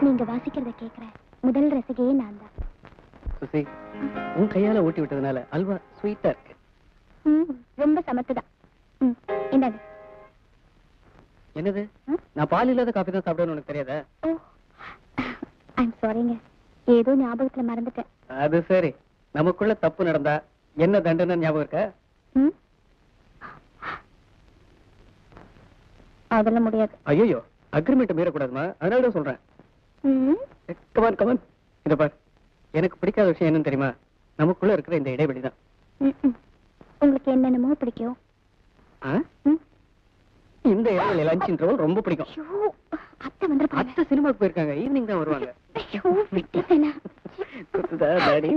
நீங்க வாசிக்கிறத கேக்குற முதல் ரசிகையே நான் தான் சுசி உன் கையால ஊட்டி விட்டதுனால அல்வா ஸ்வீட்டா இருக்கு ம், ரொம்ப சமத்துதான் ம், இந்தாங்க என்னது ம்? நான் பால் இல்லாத காஃபி தான் சாப்பிடுவேன்னு உனக்கு தெரியாதா ஓ ஐம் சாரிங்க ஏதோ ஞாபகத்துல மறந்துட்டேன் அது சரி நமக்குள்ள தப்பு நடந்தா என்ன தண்டனை ஞாபகம் இருக்கா ம்? அதெல்லாம் முடியாது ஐயோ அக்ரிமெண்ட் மீறக்கூடாதுமா அதனால தான் சொல்றேன் ம், கமான் கமான் இத பார் எனக்கு பிடிக்காத விஷயம் என்னன்னு தெரியுமா நமக்குள்ள இருக்கிற இந்த இடைவெளி தான் ம், ம். உங்களுக்கு என்னென்னமோ பிடிக்கும் ம். இந்த இடைவெளி லஞ்ச் இன்டர்வல் ரொம்ப பிடிக்கும் ஐயோ, அத்தை வந்துருப்பாங்க அத்தை சினிமாக்கு போயிருக்காங்க ஈவினிங் தான் வருவாங்க ஐயோ, விட்டுட்டேனா? குத்துதா, டாடி?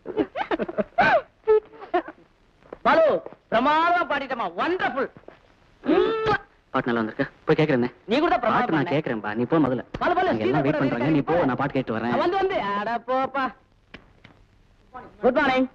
பாலு பிரமாதமா பாடிட்டமா வண்டர்ஃபுல் பாட்டு நல்லா வந்திருக்க போய் கேக்குறேன் நீ கூட தான் பாட்டு பிரமாதமா நான் கேக்குறேன்பா நீ போ முதல்ல பாலு, பாலு, அங்க எல்லாம் ஸ்ரீதர் வெயிட் கூட பண்றாங்க நீ போ இருக்காங்க. நான் பாட்டு கேட்டு வரேன் வந்து வந்து அட போப்பா குட் மார்னிங்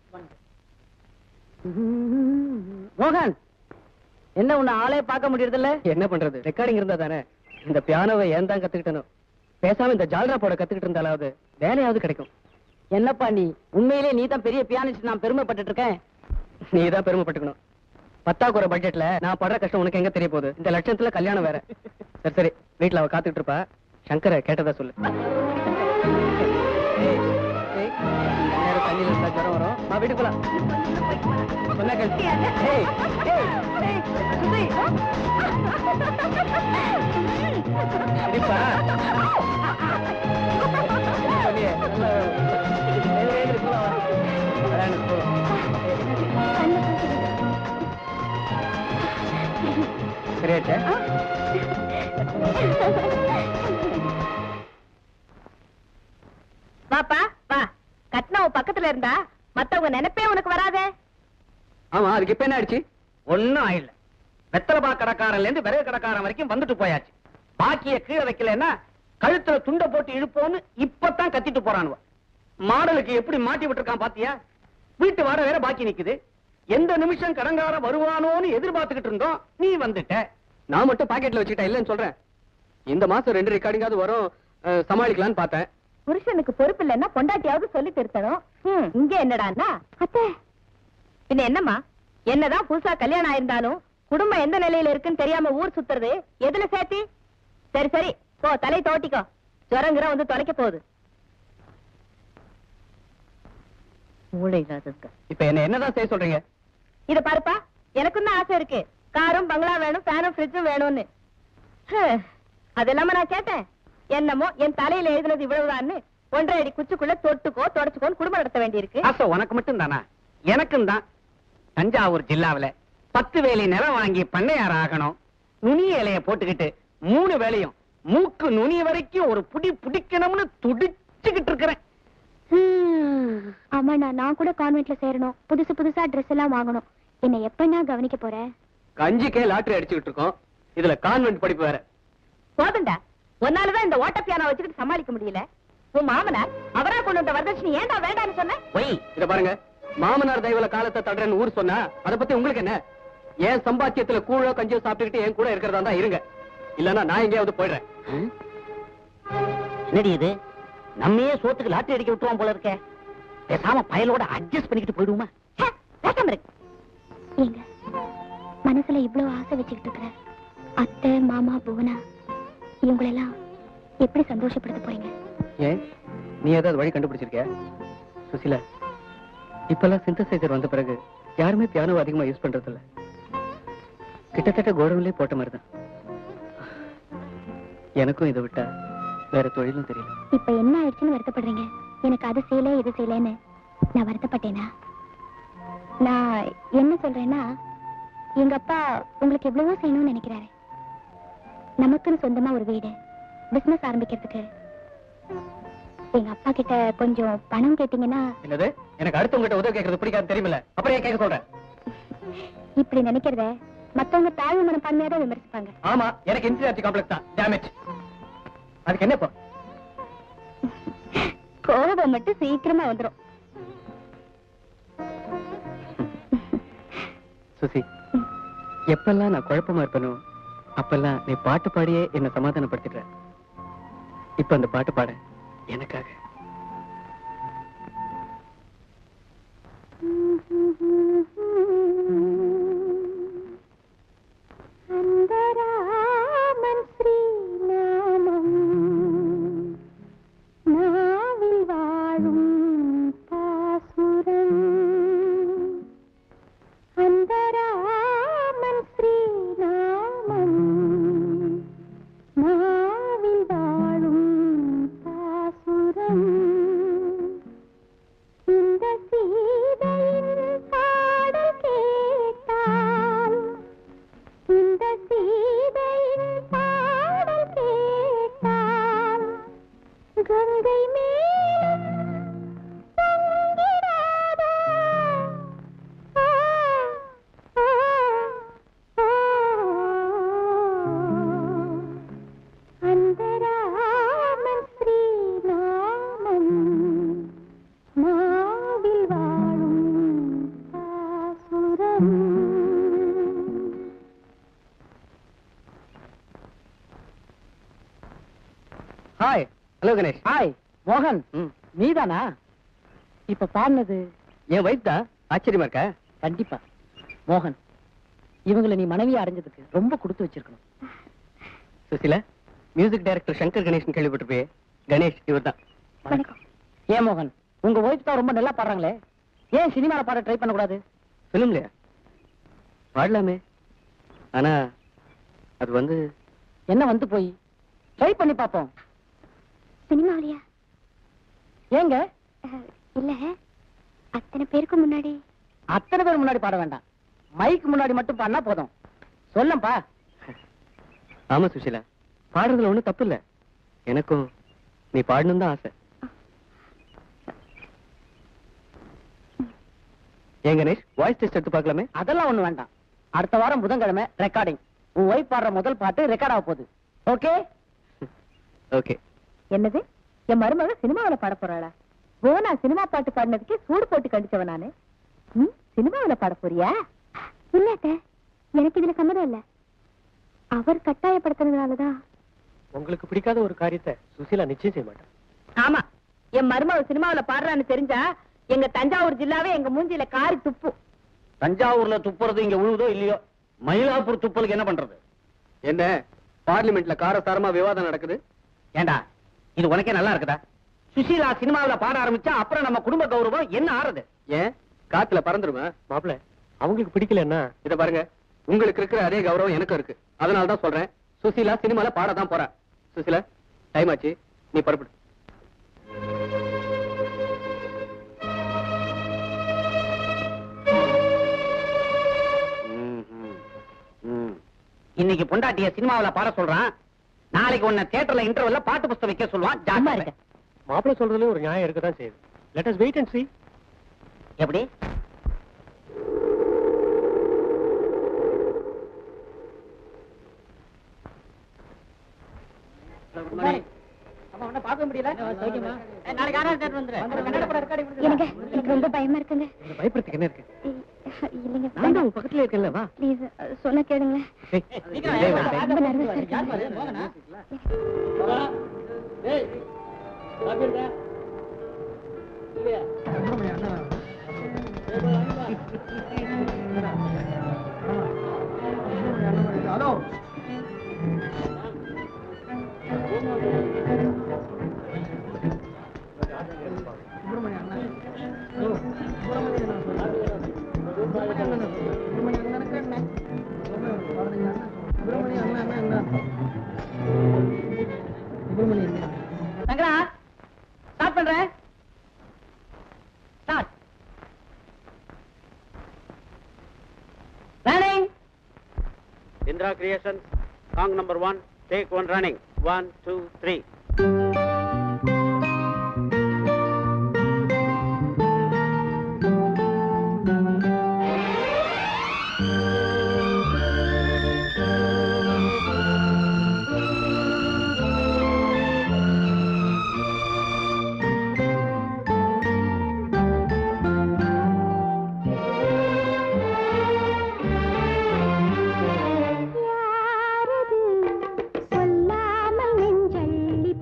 மோகன் என்ன உன்னை ஆளே பார்க்க முடியறது இல்ல என்ன பண்றது ரெக்கார்டிங் இருந்தா தானே இந்த பியானோவை ஏன் தான் கத்துக்கிட்டனோ பேசாம இந்த ஜால்ரா போட கத்துக்கிட்டு இருந்தாலாவது வேலையாவது கிடைக்கும் என்னப்பா நீ உண்மையிலே நீ தான் பெரிய பியானிஸ்ட் நான் பெருமைப்பட்டுட்டு இருக்கேன் நீ தான் பெருமைப்பட்டுக்கணும் பத்தாக்குறை பட்ஜெட்ல நான் படுற கஷ்டம் உனக்கு எங்க தெரிய போகுது இந்த லட்சத்துல கல்யாணம் வேற சரி சரி வீட்டுல அவ காத்துக்கிட்டு இருப்பா சங்கர கேட்டதா சொல்லு ஏய், ஏய், நேரம் தண்ணியில இருந்தா ஜுரம் வரும் வா வீட்டுக்கு போலாம் சொன்னா கேளு. ஏய், ஏய், ஏய், சுசி. சிரிப்பா? என்ன சொன்னியே? நல்லா வேக வேகத்துல போலாம் வா. வரானு போலாம். கண்ணு பூசிடுது. சரியாச்சா வாப்பா வா கட்னவ பக்கத்துல இருந்தா மத்தவங்க நினைப்பே உனக்கு வராதே ஆமா அதுக்கு இப்ப என்ன ஆயிடுச்சு ஒண்ணும் ஆயிடல வெத்தலை கடைக்காரன்ல இருந்து விறகு கடைக்காரன் வரைக்கும் வந்துட்டு போயாச்சு பாக்கிய கீழே வைக்கலன்னா கழுத்துல துண்டை போட்டு இழுப்போன்னு இப்பதான் கத்திட்டு போறானுவ மாடலுக்கு எப்படி மாட்டி விட்டுருக்கான் பாத்தியா வீட்டு வாட வேற பாக்கி நிக்குது எந்த நிமிஷம் கடங்காரன் வருவானோன்னு எதிர்பார்த்துக்கிட்டு இருந்தோம் நீ வந்துட்ட நான் மட்டும் பாக்கெட்ல வச்சுக்கிட்டேன் இல்லைன்னு சொல்றேன் இந்த மாசம் ரெண்டு ரெக்கார்டிங்காவது வரும் அஹ், சமாளிக்கலாம்னு பார்த்தேன் புருஷனுக்கு பொறுப்பு இல்லைன்னா பொண்டாட்டியாவது சொல்லி திருத்தணும் ஹம், இங்க என்னடான்னா அத்தை பின்ன என்னம்மா என்னதான் புதுசா கல்யாணம் ஆயிருந்தாலும் குடும்பம் எந்த நிலையில இருக்குன்னு தெரியாம ஊர் சுத்துறது எதுல சேர்த்தி சரி சரி போ தலை தோட்டிக்கோ ஜுரங்கிற வந்து தொலைக்க போகுது மூளை இல்லாததுங்க இப்ப என்ன என்னதான் செய்ய சொல்றீங்க இத பாருப்பா எனக்கும் தான் ஆசை இருக்கு காரும் பங்களா வேணும் ஃபேனும் ஃப்ரிட்ஜும் வேணும்னு ஹ், அது இல்லாம நான் கேட்டேன் என்னமோ என் தலையில எழுதுனது இவ்வளவுதான்னு ஒன்றரை அடி குச்சிக்குள்ள தொட்டுக்கோ தொடச்சுக்கோன்னு குடும்பம் நடத்த வேண்டியிருக்கு ஆசை உனக்கு மட்டும் தானா எனக்கும் தான் தஞ்சாவூர் ஜில்லாவுல பத்து வேலி நிலம் வாங்கி பண்ணையார் ஆகணும் நுனி இலைய போட்டுக்கிட்டு மூணு வேலையும் மூக்கு நுனி வரைக்கும் ஒரு புடி புடிக்கணும்னு துடிச்சுக்கிட்டு இருக்கிறேன் ஹம், ஆமாண்ணா நான் கூட கான்வென்ட்ல சேரணும் புதுசு புதுசா ட்ரெஸ் எல்லாம் வாங்கணும் என்ன எப்ப நான் கவனிக்க போறேன் கஞ்சிக்கே லாட்டரி அடிச்சுக்கிட்டு இருக்கோம் இதுல கான்வென்ட் படிப்பு வேற போதுண்டா உன்னாலதான் இந்த ஓட்ட பியானோ வச்சுக்கிட்டு சமாளிக்க முடியல உன் மாமனார் அவரா கொண்டு வந்த வரதட்சணை ஏன்டா வேண்டாம்னு சொன்ன ஒய் இத பாருங்க மாமனார் தெய்வல காலத்தை தடுறேன்னு ஊர் சொன்னா அத பத்தி உங்களுக்கு என்ன ஏன் சம்பாத்தியத்துல கூழோ கஞ்சியோ சாப்பிட்டுக்கிட்டு என் கூட இருக்கிறதா தான் இருங்க இல்லன்னா நான் எங்கேயாவது போயிடுறேன் என்னடி இது நம்மையே சோத்துக்கு லாட்டரி அடிக்க விட்டுருவோம் போல இருக்கே பேசாம பயலோட அட்ஜஸ்ட் பண்ணிக்கிட்டு போயிடுவோமா ச்சே, பேசாம இருக்கு ஏங்க மனசுல இவ்வளவு ஆசை வச்சுக்கிட்டு இருக்கிற அத்தை மாமா புவனா இவங்களெல்லாம் எப்படி சந்தோஷப்படுத்த போறீங்க ஏன் நீ ஏதாவது வழி கண்டுபிடிச்சிருக்கியா சுசிலா இப்பெல்லாம் சிந்தசைசர் வந்த பிறகு யாருமே பியானோ அதிகமா யூஸ் பண்றது இல்ல கிட்டத்தட்ட கோடவுன்லயே போட்ட மாதிரி தான் எனக்கும் இதை விட்டா வேற தொழிலும் தெரியல இப்ப என்ன ஆயிடுச்சுன்னு வருத்தப்படுறீங்க எனக்கு அது செய்யல இது செய்யலன்னு நான் வருத்தப்பட்டேனா நான் என்ன சொல்றேன்னா எங்க அப்பா உங்களுக்கு எவ்வளவோ செய்யணும்னு நினைக்கிறாரு நமக்குன்னு சொந்தமா ஒரு வீடு பிசினஸ் ஆரம்பிக்கிறதுக்கு எங்க அப்பா கிட்ட கொஞ்சம் பணம் கேட்டீங்கன்னா என்னது எனக்கு அடுத்தவங்கிட்ட உதவி கேட்கறது பிடிக்காது தெரியுமில்ல அப்புறம் ஏன் கேட்க சொல்றேன் இப்படி நினைக்கிறத மத்தவங்க தாழ்வு மனப்பான்மையா தான் விமர்சிப்பாங்க ஆமா எனக்கு இன்ஃபீரியாரிட்டி காம்ப்ளெக்ஸ் தான் டேமேஜ் அதுக்கு என்ன இப்போ கோபம் மட்டும் சீக்கிரமா வந்துரும் சுசி எப்பெல்லாம் நான் குழப்பமா இருப்பேனோ அப்பெல்லாம் நீ பாட்டு பாடியே என்ன சமாதானப்படுத்திடுற இப்ப அந்த பாட்டு பாட எனக்காக அந்தராமன் ஸ்ரீநாமம் நாவில் வாழும் பாசுரம் அந்தராமன் ஸ்ரீநாமம் நாவில் வாழும் பாசுரம் இந்த சீதையின் பாடல் கேட்டால் இந்த சீதையின் பாடல் கேட்டால் கங்கை மேலும் பொங்கிடாதா? ஆ, ஆ, ஆ. அந்தராமன் ஸ்ரீநாமம் நாவில் வாழும் பாசுரம் ஹாய் ஹலோ கணேஷ் ஹாய் மோகன் ம். நீதானா இப்ப பாடினது என் வைஃப் தான் ஆச்சரியமா இருக்கா கண்டிப்பா மோகன் இவங்களை நீ மனைவியா அடைஞ்சதுக்கு ரொம்ப கொடுத்து வச்சிருக்கணும் சுசிலா மியூசிக் டைரக்டர் சங்கர் கணேஷன் கேள்விப்பட்டிருப்பே கணேஷ் இவர்தான் வணக்கம் ஏன் மோகன் உங்க ஒய்ஃப் தான் ரொம்ப நல்லா பாடுறாங்களே ஏன் சினிமால பாட ட்ரை பண்ண கூடாது ஃபிலிம்லையா பாடலாமே ஆனா அது வந்து என்ன வந்து போய் ட்ரை பண்ணி பாப்போம் சினிமாவிலையா ஏங்க அஹ், இல்ல அத்தனை பேருக்கு முன்னாடி அத்தனை பேர் முன்னாடி பாட வேண்டாம் மைக் முன்னாடி மட்டும் பாடினா போதும் சொல்லப்பா ஆமா சுஷிலா பாடுறதுல ஒண்ணும் தப்பு இல்ல எனக்கும் நீ பாடணும் தான் ஆசை ஏன் கணேஷ் வாய்ஸ் டெஸ்ட் எடுத்து பார்க்கலாமே அதெல்லாம் ஒண்ணு வேண்டாம் அடுத்த வாரம் புதன்கிழமை ரெக்கார்டிங் உன் ஒய்ஃப் பாடுற முதல் பாட்டு ரெக்கார்ட் ஆக போகுது ஓகே ஓகே என்னது என் மருமக சினிமாவுல பாட போறாளா போனா சினிமா பாட்டு பாடினதுக்கே சூடு போட்டு கண்டிச்சவன் நானு ம், சினிமாவுல பாட போறியா இல்ல அத்தை, எனக்கு இதுல சம்மதம் இல்ல அவர் கட்டாயப்படுத்துறதுனாலதான் உங்களுக்கு பிடிக்காத ஒரு காரியத்தை சுசீலா நிச்சயம் செய்ய மாட்டேன் ஆமா என் மருமக சினிமாவுல பாடுறான்னு தெரிஞ்சா எங்க தஞ்சாவூர் ஜில்லாவே எங்க மூஞ்சில காரி துப்பு தஞ்சாவூர்ல துப்புறது இங்க உழுவுதோ இல்லையோ மயிலாப்பூர் துப்பலுக்கு என்ன பண்றது என்ன பார்லிமெண்ட்ல காரசாரமா விவாதம் நடக்குது ஏண்டா இது உனக்கே நல்லா இருக்குதா சுசீலா சினிமாவுல பாட ஆரம்பிச்சா அப்புறம் நம்ம குடும்ப கௌரவம் என்ன ஆறுது ஏன் காத்துல பறந்துருமா மாப்பிள அவங்களுக்கு பிடிக்கலன்னா இத பாருங்க உங்களுக்கு இருக்கிற அதே கௌரவம் எனக்கும் இருக்கு அதனால தான் சொல்றேன் சுசீலா சினிமால பாட தான் போறா சுசீலா டைம் ஆச்சு நீ புறப்படு இன்னைக்கு பொண்டாட்டிய சினிமாவுல பாட சொல்றான் நாளைக்கு உன்னை தியேட்டர்ல இன்டர்வல்ல பாட்டு புஸ்தகம் வைக்க சொல்லுவான் சும்மா ஜாக்கிரதை. இருக்க மாப்பிள சொல்றதுல ஒரு நியாயம் இருக்கதான் செய்யுது let us wait and see எப்படி எனக்கு எனக்கு ரொம்ப பயமா இருக்குங்க இதுல பயப்படுறதுக்கு என்ன இருக்கு இ- இல்லைங்க நான் தான் உன் பக்கத்துல இருக்கேன்ல வா ப்ளீஸ் சொன்ன கேளுங்களேன் ஏய், இதே வந்துட்டேன். ரொம்ப nervous ஆ இருக்குங்க. சங்கரா ஸ்டார்ட் பண்றேன் start running Indira creation song number one take one running one two three யாரது சொல்லாமல் நெஞ்சள்ளி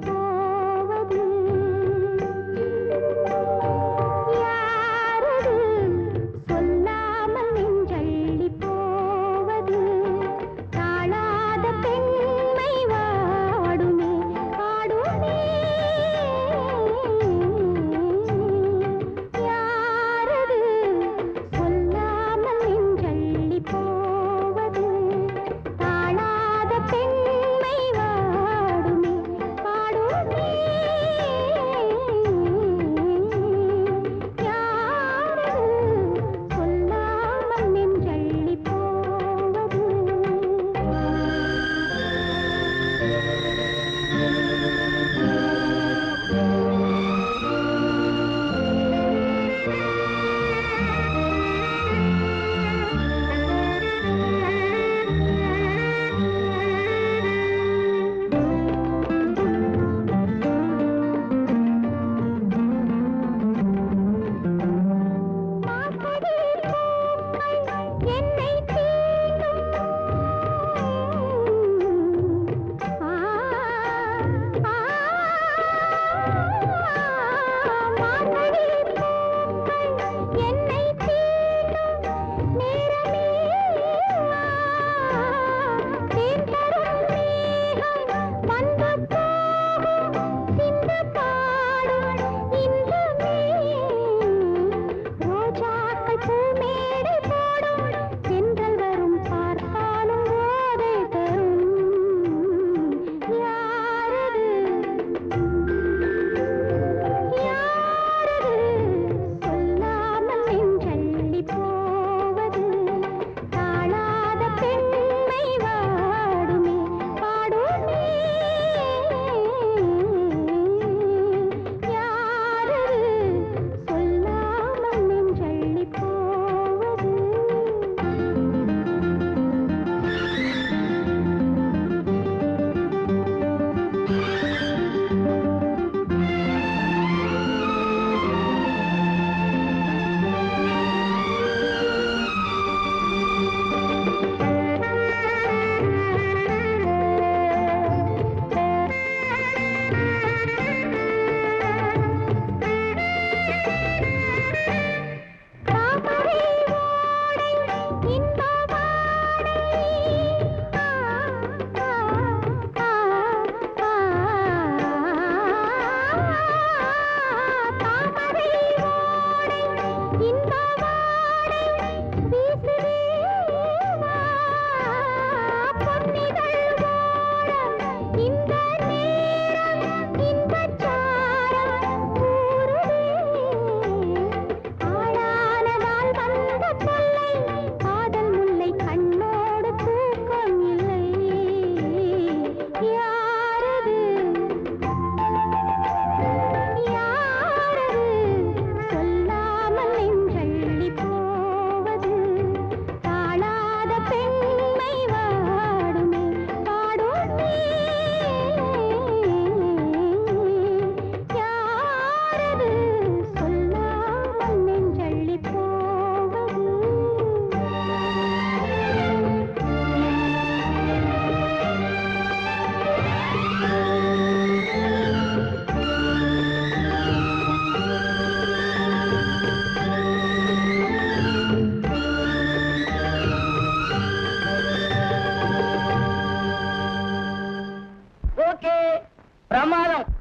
பிரமாதம்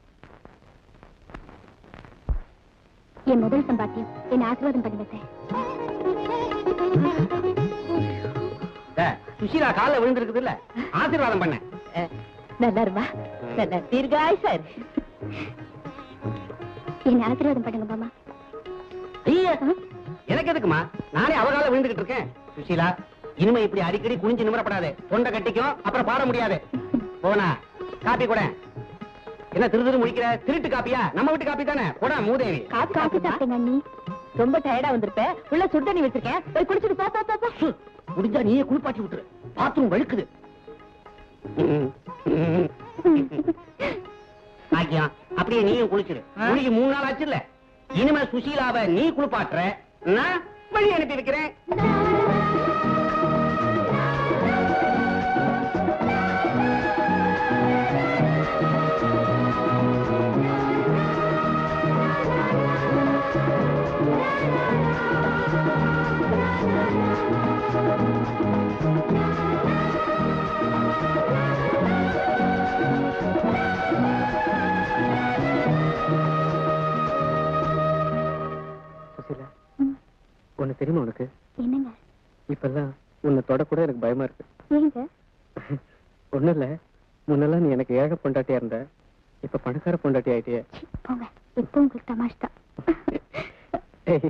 என் முதல் சம்பாத்தியம் என்ன ஆசீர்வாதம் பண்ணுங்க சார் டே, சுஷீலா கால்ல விழுந்திருக்குது இல்ல ஆசீர்வாதம் பண்ண நல்லா இருமா நல்லா தீர்காய் சார் என்ன ஆசீர்வாதம் பண்ணுங்க மாமா ஐயா, எனக்கு எதுக்குமா நானே அவ கால விழுந்துகிட்டு இருக்கேன் சுஷீலா இனிமே இப்படி அடிக்கடி குனிஞ்சு நிமிரப்படாது தொண்டை கட்டிக்கும் அப்புறம் பாட முடியாது போனா காப்பி கூட என்ன திரு திரு முடிக்கிற திருட்டு காப்பியா நம்ம வீட்டு காப்பி தானே கூட மூதேவி காப்பி காப்பி காப்பி சாப்பிட்டேங்க அண்ணி ரொம்ப டயர்டா வந்திருப்ப உள்ள சுடு தண்ணி வச்சிருக்கேன் போய் குடிச்சிட்டு போ போ, போ போ சு, முடிஞ்சா நீயே குளிப்பாட்டி விட்டுரு பாத்ரூம் வழுக்குது பாக்கியம் அப்படியே நீயும் குளிச்சிரு குளிக்கு மூணு நாள் ஆச்சு இல்ல இனிமே சுசீலாவை நீ குளிப்பாட்டுற நான் வழி அனுப்பி வைக்கிறேன் சுசீலா ம், ஒண்ணு தெரியுமா உனக்கு என்னங்க இப்பெல்லாம் உன்னை தொடக்கூட எனக்கு பயமா இருக்கு ஏங்க ஒண்ணும் இல்ல முன்னெல்லாம் நீ எனக்கு ஏழை பொண்டாட்டியா இருந்த இப்ப பணக்கார பொண்டாட்டி ஆயிட்டியே சீ, போங்க இப்போ உங்களுக்கு தமாஷ் தான் ஏய்,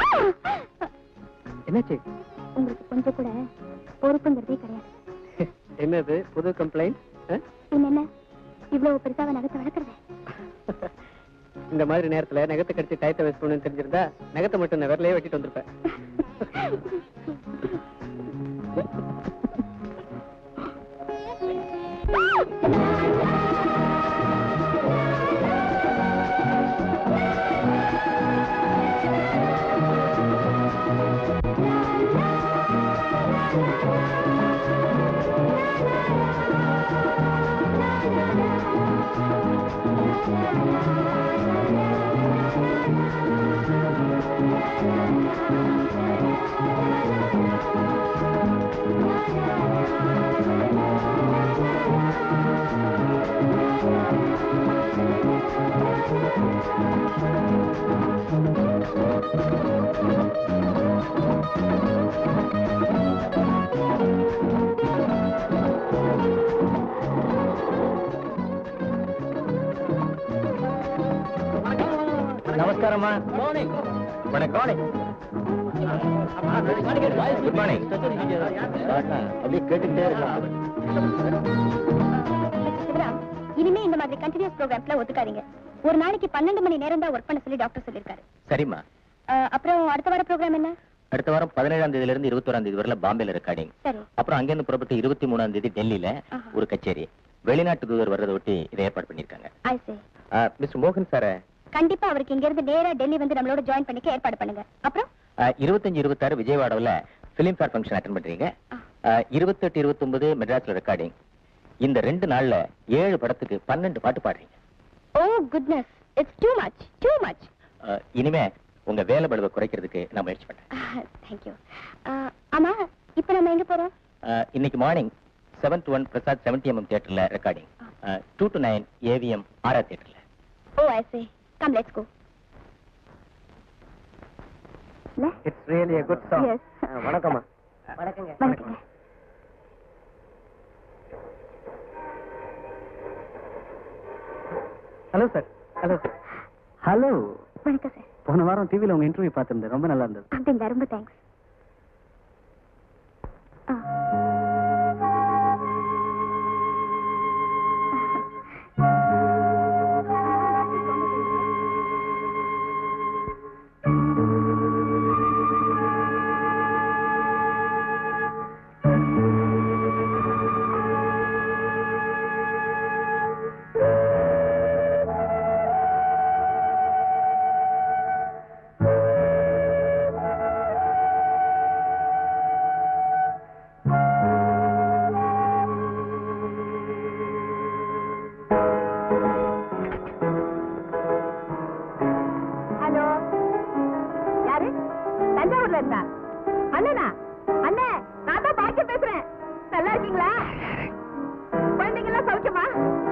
என்னாச்சு உங்களுக்கு கொஞ்சம் கூட பொறுப்புங்கிறதே கிடையாது என்னது புது கம்ப்ளைண்ட் என்ன இவ்வளவு பெருசாக நகத்தை வளர்க்குறது இந்த மாதிரி நேரத்துல நகத்தை கடிச்சு டயத்தை வேஸ்ட் பண்ணணும்னு தெரிஞ்சிருந்தா நகத்தை மட்டும் நான் விரலையே வெட்டிட்டு வந்திருப்பேன் நமஸ்காரம்மா வணக்கம் குட் மார்னிங் அப்படியே கேட்டுக்கிட்டே இருக்கலாம் சிவராம் இனிமே இந்த மாதிரி கண்டினியூஸ் ப்ரோக்ராம்ஸ்ல ஒத்துக்காதீங்க ஒரு நாளைக்கு பன்னெண்டு மணி நேரம் தான் ஒர்க் பண்ண சொல்லி டாக்டர் சொல்லியிருக்காரு சரிம்மா அஹ், அப்புறம் அடுத்த வார ப்ரோக்ராம் என்ன அடுத்த வாரம் பதினேழாம் தேதியில இருந்து இருபத்தோராம் தேதி வரல பாம்பேல ரெக்கார்டிங் சரி அப்புறம் அங்கிருந்து புறப்பட்டு இருபத்தி மூணாம் தேதி டெல்லியில ஆஹா. ஒரு கச்சேரி வெளிநாட்டு தூதர் வர்றதை ஒட்டி இதை ஏற்பாடு பண்ணிருக்காங்க ஐ சே மிஸ்டர் மோகன் சார கண்டிப்பா அவருக்கு இங்க இருந்து நேரா டெல்லி வந்து நம்மளோட ஜாயின் பண்ணிக்க ஏற்பாடு பண்ணுங்க அப்புறம் இருபத்தஞ்சு இருபத்தாறு விஜயவாடாவில் பிலிம் ஃபேர் ஃபங்க்ஷன் அட்டன் பண்றீங்க ஆ. இருபத்தெட்டு இருபத்தொன்பது மெட்ராஸ்ல ரெக்கார்டிங் இந்த ரெண்டு நாள்ல ஏழு படத்துக்கு பன்னெண்டு பாட்டு பாடுறீங்க oh goodness it's too much too much ah, இனிமே உங்க வேலை பளுவை குறைக்கிறதுக்கு நான் முயற்சி பண்றேன் தேங்க்யூ ஆமா இப்ப நம்ம எங்க போறோம் அஹ், இன்னைக்கு morning seven to one Prasad seventy MM தியேட்டர்ல recording two to nine AVM Aara தியேட்டர்ல oh I say come let's go it's really a good song Yes. வணக்கம்மா வணக்கங்க ஹலோ சார் ஹலோ ஹலோ வணக்கம் சார் போன வாரம் டிவில உங்க இன்டர்வியூ பார்த்திருந்தேன் ரொம்ப நல்லா இருந்தது அப்படிங்களா ரொம்ப தேங்க்ஸ் ஹலோ யாரு தஞ்சாவூர்ல இருந்தா அண்ணனா அண்ணே நான் தான் பாக்கியம் பேசுறேன் நல்லா இருக்கீங்களா குழந்தைங்க எல்லாம் சௌக்கியமா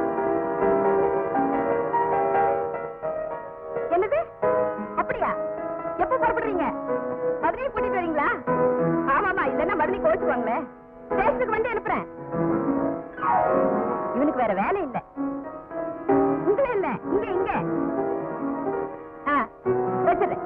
என்னது அப்படியா எப்ப புறப்படுறீங்க மதுரையை கூட்டிட்டு வரீங்களா ஆமாமா இல்லன்னா மதுரை கோச்சுக்குவாங்களே ஸ்டேஷனுக்கு வண்டி அனுப்புறேன் இவனுக்கு வேற வேலை இல்ல இங்க இல்ல இங்க இங்க ஆ, வச்சிடுறேன்.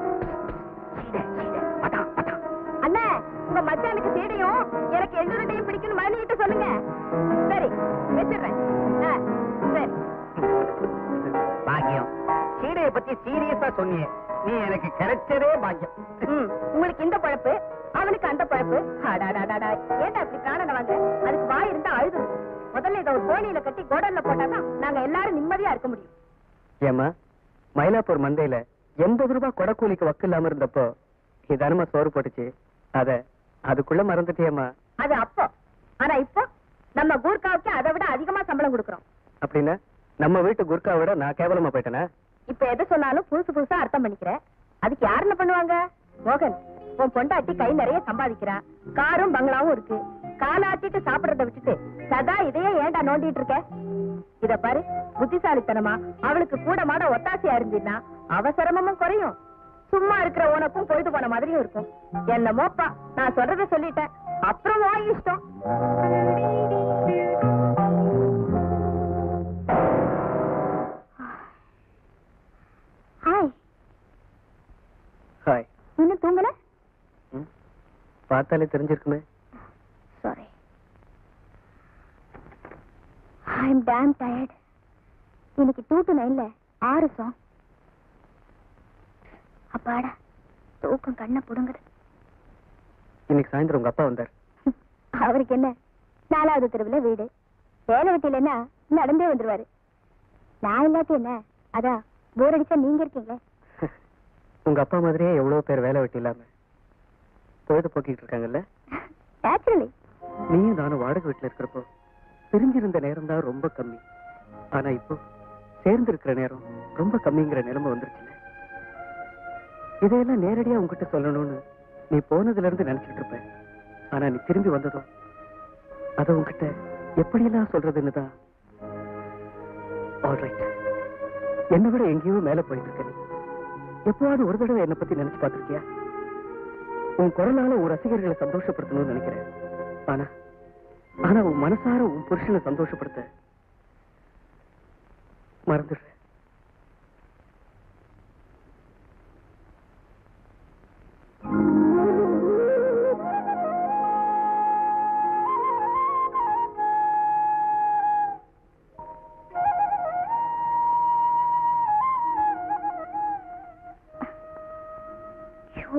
அண்ணே உங்க மச்சானுக்கு சீடையும் எனக்கு எள்ளுருண்டையும் பிடிக்கும்னு மறுநிட்டு சொல்லுங்க சரி வச்சிடுறேன் ஆ, சரி பாக்கியம் சீடையை பத்தி சீரியஸா சொன்னியே நீ எனக்கு கிடைச்சதே பாக்கியம் ம், உங்களுக்கு இந்த பழப்பு அவனுக்கு அந்த பழப்பு அடாடாடாடா ஏன்டா இப்படி பிராணனை வாங்க அதுக்கு வாய் இருந்தா அழுது முதல்ல இதை ஒரு கோணியில கட்டி கோடல்ல போட்டாதான் நாங்க எல்லாரும் நிம்மதியா இருக்க முடியும் ஏமா மயிலாப்பூர் மந்தையில எண்பது ரூபாய் கொடக்கூலிக்கு வக்கு இல்லாம இருந்தப்போ இதானமா சோறு போட்டுச்சு அத அதுக்குள்ள மறந்துட்டியேம்மா அது அப்போ ஆனா இப்போ நம்ம கூர்க்காவுக்கு அதை விட அதிகமா சம்பளம் கொடுக்கறோம் அப்படின்னா நம்ம வீட்டு குர்கா விட நான் கேவலமா போயிட்டேனா இப்ப எதை சொன்னாலும் புதுசு புதுசா அர்த்தம் பண்ணிக்கிற அதுக்கு யார் என்ன பண்ணுவாங்க மோகன் உன் பொண்டாட்டி கை நிறைய சம்பாதிக்கிறா காரும் பங்களாவும் இருக்கு காலாட்டிட்டு சாப்பிடறத விட்டுட்டு சதா இதையே ஏன்டா நோண்டிட்டு இருக்க இத பாரு புத்திசாலித்தனமா அவளுக்கு கூட மாட ஒத்தாசையா இருந்தீன்னா அவசரமும் குறையும் சும்மா இருக்கிற உனக்கும் பொழுது போன மாதிரியும் இருக்கும் என்னமோப்பா நான் சொல்றத சொல்லிட்டேன் அப்புறம் உன் இஷ்டம் ஹாய் ஹாய் இன்னும் தூங்கல பார்த்தாலே தெரிஞ்சிருக்குமே sorry I am damn tired இன்னைக்கு டூ டு நைன்ல ஆறு சாங் அப்பாடா தூக்கம் கண்ணை புடுங்குது இன்னைக்கு சாயந்தரம் உங்க அப்பா வந்தார் அவருக்கு என்ன நாலாவது தெருவுல வீடு வேலை வெட்டிலன்னா நடந்தே வந்துருவாரு நான் இல்லாட்டி என்ன அதான் போர் அடிச்சா நீங்க இருக்கீங்க உங்க அப்பா மாதிரியே எவ்வளவு பேர் வேலை வெட்டி இல்லாம பொழுது போக்கிட்டு இருக்காங்கல்ல நேச்சுரலி நீயும் நானும் வாடகை வீட்டுல இருக்கிறப்போ பிரிஞ்சிருந்த நேரம் தான் ரொம்ப கம்மி ஆனா இப்போ சேர்ந்து இருக்கிற நேரம் ரொம்ப கம்மிங்கிற நிலைமை வந்துருச்சுல இதையெல்லாம் நேரடியா உங்ககிட்ட சொல்லணும்னு நீ போனதுல இருந்து நினைச்சிட்டு இருப்ப ஆனா நீ திரும்பி வந்ததும் அத உங்ககிட்ட எப்படியெல்லாம் சொல்றதுன்னு தான் ஆல்ரைட் என்னை விட எங்கேயோ மேல போயிட்டு இருக்க நீ எப்போவாவது ஒரு தடவை என்னை பத்தி நினைச்சு பார்த்திருக்கியா உன் குரலால உன் ரசிகர்களை சந்தோஷப்படுத்தணும்னு நினைக்கிறேன் ஆனா ஆனா உன் மனசார உன் புருஷனை சந்தோஷப்படுத்த மறந்துடுற ஐயோ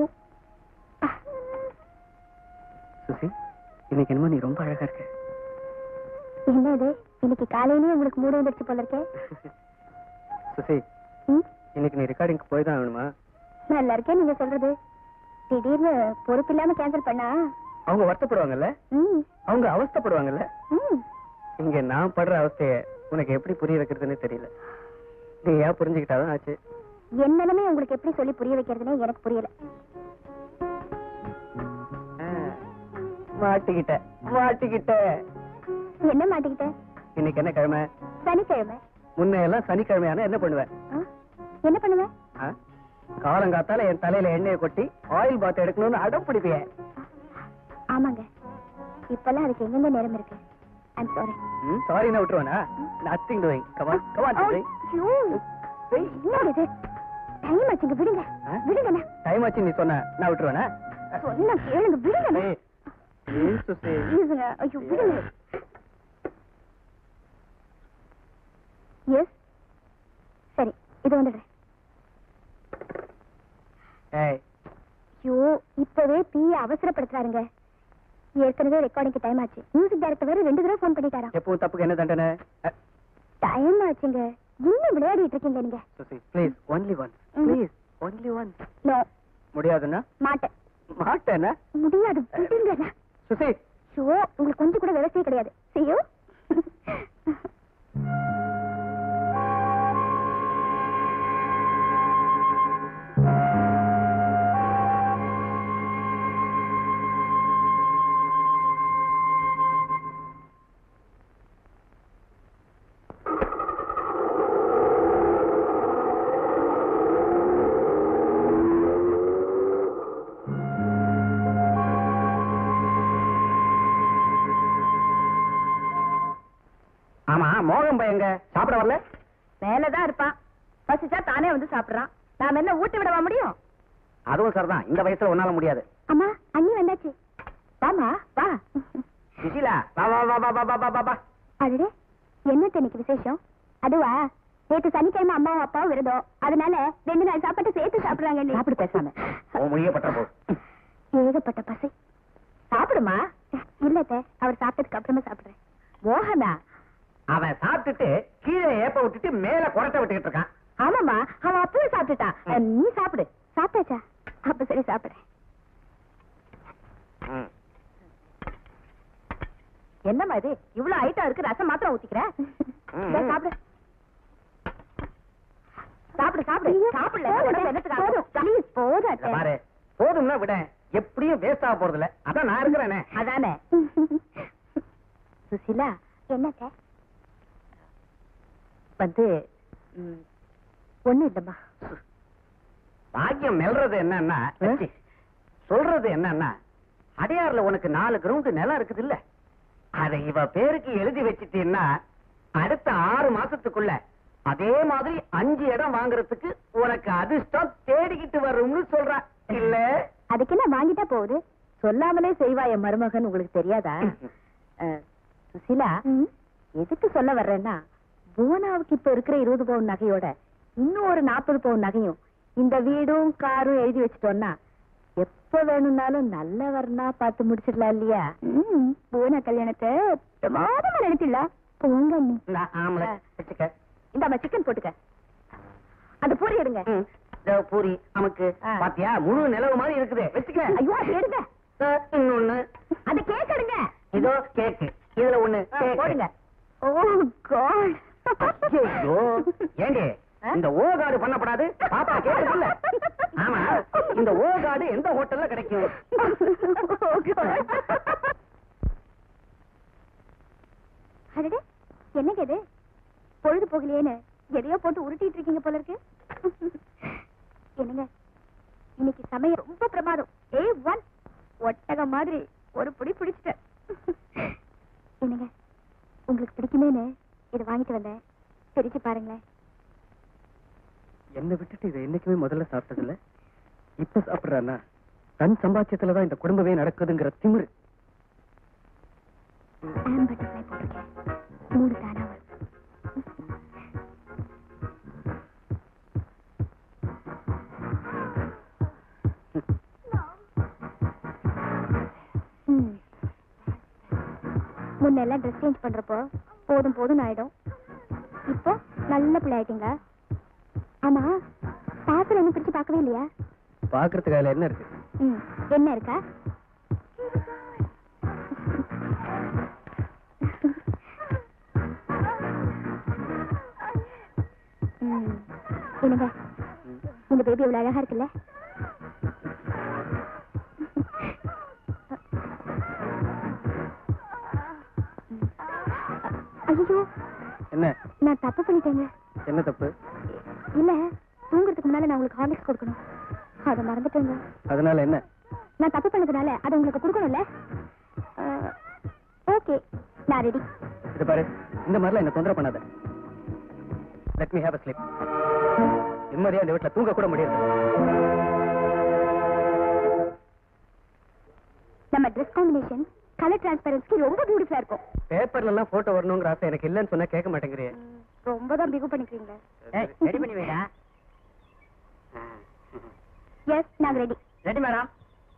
சுசி இன்னைக்கு என்னமோ நீ ரொம்ப அழகா இருக்க என்ன இது இன்னைக்கு காலையிலேயே உங்களுக்கு மூடு வந்துருச்சு போல இருக்கே சுசி ம் இன்னைக்கு நீ ரெக்கார்டிங்க்கு போய் தான் ஆகணுமா நல்லா இருக்கே நீங்க சொல்றது திடீர்னு பொறுப்பு இல்லாம கேன்சல் பண்ணா அவங்க வருத்தப்படுவாங்கல்ல ம் அவங்க அவஸ்தைப்படுவாங்கல்ல ம் இங்க நான் படுற அவஸ்தைய உனக்கு எப்படி புரிய வைக்கிறதுன்னு தெரியல நீ ஏன் புரிஞ்சுக்கிட்டாதான் ஆச்சு என் நிலைமை உங்களுக்கு எப்படி சொல்லி புரிய வைக்கிறதுனே எனக்கு புரியல மாட்டிக்கிட்ட மாட்டிக்கிட்ட என்ன மாட்டிக்கிட்ட இன்னைக்கு என்ன கிழமை சனிக்கிழமை முன்ன எல்லாம் சனிக்கிழமையான என்ன பண்ணுவேன் ஆ? என்ன பண்ணுவேன் ஆ? காலங்காத்தால என் தலையில எண்ணெயை கொட்டி ஆயில் பாத் எடுக்கணும்னு அடம் பிடிப்பிய ஆமாங்க இப்பெல்லாம் அதுக்கு எங்கெங்க நேரம் இருக்கு ஐம் சாரி சாரி நான் விட்டுருவானா நத்திங் டூயிங் கமான் கமான் என்னங்க இது டைம் ஆச்சுங்க விடுங்க ஆ? விடுங்கண்ணா டைம் ஆச்சு நீ சொன்ன நான் விட்டுருவானா சொன்னா கேளுங்க விடுங்கண்ணா ஏய், ஏய் சுசி. ப்ளீஸுங்க ஐயோ விடுங்க எஸ் சரி இது வந்துடுறேன் ஏய் ஐயோ இப்பவே பிஏ அவசரப்படுத்துறாருங்க ஏற்கனவே ரெக்கார்டிங்க்கு டைம் ஆச்சு மியூசிக் டைரக்டர் வேற ரெண்டு தடவை ஃபோன் பண்ணிட்டாராம் எப்பவும் தப்புக்கு என்ன தண்டனை டைம் ஆச்சுங்க இன்னும் விளையாடிட்டு இருக்கீங்க நீங்க சுசி ப்ளீஸ் ஒன்லி ஒன் ம். ப்ளீஸ் ஒன்லி ஒன் நோ முடியாதுன்னா மாட்டேன் மாட்டேன்னா முடியாது விடுங்கண்ணா சுசி ஷோ உங்களுக்கு கொஞ்சம் கூட விவசாயம் கிடையாது செய்யோ ஆமா மோகம் பையங்க சாப்பிட வரல மேலதான் இருப்பான் பசிச்சா தானே வந்து சாப்பிடுறான் நாம என்ன ஊட்டி விடவா முடியும் அதுவும் சரிதான் இந்த வயசுல உன்னால முடியாது அம்மா அண்ணி வந்தாச்சு வாமா வா சுசீலா வா வா வா வா வா வா வா வா வா அடடே என்னத்த இன்னைக்கு விசேஷம் அதுவா நேற்று சனிக்கிழமை அம்மாவும் அப்பாவும் விரதம் அதனால ரெண்டு நாள் சாப்பாட்டு சேர்த்து சாப்பிடுறாங்க சாப்பிடு பேசாம உன் மொழியே பட்ட போ ஏகப்பட்ட பசி சாப்பிடுமா இல்லத்த அவர் சாப்பிட்டதுக்கு அப்புறமா சாப்பிடுறேன் மோகனா அவன் சாப்பிட்டுட்டு கீழே ஏப்ப விட்டுட்டு மேல குரட்டை விட்டுக்கிட்டு இருக்கான் ஆமாமா அவன் அப்பவே சாப்பிட்டுட்டான் அஹ், நீ சாப்பிடு சாப்பிட்டாச்சா அப்ப சரி சாப்பிடுறேன் ம். என்னம்மா இது இவ்வளவு ஐட்டம் இருக்கு ரசம் மாத்திரம் ஊத்திக்கிற ம், இந்தா, ம். சாப்பிடு சாப்பிடு சாப்பிடு சாப்பிடல உடம்பு என்னத்துக்கு ஆகும்? ப்ளீஸ் போதும் இத அத்தை. பாரு போதும்னா விட எப்படியும் வேஸ்ட் ஆக போறது இல்ல அதான் நான் இருக்கிறேனே அதானே சுசிலா என்னத்த வந்து ம், ஒண்ணும் இல்லம்மா பாக்கியம் மெல்றது என்னன்னா ஆ? ச்சீ, சொல்றது என்னன்னா அடையாறுல உனக்கு நாலு கிரவுண்ட் நிலம் இருக்குது இல்ல அதை இவ பேருக்கு எழுதி வச்சிட்டீன்னா அடுத்த ஆறு மாசத்துக்குள்ள அதே மாதிரி அஞ்சு இடம் வாங்குறதுக்கு உனக்கு அதிர்ஷ்டம் தேடிக்கிட்டு வரும்னு சொல்றா இல்ல அதுக்கு என்ன வாங்கிட்டா போகுது சொல்லாமலே செய்வா என் மருமகன் உங்களுக்கு தெரியாதா அஹ், சுசிலா ம். எதுக்கு சொல்ல வர்றேன்னா புவனாவுக்கு இப்ப இருக்கிற இருபது பவுன் நகையோட இன்னும் ஒரு நாற்பது பவுன் நகையும் இந்த வீடும் காரும் எழுதி வச்சிட்டோம்னா எப்ப வேணும்னாலும் நல்லவர்னா பார்த்து முடிச்சிடலாம் இல்லையா ம், புவனா கல்யாணத்தை பிரமாதமா நடத்திடலாம் போங்க அண்ணி இந்த ஆம்லெட் வச்சுக்க இந்த சிக்கன் போட்டுக்க அந்த பூரி எடுங்க ம், இதோ பூரி நமக்கு ஆ. பாத்தியா முழு நிலவு மாதிரி இருக்குது வச்சுக்க ஐயோ அது எடுங்க இதோ இன்னொன்னு அந்த கேக் எடுங்க இதோ கேக்கு இதுல ஒண்ணு ஆ, கேக்கு. போடுங்க ஓ காட் ஐயோ, ஏண்டி ஆ? இந்த ஓ கார்டு பண்ணப்படாது பாப்பா கேக்குதுல்ல ஆமா இந்த ஓ கார்டு எந்த ஹோட்டல்ல கிடைக்கும் அடடே என்னங்க இது பொழுது போகலையேன்னு எதையோ போட்டு உருட்டிட்டு இருக்கீங்க போல இருக்கு என்னங்க இன்னைக்கு சமயம் ரொம்ப பிரமாதம் ஏ ஒன் ஒட்டகம் மாதிரி ஒரு புடி பிடிச்சிட்டேன் என்னங்க உங்களுக்கு பிடிக்குமேன்னு இதை வாங்கிட்டு வந்தேன் பிரிச்சு பாருங்களேன் என்னை விட்டுட்டு இதை என்னைக்குமே முதல்ல சாப்பிட்டதில்ல இப்ப சாப்பிடுறானா தன் சம்பாத்தியத்துலதான் இந்த குடும்பமே நடக்குதுங்கிற திமிரு ஆம் பட்டர்ஃப்ளை போட்டிருக்கேன் மூணு தானா வரும் ம். முன்னெல்லாம் ட்ரெஸ் சேஞ்ச் பண்றப்போ போதும் போதும் ஆயிடும் இப்போ நல்ல பிள்ளை ஆயிட்டீங்க ஆமா பாத்திரம் என்ன பிரிச்சு பார்க்கவே இல்லையா பாக்குறதுக்கு அதுல என்ன இருக்கு ம் என்ன இருக்கா ம். என்னங்க இந்த பேபி இவ்வளவு அழகா இருக்குல்ல ஐயோ என்ன நான் தப்பு பண்ணிட்டேங்க என்ன தப்பு இல்ல தூங்குறதுக்கு முன்னால நான் உங்களுக்கு ஹார்லிக்ஸ் கொடுக்கணும் அதை மறந்துட்டேங்க அதனால என்ன நான் தப்பு பண்ணதுனால அதை உங்களுக்கு கொடுக்கணும்ல ஓகே நான் ரெடி இது பாரு இந்த மாதிரிலாம் என்ன தொந்தரவு பண்ணாத let me have a sleep நிம்மதியா இந்த வீட்டுல தூங்க கூட முடியாது நம்ம ட்ரெஸ் காம்பினேஷன் கலர் டிரான்ஸ்பரன்சிக்கு ரொம்ப பியூட்டிஃபுல்லா இருக்கும் பேப்பர்ல எல்லாம் போட்டோ வரணுங்கிற ஆசை எனக்கு இல்லைன்னு சொன்னா கேட்க மாட்டேங்கிறியே ரொம்ப தான் பிகு பண்ணிக்கிறீங்க ரெடி பண்ணி வைடா எஸ் நாங்க ready ready madam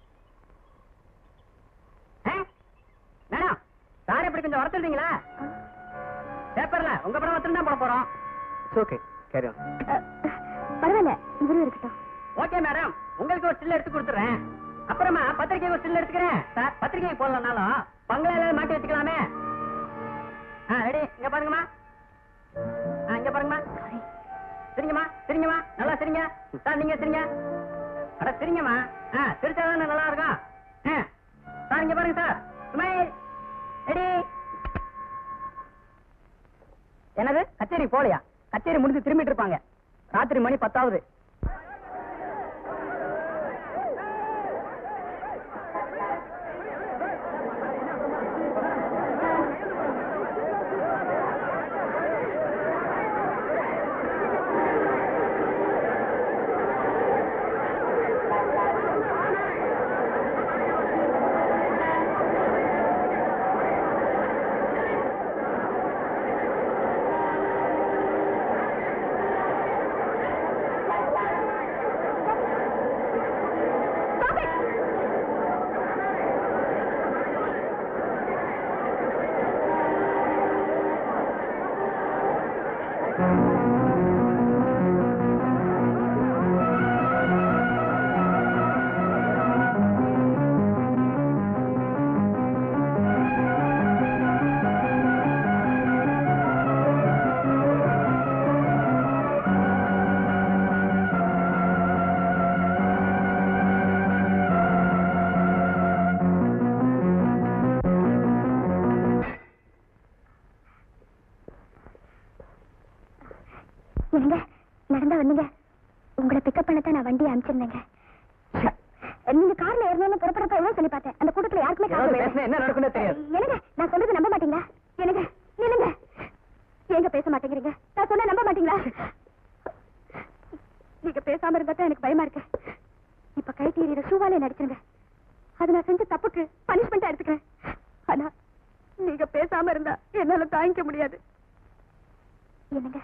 madam sir எப்படி கொஞ்சம் வர சொல்றீங்களா பேப்பர்ல உங்க படம் வச்சுட்டு தான் போட போறோம் ஓகே கேரி ஆன் பரவாயில்ல இவரும் இருக்கட்டும் ஓகே மேடம் உங்களுக்கு ஒரு ஸ்டில் எடுத்து கொடுத்துறேன் அப்புறமா பத்திரிக்கை ஒரு ஸ்டில் எடுத்துக்கிறேன் சார் பத்திரிக்கை போடலனாலும் பங்களால மாட்டி வச்சுக்கலாமே ஆ ரெடி இங்க பாருங்கம்மா ஆ இங்க பாருங்கம்மா சரிங்கம்மா சரிங்கம்மா நல்லா சரிங்க சார் நீங்க சரிங்க அட சரிங்கம்மா ஆ சிரிச்சாதான் நல்லா இருக்கும் ஆ சார் இங்க பாருங்க சார் ஸ்மைல் ரெடி என்னது கச்சேரி போலையா கச்சேரி முடிஞ்சு திரும்பிட்டு இருப்பாங்க ராத்திரி மணி பத்தாவது என்னங்க நடந்தா வந்தீங்க உங்களை பிக்கப் பண்ணத்தான் நான் வண்டி அனுப்பிச்சிருந்தேங்க நீங்க கார்ல ஏறணும்னு புறப்படப்ப எவ்வளவு சொல்லி பார்த்தேன் அந்த கூட்டத்துல யாருக்குமே கார் ஏதாவது வேலை. பேசினா என்ன நடக்கும்னே தெரியாது. என்னங்க நான் சொல்றது நம்ப மாட்டீங்களா என்னங்க நில்லுங்க ஏங்க பேச மாட்டேங்கிறீங்க நான் சொன்னா நம்ப மாட்டீங்களா நீங்க பேசாம இருந்தா தான் எனக்கு பயமா இருக்கு இப்ப கை தீரிற ஷூவாலே நடிச்சிருங்க அது நான் செஞ்ச தப்புக்கு பனிஷ்மெண்டா எடுத்துக்கிறேன் ஆனா நீங்க பேசாம இருந்தா என்னால தாங்கிக்க முடியாது என்னங்க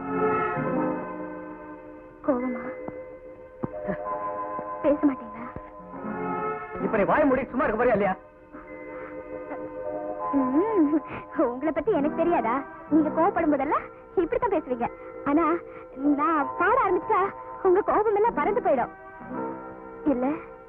கோவமா பேச மாட்டீங்களா இப்ப நீ வாய மூடி சும்மா இருக்க போறியா இல்லையா ம், உங்களை பத்தி எனக்கு தெரியாதா நீங்க கோவப்படும் போதெல்லாம் இப்படித்தான் பேசுவீங்க ஆனா நான் பாட ஆரம்பிச்சா உங்க கோபம் எல்லாம் பறந்து போயிடும் இல்ல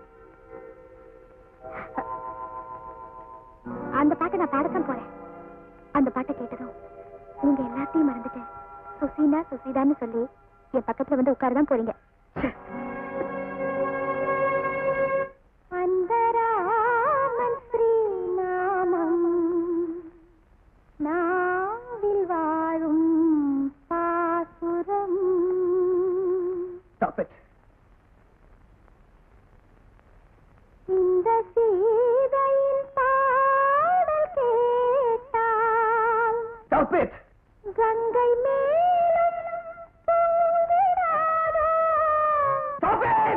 அந்த பாட்டை நான் பாடத்தான் போறேன் அந்த பாட்டை கேட்டதும் நீங்க எல்லாத்தையும் மறந்துட்டு சுசீனா சுசீதான்னு சொல்லி என் பக்கத்துல வந்து உட்காரதான் போறீங்க அந்தராமன் ஸ்ரீநாமம் நாவில் வாழும் பாசுரம் Stop it. இந்த சீதையின் பாடல் கேட்டால் Stop it. கங்கை மேலும் பொங்கிடாதோ? Stop it.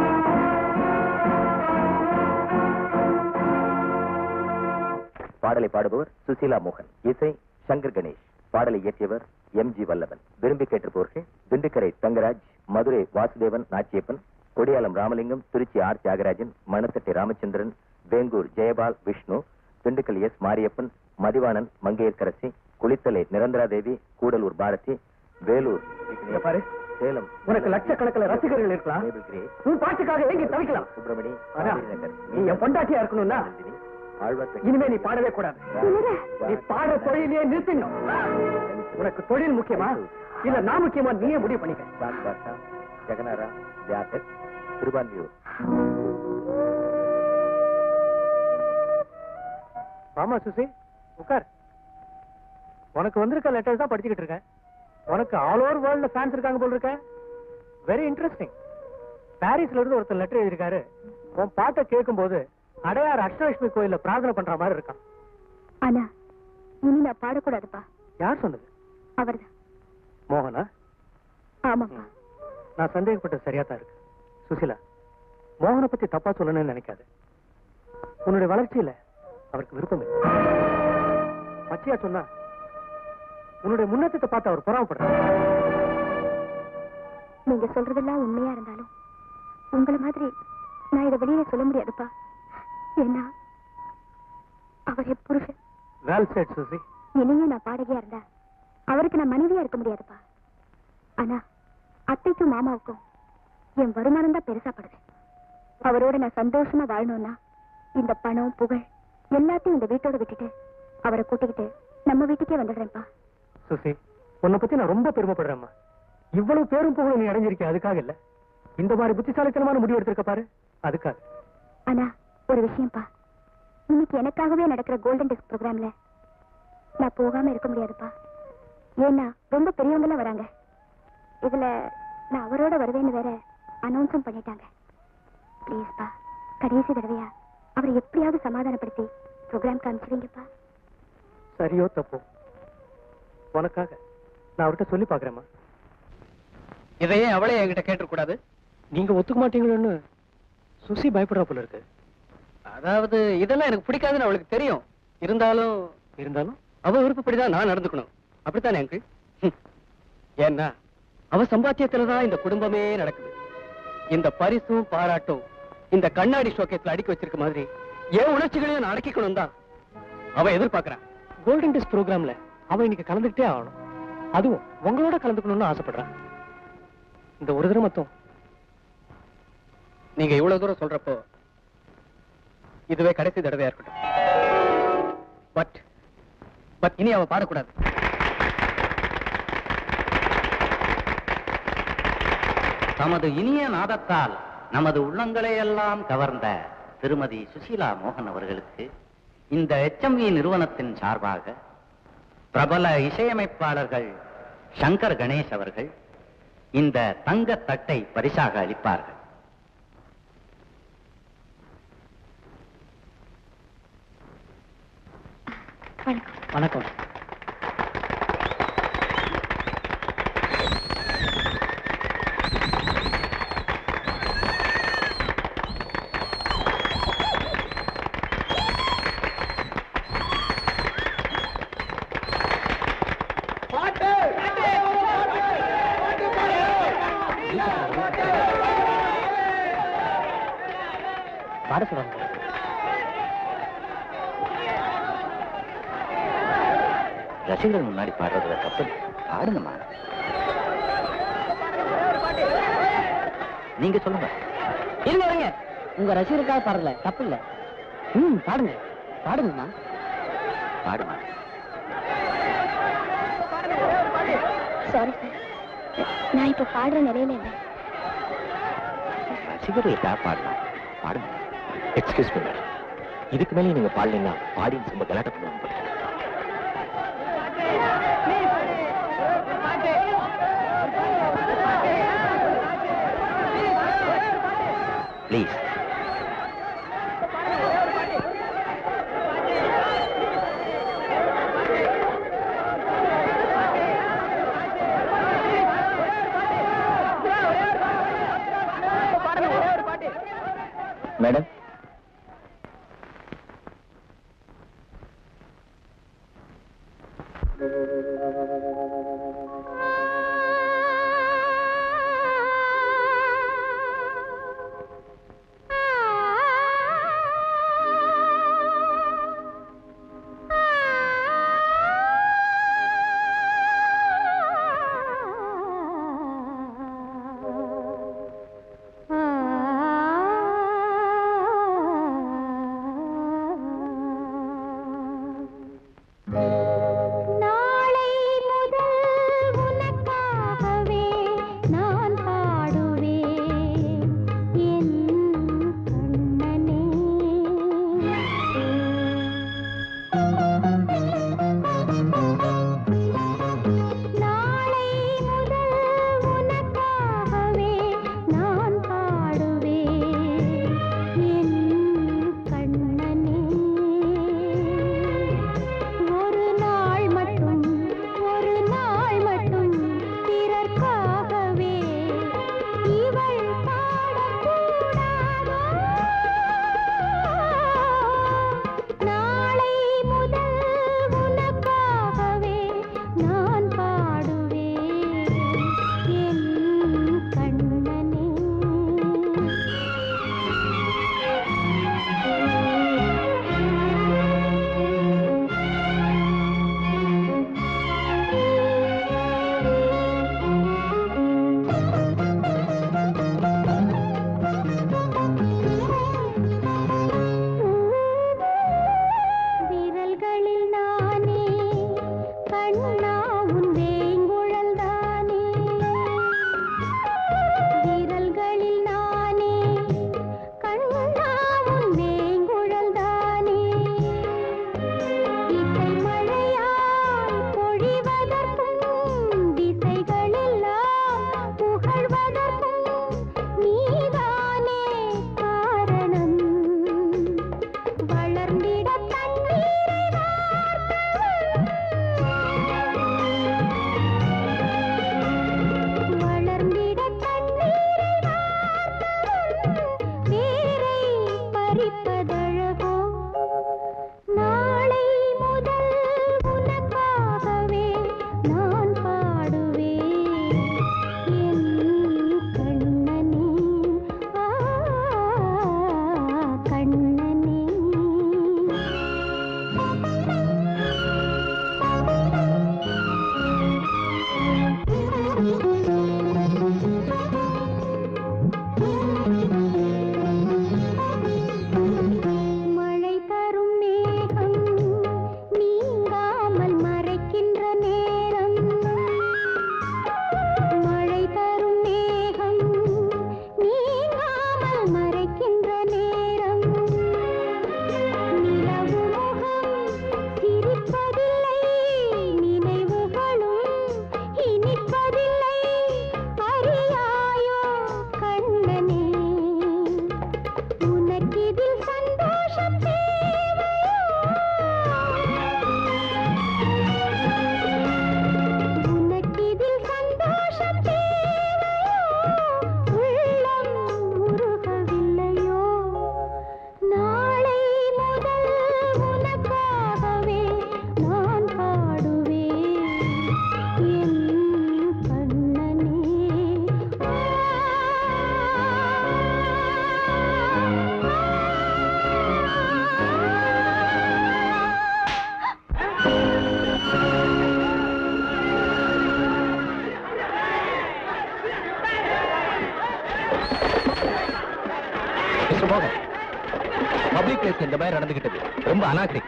பாடலை பாடுபவர் சுசீலா மோகன் இசை சங்கர் கணேஷ் பாடலை இயற்றியவர் எம் ஜி வல்லவன் விரும்பி கேட்டிருப்பவர்கள் திண்டுக்கரை தங்கராஜ் மதுரை வாசுதேவன் நாச்சியப்பன் கொடியாலம் ராமலிங்கம் திருச்சி ஆர் தியாகராஜன் மணத்தட்டை ராமச்சந்திரன் வேங்கூர் ஜெயபால் விஷ்ணு திண்டுக்கல் எஸ் மாரியப்பன் மதிவாணன் மங்கையர்கரசி குளித்தலை நிரந்தரா தேவி கூடலூர் பாரதி வேலூர் இங்க பாரு சேலம் உனக்கு லட்சக்கணக்கில் ரசிகர்கள் இருக்கலாம் நேபிள் கிரேஸ், உன் பாட்டுக்காக ஏங்கி தவிக்கலாம் சுப்பிரமணி ஆனா காவிரி நகர், நீ என் பொண்டாட்டியா இருக்கணும்னா நந்தினி, ஆழ்வார்பேட்டை, இனிமே நீ பாடவே கூடாது நீ பாடுற தொழிலே நிறுத்திடணும் உனக்கு தொழில் முக்கியமா இல்ல நான் முக்கியமா நீயே முடிவு பண்ணிக்க சாந்த் பாஷா ஜெகநாரா தியாகர் திருவான்மியூர் ஆமா சுசி உட்கார் உனக்கு வந்திருக்க லெட்டர்ஸ் தான் படிச்சுக்கிட்டு இருக்கேன் உனக்கு ஆல் ஓவர் வேர்ல்ட்ல ஃபேன்ஸ் இருக்காங்க போல இருக்க வெரி இன்ட்ரெஸ்டிங் பாரிஸ்ல இருந்து ஒருத்தர் லெட்டர் எழுதியிருக்காரு உன் பாட்டை கேட்கும்போது அடையார் அஷ்டலட்சுமி கோயில்ல பிரார்த்தனை பண்ற மாதிரி இருக்கான் ஆனா இனி நான் பாடக்கூடாதுப்பா யார் சொன்னது அவர்தான் மோகனா ஆமாப்பா நான் சந்தேகப்பட்டது சரியா தான் இருக்கு சுசிலா மோகனை பத்தி தப்பா சொல்லணும்னு நினைக்காத உன்னுடைய வளர்ச்சியில அவருக்கு விருப்பம் இல்லை பச்சையா சொன்னா உன்னுடைய முன்னேற்றத்தை பார்த்து அவர் பொறாமப்படுறாரு நீங்க சொல்றதெல்லாம் உண்மையா இருந்தாலும் உங்களை மாதிரி நான் இதை வெளியில சொல்ல முடியாதுப்பா ஏன்னா அவர் என் புருஷன் வெல் செட் சுசி இனியும் நான் பாடகியா இருந்தா அவருக்கு நான் மனைவியா இருக்க முடியாதுப்பா ஆனா அத்தைக்கும் மாமாவுக்கும் என் வருமானம் தான் பெருசா படுது அவரோட நான் சந்தோஷமா வாழணும்னா இந்த பணம் புகழ் எல்லாத்தையும் இந்த வீட்டோட விட்டுட்டு அவரை கூட்டிக்கிட்டு நம்ம வீட்டுக்கே வந்துடுறேன்ப்பா சுசி உன்னை பத்தி நான் ரொம்ப பெருமைப்படுறேம்மா இவ்வளவு பேரும் புகழ் நீ அடைஞ்சிருக்க அதுக்காக இல்ல இந்த மாதிரி புத்திசாலித்தனமான முடிவு எடுத்திருக்க பாரு அதுக்காக ஆனா ஒரு விஷயம்ப்பா இன்னைக்கு எனக்காகவே நடக்கிற கோல்டன் டிஸ்க் ப்ரோக்ராம்ல நான் போகாம இருக்க முடியாதுப்பா ஏன்னா ரொம்ப பெரியவங்க எல்லாம் வராங்க இதுல நான் அவரோட வருவேன்னு வேற அனௌன்ஸும் பண்ணிட்டாங்க ப்ளீஸ்ப்பா கடைசி தடவையா அவரை எப்படியாவது சமாதானப்படுத்தி ப்ரோக்ராம் காமிச்சிருங்கப்பா சரியோ தப்போ உனக்காக நான் அவர்கிட்ட சொல்லி பாக்குறேம்மா இதையே அவளே என்கிட்ட கேட்டுக்கூடாது நீங்க ஒத்துக்க மாட்டீங்களோன்னு சுசி பயப்படுறா போல இருக்கு அதாவது இதெல்லாம் எனக்கு பிடிக்காதுன்னு அவளுக்கு தெரியும் இருந்தாலும் இருந்தாலும் அவ விருப்பப்படிதான் நான் நடந்துக்கணும் அப்படித்தானே அங்கிள் ஹம். ஏன்னா அவ சம்பாத்தியத்துலதான் இந்த குடும்பமே நடக்குது இந்த பரிசும் பாராட்டும் இந்த கண்ணாடி ஷோகேஸ்ல அடுக்கி வச்சிருக்க மாதிரி என் உணர்ச்சிகளையும் நான் அடக்கிக்கணும் தான் அவ எதிர்பார்க்கறான் கோல்டன் டெஸ்ட் ப்ரோக்ராம்ல அவன் இன்னைக்கு கலந்துக்கிட்டே ஆகணும் அதுவும் உங்களோட கலந்துக்கணும்னு ஆசைப்படுறான் இந்த ஒரு தடவை மட்டும் நீங்க இவ்வளவு தூரம் சொல்றப்போ இதுவே கடைசி தடவையா இருக்கட்டும் பட் பட் இனி அவ பாடக்கூடாது தமது இனிய நாதத்தால் நமது உள்ளங்களை எல்லாம் கவர்ந்த திருமதி சுசீலா மோகன் அவர்களுக்கு இந்த எச்எம்வி நிறுவனத்தின் சார்பாக பிரபல இசையமைப்பாளர்கள் சங்கர் கணேஷ் அவர்கள் இந்த தங்க தட்டை பரிசாக அளிப்பார்கள் வணக்கம் வணக்கம் பாட சொல்றாங்க ரசிகர்கள் முன்னாடி பாடுறதுல தப்பு இல்லை. பாடுங்கம்மா நீங்க சொல்லுங்க இருங்க இருங்க உங்க ரசிகருக்காக பாடல தப்பு இல்ல ம் பாடுங்க பாடுங்கம்மா பாடுமா சாரி சார் நான் இப்ப பாடுற நிலையில இல்லை ரசிகர்களுக்காக பாடலாம் பாடுங்க எக்ஸ்கியூஸ் மீ மேடம் இதுக்கு மேலே நீங்க பாடலீங்கன்னா ஆடியன்ஸ் ரொம்ப கலாட்டம் பண்ணுவாங்க போல. ப்ளீஸ் மேடம் ஆ மோகன் பப்ளிக் பிளேஸ் இந்த மாதிரி நடந்துகிட்டது ரொம்ப அநாகரிக்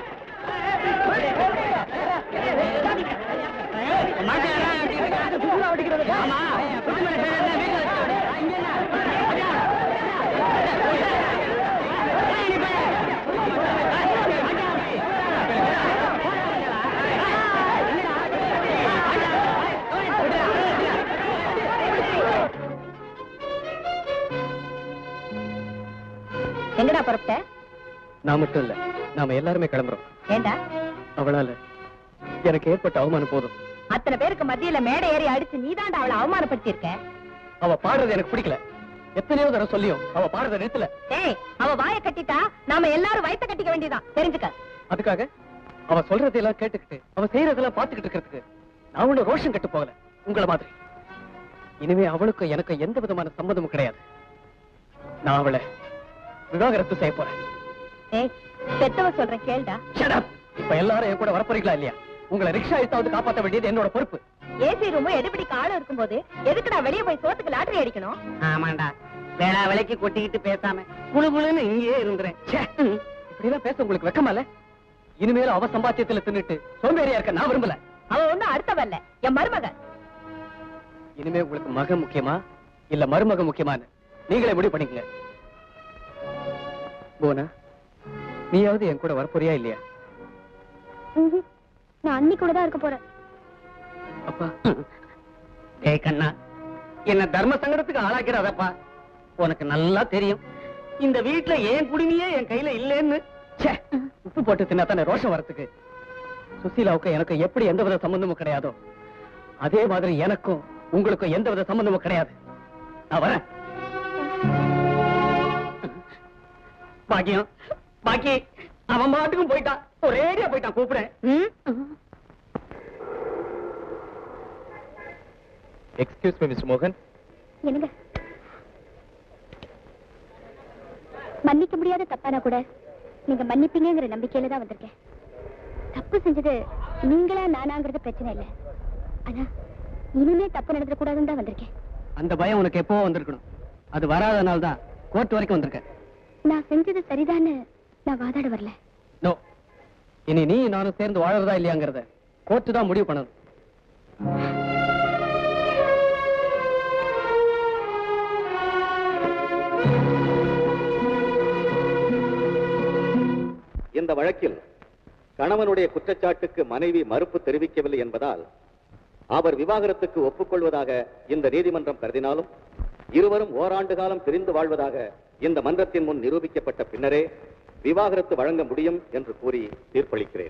எங்கடா புறப்பட்ட நான் மட்டும் இல்ல நாம எல்லாருமே கிளம்புறோம் ஏண்டா அவளால எனக்கு ஏற்பட்ட அவமானம் போதும் அத்தனை பேருக்கு மத்தியில மேடை ஏறி அடிச்சு நீதாண்டா அவளை அவமானப்படுத்தி இருக்க அவ பாடுறது எனக்கு பிடிக்கல எத்தனையோ தடவை சொல்லியும் அவ பாடுறத நிறுத்தல டேய் அவ வாயை கட்டிட்டா நாம எல்லாரும் வயித்த கட்டிக்க வேண்டியதான் தெரிஞ்சுக்க அதுக்காக அவ சொல்றதையெல்லாம் கேட்டுக்கிட்டு அவ செய்யறதெல்லாம் பாத்துக்கிட்டு இருக்கிறதுக்கு நான் ஒண்ணு ரோஷன் கட்டு போகல உங்கள மாதிரி இனிமே அவளுக்கும் எனக்கும் எந்த விதமான சம்மதமும் கிடையாது நான் அவளை விவாகரத்து செய்ய போறேன் ஏய் பெத்தவ சொல்றேன் கேளுடா Shut up. இப்ப எல்லாரும் என் கூட வரப்போறீங்களா இல்லையா உங்களை ரிக்ஷா எடுத்தாவது காப்பாத்த வேண்டியது என்னோட பொறுப்பு ஏசி ரூம் எடுபடிக்கு ஆளு இருக்கும்போது எதுக்குடா வெளிய போய் சோத்துக்கு லாட்டரி அடிக்கணும் ஆமாண்டா வேளா விலைக்கு கொட்டிக்கிட்டு பேசாம குளு குளுன்னு இங்கேயே இருந்துறேன் ச்சே, இப்படி எல்லாம் பேச உங்களுக்கு வெக்கமா இல்ல இனிமேலும் அவ சம்பாத்தியத்துல தின்னுட்டு சோம்பேறியா இருக்க நான் விரும்பல அவ ஒண்ணும் அடுத்தவல்ல என் மருமக இனிமே உங்களுக்கு மகன் முக்கியமா இல்ல மருமக முக்கியமான்னு நீங்களே முடிவு பண்ணிக்கங்க போனா நீயாவது என் கூட வரப்போறியா இல்லையா ம்ஹும். நான் அன்னி கூட தான் இருக்க போறேன் அப்பா டேய் கண்ணா என்ன தர்ம சங்கடத்துக்கு ஆளாக்கிறாதப்பா உனக்கு நல்லா தெரியும் இந்த வீட்டுல ஏன் குடுமையே என் கையில இல்லைன்னு ச்சே, உப்பு போட்டு தின்னா தானே ரோஷம் வரத்துக்கு சுசீலாவுக்கு எனக்கு எப்படி எந்த வித சம்பந்தமும் கிடையாதோ அதே மாதிரி எனக்கும் உங்களுக்கும் எந்த வித சம்பந்தமும் கிடையாது நான் வரேன் பாக்கியம் பாக்கி அவன் பாட்டுக்கும் போயிட்டான் ஒரேடியா போயிட்டான் கூப்பிடுறேன் எக்ஸ்கியூஸ் மீ மிஸ்டர் மோகன் என்னங்க மன்னிக்க முடியாத தப்பானா கூட நீங்க மன்னிப்பீங்கங்கிற நம்பிக்கையில தான் வந்திருக்கேன் தப்பு செஞ்சது நீங்களா நானாங்கிறது பிரச்சனை இல்ல ஆனா இனிமே தப்பு நடந்துடக்கூடாதுன்னு தான் வந்திருக்கேன் அந்த பயம் உனக்கு எப்போ வந்திருக்கணும் அது வராதனால தான் கோர்ட் வரைக்கும் வந்திருக்கேன் நான் செஞ்சது சரிதான்னு நான் வாதாட வரல நோ இனி நீ நானும் சேர்ந்து வாழறதா இல்லையாங்கிறத கோர்ட்டு தான் முடிவு பண்ணணும் இந்த வழக்கில் கணவனுடைய குற்றச்சாட்டுக்கு மனைவி மறுப்பு தெரிவிக்கவில்லை என்பதால் அவர் விவாகரத்துக்கு ஒப்புக்கொள்வதாக இந்த நீதிமன்றம் கருதினாலும் இருவரும் ஓராண்டு காலம் பிரிந்து வாழ்வதாக இந்த மன்றத்தின் முன் நிரூபிக்கப்பட்ட பின்னரே விவாகரத்து வழங்க முடியும் என்று கூறி தீர்ப்பளிக்கிறேன்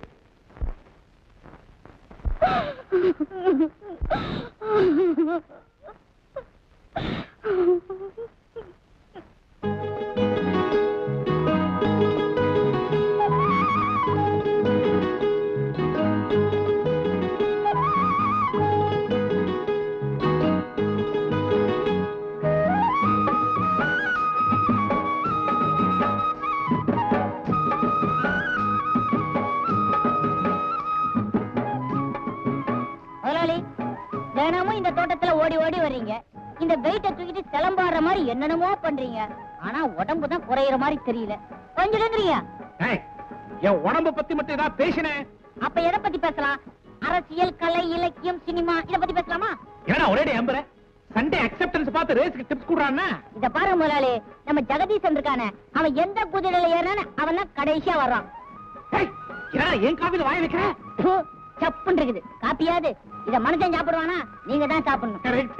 முதலாளி தினமும் இந்த தோட்டத்துல ஓடி ஓடி வர்றீங்க இந்த வெயிட்ட தூக்கிட்டு கிளம்பாடுற மாதிரி என்னென்னமோ பண்றீங்க ஆனா உடம்பு தான் குறையிற மாதிரி தெரியல கொஞ்சம் எழுந்துறீங்க என் உடம்ப பத்தி மட்டும் ஏதாவது பேசினேன் அப்ப எதை பத்தி பேசலாம் அரசியல் கலை இலக்கியம் சினிமா இத பத்தி பேசலாமா ஏன்னா ஒரே அம்புற சண்டே அக்செப்டன்ஸ் பார்த்து ரேஸ்க்கு டிப்ஸ் கூடுறான்னா இத பாருங்க முதலாளி நம்ம ஜெகதீசன் இருக்கானே அவன் எந்த குதிரையில ஏறானு அவன் தான் கடைசியா வர்றான் ஏன்னா என் காவில வாய வைக்கிற ப்பு, சப்புன்னு இருக்குது காப்பியாது இத மனுஷன் சாப்பிடுவானா நீங்க தான் சாப்பிடணும் கரெக்ட்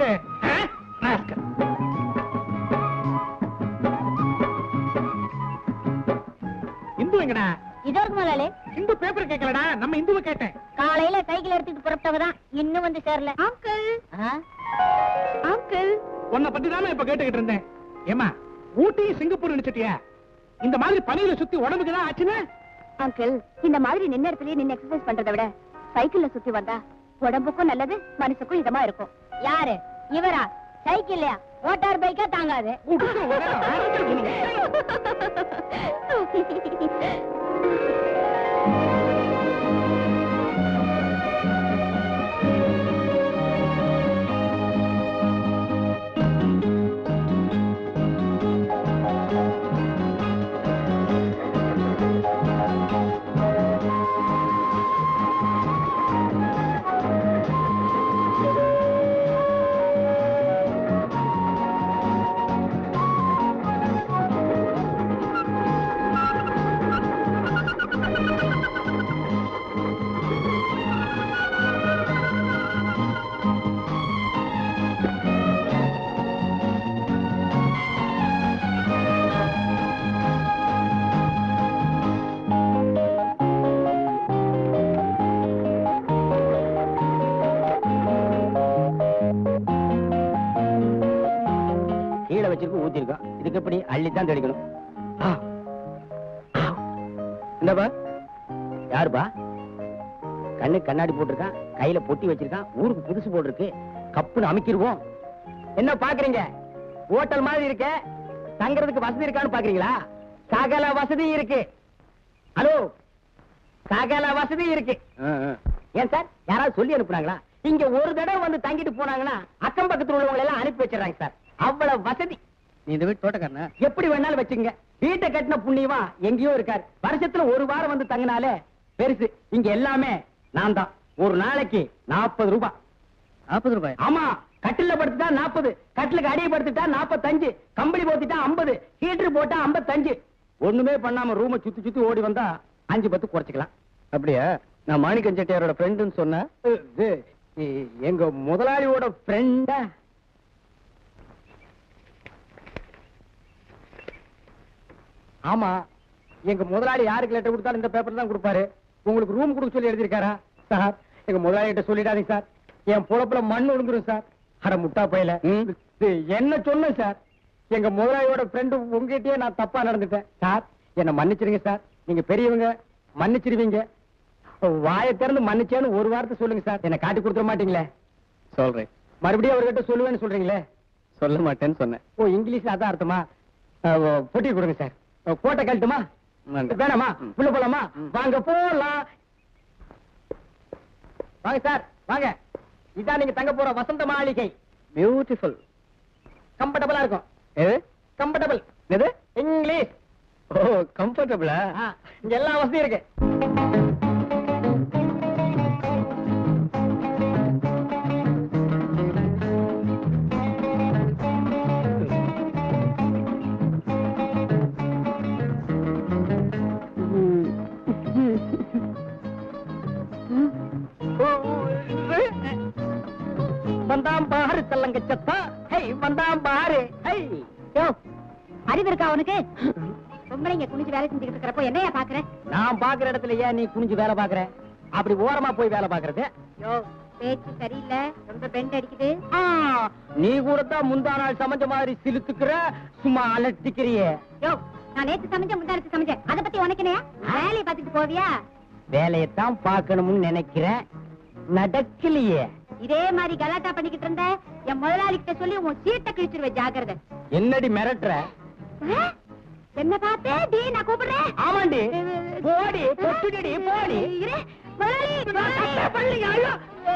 இந்து எங்கடா இதோ இருக்கு முதலாளி இந்து பேப்பர் கேட்கலடா நம்ம இந்துவை கேட்டேன் காலையில சைக்கிள் எடுத்துட்டு புறப்பட்டவ தான் இன்னும் வந்து சேரல அங்கிள் அங்கிள் உன்னை பத்தி தானே இப்ப கேட்டுக்கிட்டு இருந்தேன் ஏமா ஊட்டி சிங்கப்பூர் நினைச்சிட்டியா இந்த மாதிரி பனியில சுத்தி உடம்புக்கு தான் ஆச்சுன்னு அங்கிள் இந்த மாதிரி நின்ன இடத்துலயே நின்னு எக்ஸசைஸ் பண்றதை விட சைக்கிள்ல சுத்தி வந்தா உடம்புக்கும் நல்லது மனசுக்கும் இதமா இருக்கும் யாரு இவரா சைக்கிள்லயா மோட்டார் பைக்கா தாங்காது உடுக்கு ஒரே ஆரஞ்சல் குணம். வச்சிருக்கு ஊத்திருக்கோம் இதுக்கு எப்படி அள்ளித்தான் தெளிக்கணும் ஆ. ஆ. இந்தப்பா யாருப்பா கண்ணு கண்ணாடி போட்டிருக்கான் கையில பொட்டி வச்சிருக்கான் ஊருக்கு புதுசு போட்டிருக்கு கப்புன்னு அமைக்கிருவோம் என்ன பாக்குறீங்க ஹோட்டல் மாதிரி இருக்க தங்கறதுக்கு வசதி இருக்கான்னு பாக்குறீங்களா சகல வசதி இருக்கு ஹலோ சகல வசதி இருக்கு ஏன் சார் யாராவது சொல்லி அனுப்புனாங்களா இங்க ஒரு தடவை வந்து தங்கிட்டு போனாங்கன்னா அக்கம் பக்கத்துல உள்ளவங்க எல்லாம் அனுப்பி வச்சிடறாங்க சார் அவ்வளவு வசதி நீ இந்த வீட்டு தோட்டக்காரனா எப்படி வேணாலும் வச்சுங்க வீட்டை கட்டின புண்ணியமா எங்கேயோ இருக்காரு வருஷத்துல ஒரு வாரம் வந்து தங்கினாலே பெருசு இங்க எல்லாமே நான் தான் ஒரு நாளைக்கு நாற்பது ரூபாய் நாற்பது ரூபாய் ஆமா கட்டில படுத்துட்டா நாற்பது கட்டிலுக்கு அடியை படுத்துட்டா நாற்பத்தஞ்சு கம்பளி போத்திட்டா ஐம்பது ஹீட்டர் போட்டா ஐம்பத்தஞ்சு ஒண்ணுமே பண்ணாம ரூமை சுத்தி சுத்தி ஓடி வந்தா அஞ்சு பத்து குறைச்சிக்கலாம் அப்படியா நான் மாணிக்கம் செட்டியாரோட ஃப்ரெண்டுன்னு சொன்னேன் இது, இ- எங்க முதலாளியோட ஃப்ரெண்டா ஆமா எங்க முதலாளி யாருக்கு லெட்டர் கொடுத்தாலும் இந்த பேப்பர் தான் கொடுப்பாரு உங்களுக்கு ரூம் கொடுக்க சொல்லி எழுதிருக்காரா சார் எங்க முதலாளி கிட்ட சொல்லிடாதீங்க சார் என் பொழப்புல மண் விழுந்துரும் சார் அட முட்டா பையல ம். இது என்ன சொன்னேன் சார் எங்க முதலாளியோட ஃப்ரெண்டு உங்ககிட்டயே நான் தப்பா நடந்துட்டேன் சார் என்ன மன்னிச்சிருங்க சார் நீங்க பெரியவங்க மன்னிச்சிருவீங்க வாயை திறந்து மன்னிச்சேன்னு ஒரு வார்த்தை சொல்லுங்க சார் என்ன காட்டி கொடுத்துட மாட்டீங்களே சொல்றேன் மறுபடியும் அவர்கிட்ட சொல்லுவேன்னு சொல்றீங்களே சொல்ல மாட்டேன்னு சொன்னேன் ஓ இங்கிலீஷ்ல அதான் அர்த்தமா அஹ், ஓ, பொட்டி கொடுங்க சார் அஹ், கோட்டை கழட்டுமா வேண்டாம். வேணாமா ம். உள்ள போலாமா ம். வாங்க போலாம் வாங்க சார் வாங்க இதான் நீங்க தங்க போற வசந்த மாளிகை பியூட்டிஃபுல் கம்ஃபர்டபுளா இருக்கும் எது கம்ஃபர்டபுள் எது இங்கிலீஷ் ஓ கம்ஃபர்டபுளா ஆ, இங்க எல்லா வசதியும் இருக்கு வந்தாம் பாரு தள்ளங்க சத்தா ஹை வந்தாம் பாரு ஹை யோ அறிவு இருக்கா உனக்கு பொம்பளைங்க குனிஞ்சு வேலை செஞ்சுக்கிட்டு இருக்கிறப்போ என்னையா பாக்குற நான் பாக்குற இடத்துல ஏன் நீ குனிஞ்சு வேலை பாக்குற அப்படி ஓரமா போய் வேலை பாக்குறது யோ பேச்சு சரியில்லை ரொம்ப பெண்ட் அடிக்குது ஆ, நீ கூட தான் முந்தா நாள் சமைச்ச மாதிரி சிலுத்துக்கிற சும்மா அலட்டிக்கிறியே யோ நான் நேத்து சமைச்சேன் முந்தானத்து சமைச்சேன் அத பத்தி உனக்கு என்னையா வேலையை பார்த்துட்டு போவியா வேலையத்தான் பார்க்கணும்னு நினைக்கிறேன் நடக்கலையே இதே மாதிரி கலாட்டா பண்ணிக்கிட்டு இருந்த என் முதலாளி கிட்ட சொல்லி உன் சீட்டை கிழிச்சிருவேன் ஜாக்கிரதை என்னடி மிரட்டுற ஆ? என்ன பார்த்தே டி நான் கூப்பிடுறேன் ஆமாண்டி போடி பொட்டுடி போடி இரு, முதலாளி, முதலாளி. பள்ளிங்க, ஐயோ.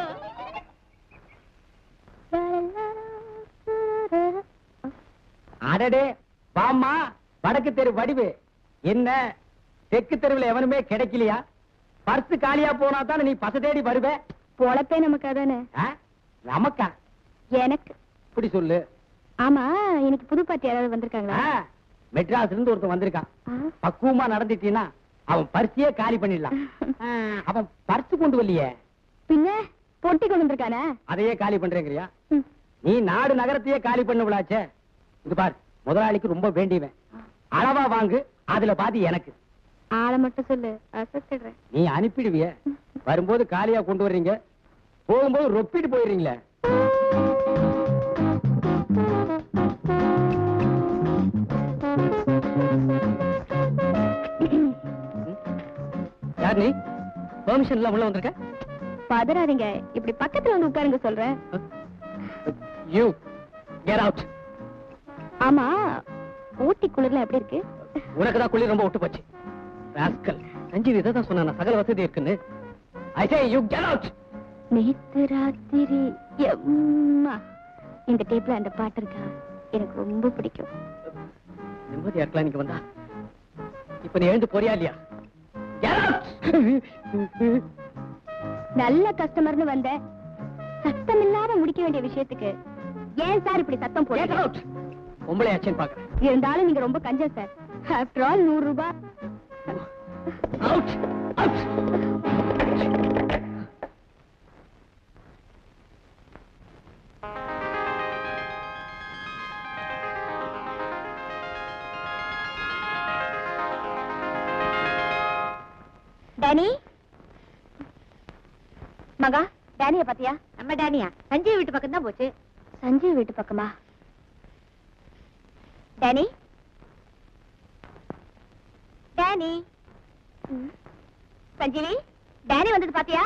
அடடே வாம்மா வடக்கு தெரு வடிவு என்ன தெற்கு தெருவுல எவனுமே கிடைக்கலையா பர்ஸ் காலியா போனா தானே நீ பச தேடி வருவ பொழப்பே நமக்கு அதானே ஆ? நமக்கா எனக்கு இப்படி சொல்லு ஆமா இன்னைக்கு புது பாட்டி யாராவது வந்திருக்காங்களா ஆ, மெட்ராஸ்ல இருந்து ஒருத்தன் வந்திருக்கான் ஆ? பக்குவமா நடந்துட்டீன்னா அவன் பர்சியே காலி பண்ணிடலாம் ஆ, அவன் பர்ஸ் கொண்டு வரலையே பின்ன பொட்டி கொண்டு வந்திருக்கானே அதையே காலி பண்றேங்கறியா ம். நீ நாடு நகரத்தையே காலி பண்ண விழாச்சே இது பார் முதலாளிக்கு ரொம்ப வேண்டியவன் அளவா வாங்கு அதுல பாதி எனக்கு ஆளை மட்டும் சொல்லு அசத்திடுறேன் நீ அனுப்பிடுவிய வரும்போது காலியா கொண்டு வர்றீங்க போகும்போது ரொப்பிட்டு போயிடுறீங்களே யார் நீ பெர்மிஷன் எல்லாம் உள்ள வந்திருக்க பதறாதீங்க இப்படி பக்கத்துல வந்து உட்காருங்க சொல்றேன் யூ கெட் அவுட் ஆமா ஊட்டி குளிர்ல எப்படி இருக்கு உனக்கு தான் குளிர் ரொம்ப விட்டு போச்சு ராஸ்கல் சஞ்சீவ் இதை தான் சொன்னா சகல வசதி இருக்குன்னு I say you get out நேத்து ராத்திரி எம்மா இந்த டேப்ல அந்த பாட்டு இருக்கா எனக்கு ரொம்ப பிடிக்கும் நிம்மதியா இருக்கலாம் நீங்க வந்தா இப்ப நீ எழுந்து போறியா இல்லையா Get out! நல்ல கஸ்டமர்னு வந்த சத்தம் இல்லாம முடிக்க வேண்டிய விஷயத்துக்கு ஏன் சார் இப்படி சத்தம் Get போடுறீங்க out! பொம்பளை ஆச்சேன்னு பாக்குறேன் இருந்தாலும் நீங்க ரொம்ப கஞ்சம் சார் ஆஃப்டர் ஆல் நூறு ரூபாய் அவுட் அவுட் டேனி மகா டேனிய பாத்தியா நம்ம டேனியா சஞ்சய் வீட்டு பக்கம் தான் போச்சு சஞ்சய் வீட்டு பக்கமா டேனி டேனி ம். சஞ்சீவி டேனி வந்தது பாத்தியா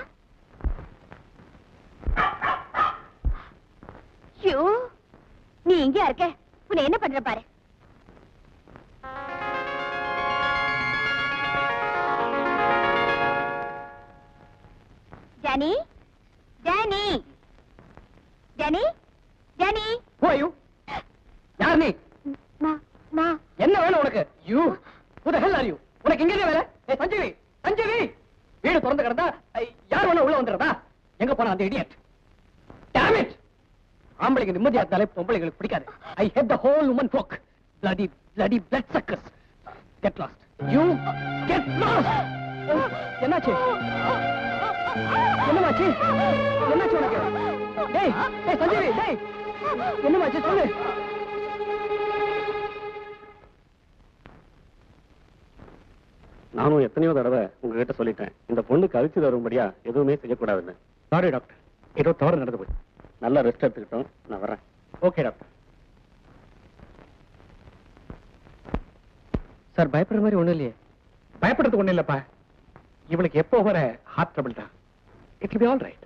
ஐயோ நீ இங்கேயா இருக்க உன்னை என்ன பண்ற பாரு Danny Danny Danny Danny Who are you? யார் நீ நான் நான் என்ன வேணும் உனக்கு you who the hell are you உனக்கு எங்க வேலை ஏய் சஞ்சீவி சஞ்சீவி வீடு திறந்து கிடந்தா ஐ, யார் வேணா உள்ள வந்துடுறதா எங்க போனா அந்த இடியட் damn it ஆம்பளைங்க நிம்மதியா இருந்தாலே பொம்பளைங்களுக்கு பிடிக்காது I hate the whole women folk bloody bloody blood suckers get lost you get lost என்னாச்சு என்னமாச்சு என்னாச்சு உனக்கு டேய் டேய் சஞ்சீவி டேய் என்னமாச்சு சொல்லு நானும் எத்தனையோ தடவை உங்ககிட்ட சொல்லிட்டேன் இந்த பொண்ணுக்கு அழிச்சு தரும்படியா எதுவுமே செய்யக்கூடாதுன்னு சாரி டாக்டர் ஏதோ தவறு நடந்து போச்சு நல்லா ரெஸ்ட் எடுத்துக்கிட்டோம் நான் வரேன் ஓகே டாக்டர் சார் பயப்படுற மாதிரி ஒண்ணும் இல்லையே பயப்படுறதுக்கு ஒண்ணு இல்லப்பா இவளுக்கு எப்போ வர ஹார்ட் ட்ரபிள் தான் இட் பி ஆல் ரைட்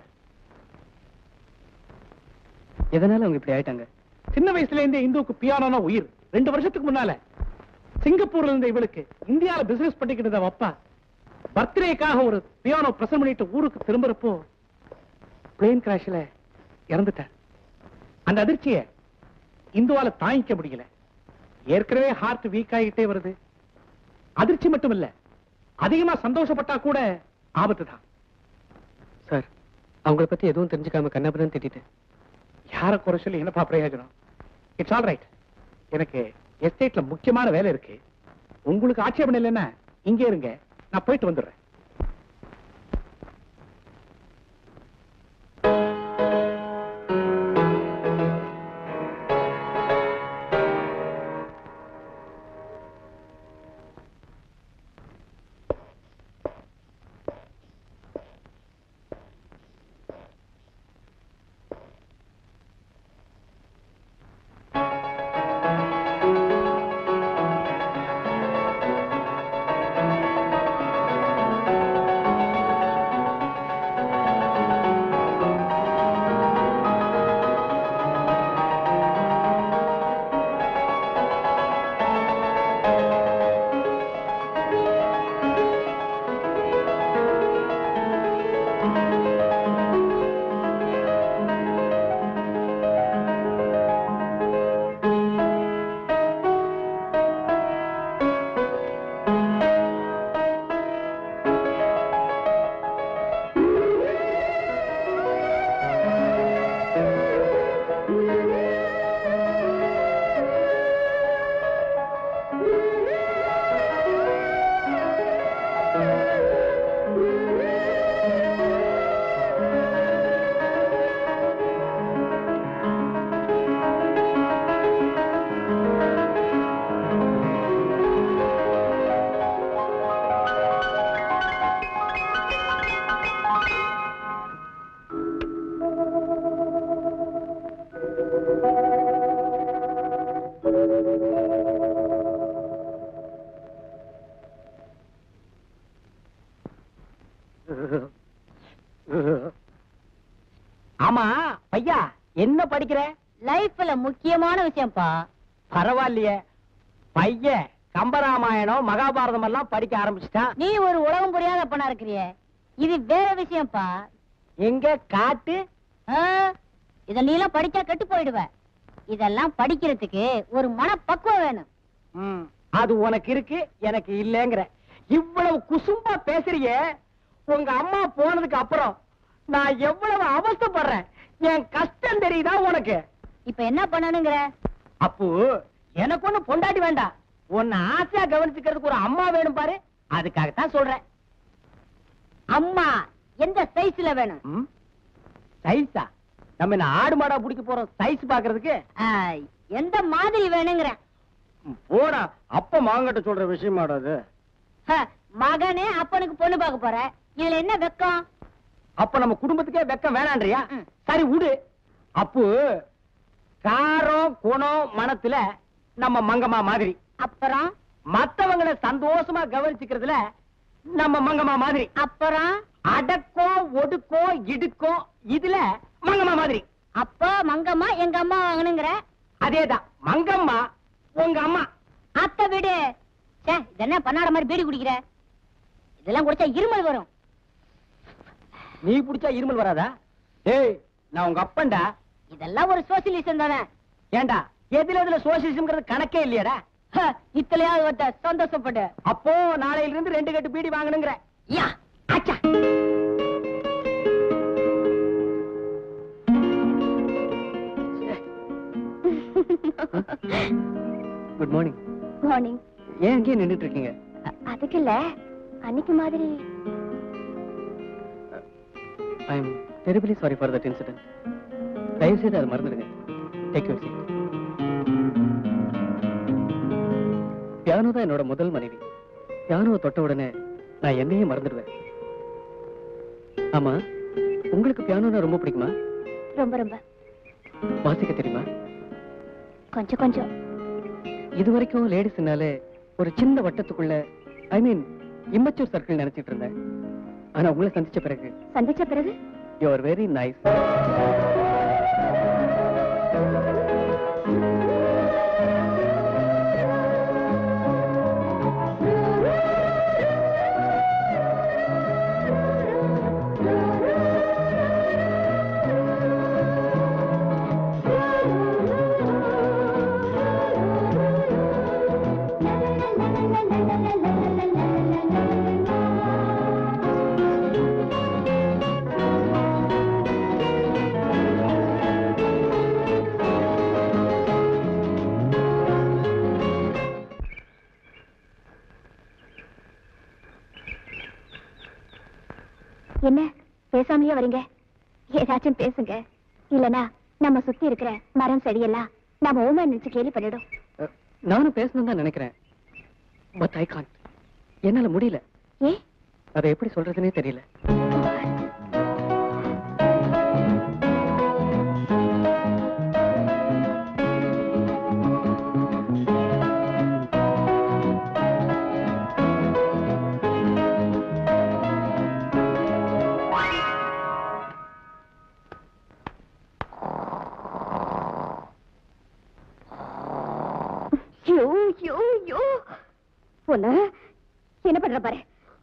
எதனால அவங்க இப்படி ஆயிட்டாங்க சின்ன வயசுல இருந்தே இந்துவுக்கு பியானோனா உயிர் ரெண்டு வருஷத்துக்கு முன்னால சிங்கப்பூர்ல இருந்த இவளுக்கு இந்தியால பிசினஸ் பண்ணிக்கிட்டு இருந்த அவ அப்பா பர்த்டேக்காக ஒரு பியானோ பிரசன்ட் பண்ணிட்டு ஊருக்கு திரும்புறப்போ பிளேன் கிராஷ்ல இறந்துட்டார் அந்த அதிர்ச்சிய இந்துவால தாங்கிக்க முடியல ஏற்கனவே ஹார்ட் வீக் ஆகிட்டே வருது அதிர்ச்சி மட்டும் இல்ல அதிகமா சந்தோஷப்பட்டா கூட ஆபத்து தான் சார் அவங்கள பத்தி எதுவும் தெரிஞ்சுக்காம கண்ணாபுரம் திட்டிட்டேன் யார குறை சொல்லி என்னப்பா பிரயோஜனம் இட்ஸ் ஆல் ரைட் எனக்கு எஸ்டேட்ல முக்கியமான வேலை இருக்கு உங்களுக்கு ஆட்சேபணம் இல்லைன்னா இங்கே இருங்க நான் போயிட்டு வந்துடுறேன் ஆமா பையா என்ன படிக்கிற லைஃப்ல முக்கியமான விஷயம்ப்பா பரவாயில்லையே பையன் கம்பராமாயணம் மகாபாரதம் எல்லாம் படிக்க ஆரம்பிச்சுட்டான் நீ ஒரு உலகம் புரியாத அப்பனா இருக்கிறியே இது வேற விஷயம்ப்பா எங்க காட்டு ஆ, இத நீ எல்லாம் படிச்சா கெட்டு போயிடுவ இதெல்லாம் படிக்கிறதுக்கு ஒரு மனப்பக்குவம் வேணும் ம், அது உனக்கு இருக்கு எனக்கு இல்லங்கிற இவ்வளவு குசும்பா பேசுறியே உங்க அம்மா போனதுக்கு அப்புறம் நான் எவ்வளவு அவஸ்தைப்படுறேன் என் கஷ்டம் தெரியுதா உனக்கு இப்ப என்ன பண்ணணுங்கிற அப்போ எனக்கு ஒண்ணு பொண்டாட்டி வேண்டாம் உன்னை ஆசையா கவனிச்சுக்கிறதுக்கு ஒரு அம்மா வேணும் பாரு அதுக்காகத்தான் சொல்றேன் அம்மா எந்த சைஸ்ல வேணும் ம்? சைஸா நம்ம என்ன ஆடு மாடா பிடிக்க போறோம் சைஸ் பாக்குறதுக்கு ஆ, எந்த மாதிரி வேணுங்கிற போடா அப்ப மாங்கட்ட சொல்ற விஷயமாடா அது ஹ, மகனே அப்பனுக்கு பொண்ணு பார்க்க போற இதுல என்ன வெக்கம் அப்ப நம்ம குடும்பத்துக்கே வெக்கம் வேணான்றியா ம். சரி விடு அப்போ காரம் குணம் மனத்துல நம்ம மங்கம்மா மாதிரி அப்புறம் மத்தவங்களை சந்தோஷமா கவனிச்சுக்கிறதுல நம்ம மங்கம்மா மாதிரி அப்புறம் அடக்கம் ஒடுக்கம் இடுக்கம் இதுல மங்கம்மா மாதிரி அப்போ மங்கம்மா எங்க அம்மா வாங்கணுங்கிற அதேதான் மங்கம்மா உங்க அம்மா அத்தை வீடு சே இது என்ன பண்ணாட மாதிரி பீடி குடிக்கிற இதெல்லாம் குடிச்சா இருமல் வரும் நீ புடிச்சா இருமல் வராதா ஏய் நான் உங்க அப்பன்டா இதெல்லாம் ஒரு சோசியலிசம் தானே ஏண்டா எதுல எதுல சோசியலிசம்ங்கிறது கணக்கே இல்லையாடா ஹ, இத்தலையாவது ஒருத்த சந்தோஷப்பட்டு அப்போ நாளையில இருந்து ரெண்டு கட்டு பீடி வாங்கணுங்கிற யா ஆச்சா குட் மார்னிங் மார்னிங் ஏன் அங்கேயே நின்னுட்டு இருக்கீங்க அதுக்கு இல்ல அன்னைக்கு மாதிரி I am terribly sorry for that incident தயவு செய்து அதை மறந்துடுங்க டேக் யூர் சீட் பியானோ தான் என்னோட முதல் மனைவி பியானோவை தொட்ட உடனே நான் என்னையே மறந்துடுவேன் ஆமா உங்களுக்கு பியானோனா ரொம்ப பிடிக்குமா ரொம்ப ரொம்ப வாசிக்க தெரியுமா கொஞ்சம் கொஞ்சம் இது வரைக்கும் லேடிஸ்னாலே ஒரு சின்ன வட்டத்துக்குள்ள ஐ மீன் இம்மச்சூர் சர்க்கிள் நினைச்சிட்டு இருந்தேன் ஆனா உங்களை சந்திச்ச பிறகு சந்திச்ச பிறகு யூ ஆர் வெரி நைஸ் என்ன பேசாமலே வரீங்க ஏதாச்சும் பேசுங்க இல்லனா நம்ம சுத்தி இருக்கிற மரம் செடியெல்லாம் நம்ம ஓமா நினைச்சு கேலி பண்ணிடும் நானும் பேசணும் தான் நினைக்கிறேன் பட் ஐ காண்ட் என்னால முடியல ஏ அதை எப்படி சொல்றதுனே தெரியல யோ யோ யோ பொண்ணு என்ன பண்ற பாரு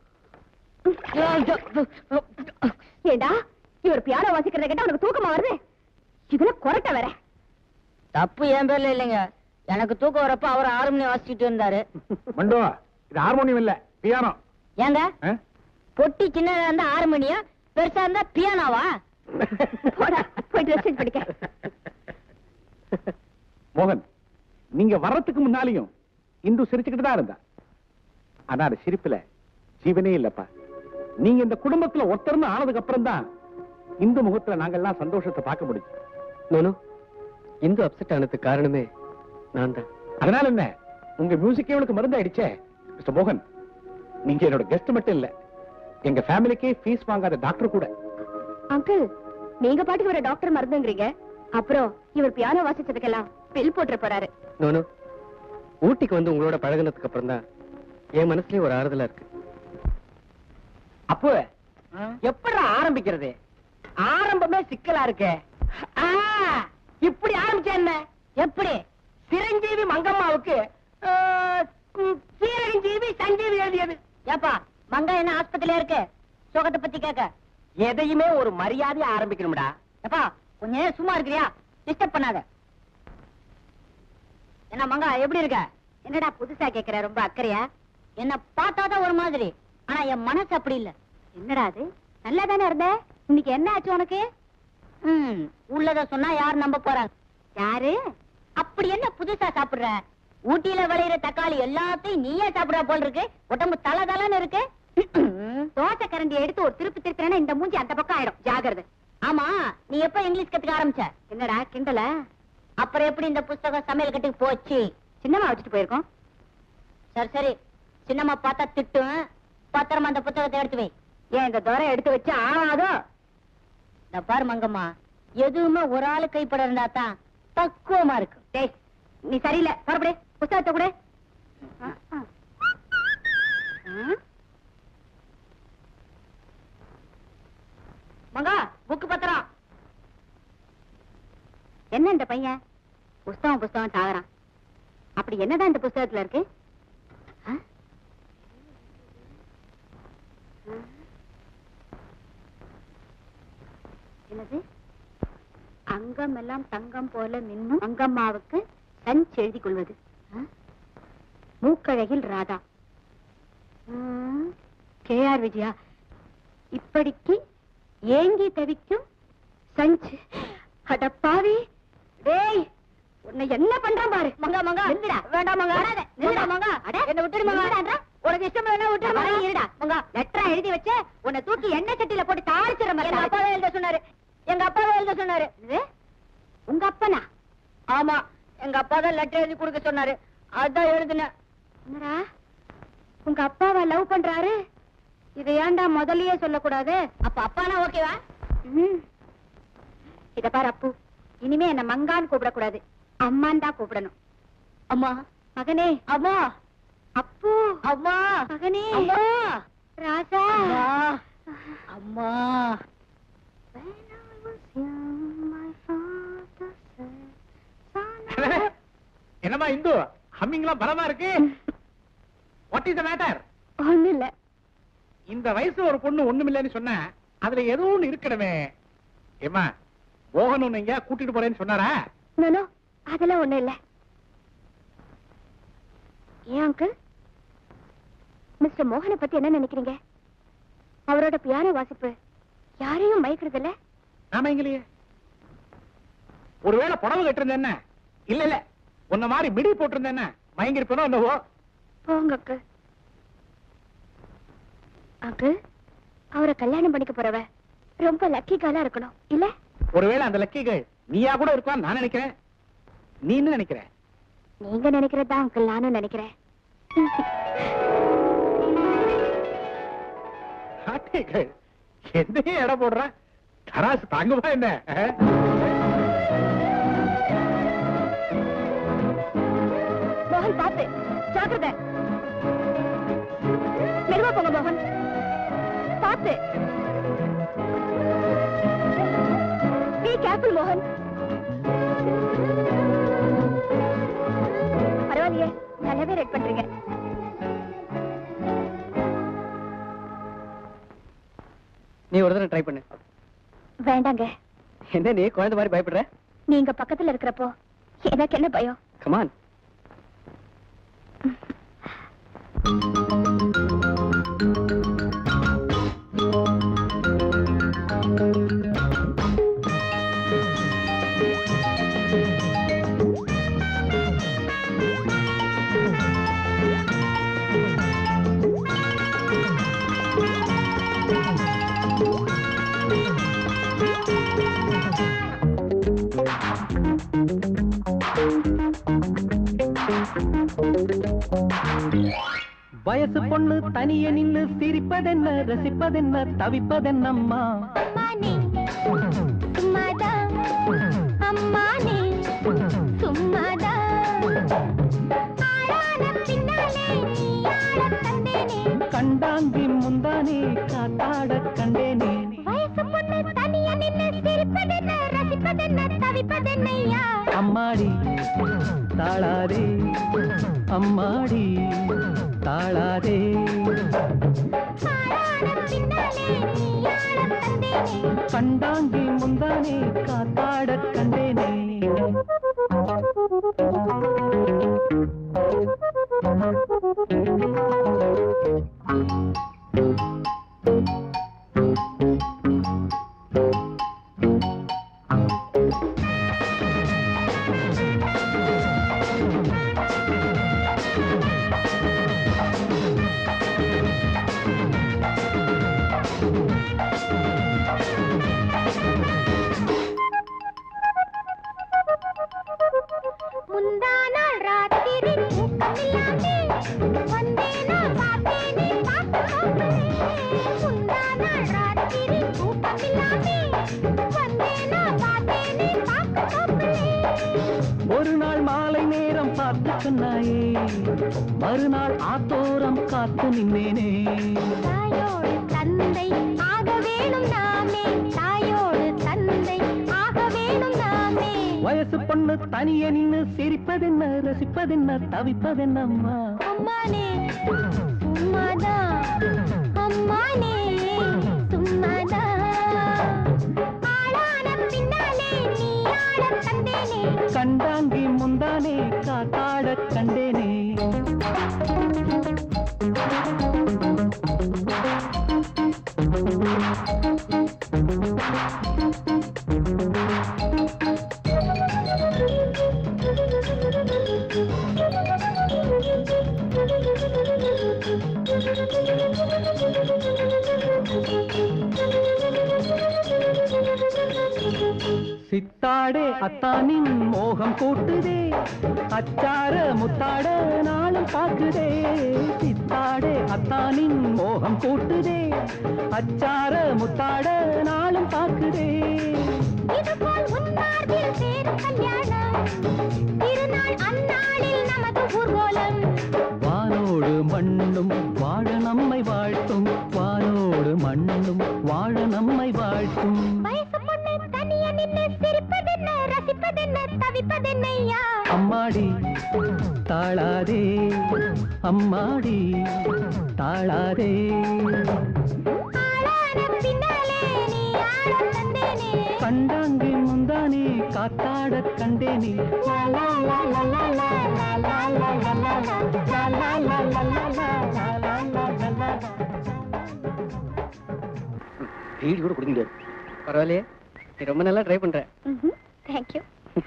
ஏண்டா இவர் பியானோ வாசிக்கிறத கேட்டா உனக்கு தூக்கமா வருது இதுல கொரட்ட வேற தப்பு என் பேர்ல இல்லைங்க எனக்கு தூக்கம் வரப்ப அவர் ஹார்மோனியம் வாசிச்சுட்டு இருந்தாரு மண்டோ இது ஹார்மோனியம் இல்ல பியானோ ஏங்க பொட்டி சின்னதா இருந்தா ஹார்மோனியம் பெருசா இருந்தா பியானோவா போடா போய் ட்ரெஸ் படிக்க மோகன் நீங்க வர்றதுக்கு முன்னாலையும் இந்து சிரிச்சுக்கிட்டு தான் இருந்தா ஆனா அது சிரிப்புல ஜீவனே இல்லப்பா நீங்க இந்த குடும்பத்துல ஒருத்தர்னு ஆனதுக்கு அப்புறம் தான் இந்து முகத்துல நாங்கெல்லாம் சந்தோஷத்தை பார்க்க முடியும் நோனோ இந்து அப்செட் ஆனதுக்கு காரணமே நான் தான் அதனால என்ன உங்க மியூசிக்கே இவளுக்கு மருந்தாயிடுச்சே மிஸ்டர் மோகன் நீங்க என்னோட கெஸ்ட் மட்டும் இல்ல எங்க ஃபேமிலிக்கே ஃபீஸ் வாங்காத டாக்டர் கூட அங்கிள் நீங்க பாட்டுக்கு ஒரு டாக்டர் மருந்துங்கிறீங்க அப்புறம் இவர் பியானோ வாசிச்சதுக்கெல்லாம் பில் போட்டுற போறாரு நோனோ ஊட்டிக்கு வந்து உங்களோட பழகுனதுக்கு அப்புறம் தான் என் மனசுலயே ஒரு ஆறுதலா இருக்கு அப்போ எப்படா ஆரம்பிக்கிறது ஆரம்பமே சிக்கலா இருக்கே ஆ, இப்படி ஆரம்பிச்சா என்ன எப்படி சிரஞ்சீவி மங்கம்மாவுக்கு ஆ, ம், சீரஞ்சீவி சஞ்சீவி எழுதியது ஏப்பா மங்க என்ன ஆஸ்பத்திரியா இருக்கு சுகத்தை பத்தி கேட்க எதையுமே ஒரு மரியாதையா ஆரம்பிக்கணும்டா ஏப்பா கொஞ்ச நேரம் சும்மா இருக்கிறியா டிஸ்டர்ப் பண்ணாத என்ன மங்கா எப்படி இருக்க என்னடா புதுசா கேக்குற ரொம்ப அக்கறையா என்ன பார்த்தாதான் ஒரு மாதிரி ஆனா என் மனசு அப்படி இல்ல என்னடா அது நல்லா தானே இருந்த இன்னைக்கு என்ன ஆச்சு உனக்கு ம் உள்ளத சொன்னா யார் நம்ப போறாங்க யாரு அப்படி என்ன புதுசா சாப்பிடுற ஊட்டியில விளையிற தக்காளி எல்லாத்தையும் நீயே சாப்பிடுற போல் இருக்கு உடம்பு தல தலன்னு இருக்கு தோசை கரண்டி எடுத்து ஒரு திருப்பி திருப்பினா இந்த மூஞ்சி அந்த பக்கம் ஆயிடும் ஜாகிரதை ஆமா நீ எப்ப இங்கிலீஷ் கத்துக்க ஆரம்பிச்ச என்னடா கிண்டல அப்புறம் எப்படி இந்த புஸ்தகம் சமையல் கட்டுக்கு போச்சு சின்னம்மா வச்சுட்டு போயிருக்கோம் சரி சரி சின்னம்மா பார்த்தா திட்டும் பத்திரமா அந்த புத்தகத்தை எடுத்து வை ஏன் இந்த துறை எடுத்து வச்சு ஆனாதோ இந்த பாரு மங்கம்மா எதுவுமே ஒரு ஆளு கைப்பட இருந்தா தான் பக்குவமா இருக்கு டேய் நீ சரியில்லை புறப்படு புஸ்தகத்தை கூட மங்கா புக்கு பத்திரம் என்ன இந்த பையன் புஸ்தகம் புஸ்தகம் சாகுறான் அப்படி என்னதான் இந்த புஸ்தகத்துல இருக்கு ஆ? ஆ? என்னது அங்கம் எல்லாம் தங்கம் போல மின்னும் அங்கம்மாவுக்கு சஞ்ச் எழுதி கொள்வது ஆ? மூக்கழகில் ராதா கே ஆர் விஜயா இப்படிக்கு ஏங்கி தவிக்கும் சஞ்ச் அடப்பாவி டேய் உன்னை என்ன பண்றான் பாரு மங்கா மங்கா நில்லுடா வேண்டாம் மங்கா நில்லுடா மங்கா என்ன விட்டுடு மங்கா உனக்கு இஷ்டம் வேணா விட்டுடு மங்கா இருடா மங்கா லெட்டரா எழுதி வச்சு உன்னை தூக்கி எண்ணெய் சட்டியில போட்டு தாளிச்சிர மாதிரி எங்க அப்பா எழுத சொன்னாரு எங்க அப்பா எழுத சொன்னாரு இது? உங்க அப்பனா ஆமா எங்க அப்பா தான் லெட்டர் எழுதி கொடுக்க சொன்னாரு அதான் எழுதுனேன் என்னடா உங்க அப்பாவை லவ் பண்றாரு இதை ஏன்டா முதல்லயே சொல்லக்கூடாது அப்ப அப்பானா ஓகேவா இத பாரு அப்பு இனிமே என்ன மங்கான்னு கூப்பிடக்கூடாது அம்மான் தான் கூப்பிடணும் அம்மா மகனே அம்மா அப்பு அம்மா மகனே அம்மா ராஜா அம்மா என்னம்மா இந்து ஹம்மிங்லாம் பலமா இருக்கு வாட் இஸ் த மேட்டர் ஒண்ணு இல்ல இந்த வயசு ஒரு பொண்ணு ஒண்ணுமில்லைன்னு சொன்ன அதுல ஏதோ ஒண்ணு இருக்கணுமே ஏமா மோகன் உன்னை எங்கேயா கூட்டிட்டு போறேன்னு சொன்னாரா நானோ அதெல்லாம் ஒண்ணும் இல்ல ஏன் அங்கிள் மிஸ்டர் மோகனை பத்தி என்ன நினைக்கிறீங்க அவரோட பியானோ வாசிப்பு யாரையும் மயக்கிறது இல்ல நாம எங்களையே ஒருவேளை புடவை கட்டிருந்த என்ன இல்ல இல்ல உன்ன மாதிரி மிடி போட்டிருந்த என்ன மயங்கி இருப்பனோ என்னவோ போங்க அக்கு அக்கு அவரை கல்யாணம் பண்ணிக்க போறவ ரொம்ப லக்கி காலா இருக்கணும் இல்ல ஒருவேளை அந்த லக்கிகள் நீயா கூட இருக்கான்னு நான் நினைக்கிறேன் நீ என்ன நினைக்கிற நீங்க நினைக்கிறதா அங்கிள் நானும் நினைக்கிறேன் ஆட்டைகள் என்னையே எடை போடுற தராசு தாங்குமா என்ன ஆ? மோகன் பாத்து ஜாக்கிரதை மெதுவா போங்க மோகன் பாத்து பி கேர்ஃபுல் மோகன் பரவாயில்லையே நல்லாவே ரெட் பண்றீங்க நீ ஒரு தடவை ட்ரை பண்ணு வேண்டாங்க என்ன நீ குழந்தை மாதிரி பயப்படுற நீங்க பக்கத்துல இருக்கிறப்போ எனக்கு என்ன பயம் கமான் வயசு பொண்ணு தனிய நின்னு சிரிப்பதென்ன ரசிப்பதென்ன தவிப்பதென்னம்மா அம்மானே சும்மாதா அம்மானே சும்மாதா ஆளான பின்னாலே நீ ஆளத் தந்தேனே கண்டாங்கி முந்தானே காத்தாட கண்டேனே வயசு பொண்ணு தனியா நின்னு சிரிப்பதென்ன ரசிப்பதென்ன தவிப்பதென்னையா அம்மாடி தாளாதே அம்மாடி தாளாதே ஆளான பின்னாலே நீ ஆளத் தந்தேனே கண்டாங்கி முந்தானே காத்தாட கண்டேனே முந்தா நாள் ராத்திரி தூக்கமில்லாமே வந்தேனா பார்த்தேனே பார்க்கோமே முந்தா நாள் ராத்திரி தூக்கமில்லாமே வந்தேனா பார்த்தேனே பார்க்கோமே ஒரு நாள் மாலை நேரம் சொன்னாயே மறுநாள் ஆத்தோரம் காத்து நின்னேனே தாயோடு தந்தை ஆக வேணும் நாமே தாயோடு தந்தை ஆக வேணும் நாமே வயசு பொண்ணு தனியே நின்னு சிரிப்பதென்ன ரசிப்பதென்ன தவிப்பதென்னம்மா அம்மானே சும்மாதான் அம்மானே சும்மாதான் ஆளான பின்னாலே நீ ஆடத் தந்தேனே கண்டாங்கி முந்தானே காத்தாட கண்டேனே சித்தாடே அத்தானின் மோகம் கூட்டுதே அச்சார முத்தாட நாளும் பாக்குதே சித்தாடே அத்தானின் மோகம் கூட்டுதே அச்சார முத்தாட நாளும் பாக்குதே இதுபோல் உன்னார்வில் சேரும் கல்யாணம் திருநாள் அந்நாளில் நமது ஊர்வலம் வானோடு மண்ணும் வாழ நம்மை வாழ்த்தும் வானோடு மண்ணும் வாழ நம்மை வாழ்த்தும் வயசு பொண்ணு தனிய நின்னு சிரிப்பதென்ன ரசிப்பதென்ன தவிப்பதென்னையா அம்மாடி தாளாதே அம்மாடி தாளாதே ஆளான பின்னாலே நீ ஆடத் தந்தேனே கண்டாங்கி முந்தானே காத்தாட கண்டேனே லா லா லா லா லா லா லா லா லா லா லா லா லா லா லா லா லா லா பீடி கூட குடிக்க முடியாது பரவாயில்லையே நீ ரொம்ப நல்லா ட்ரை பண்ற தேங்க்யூ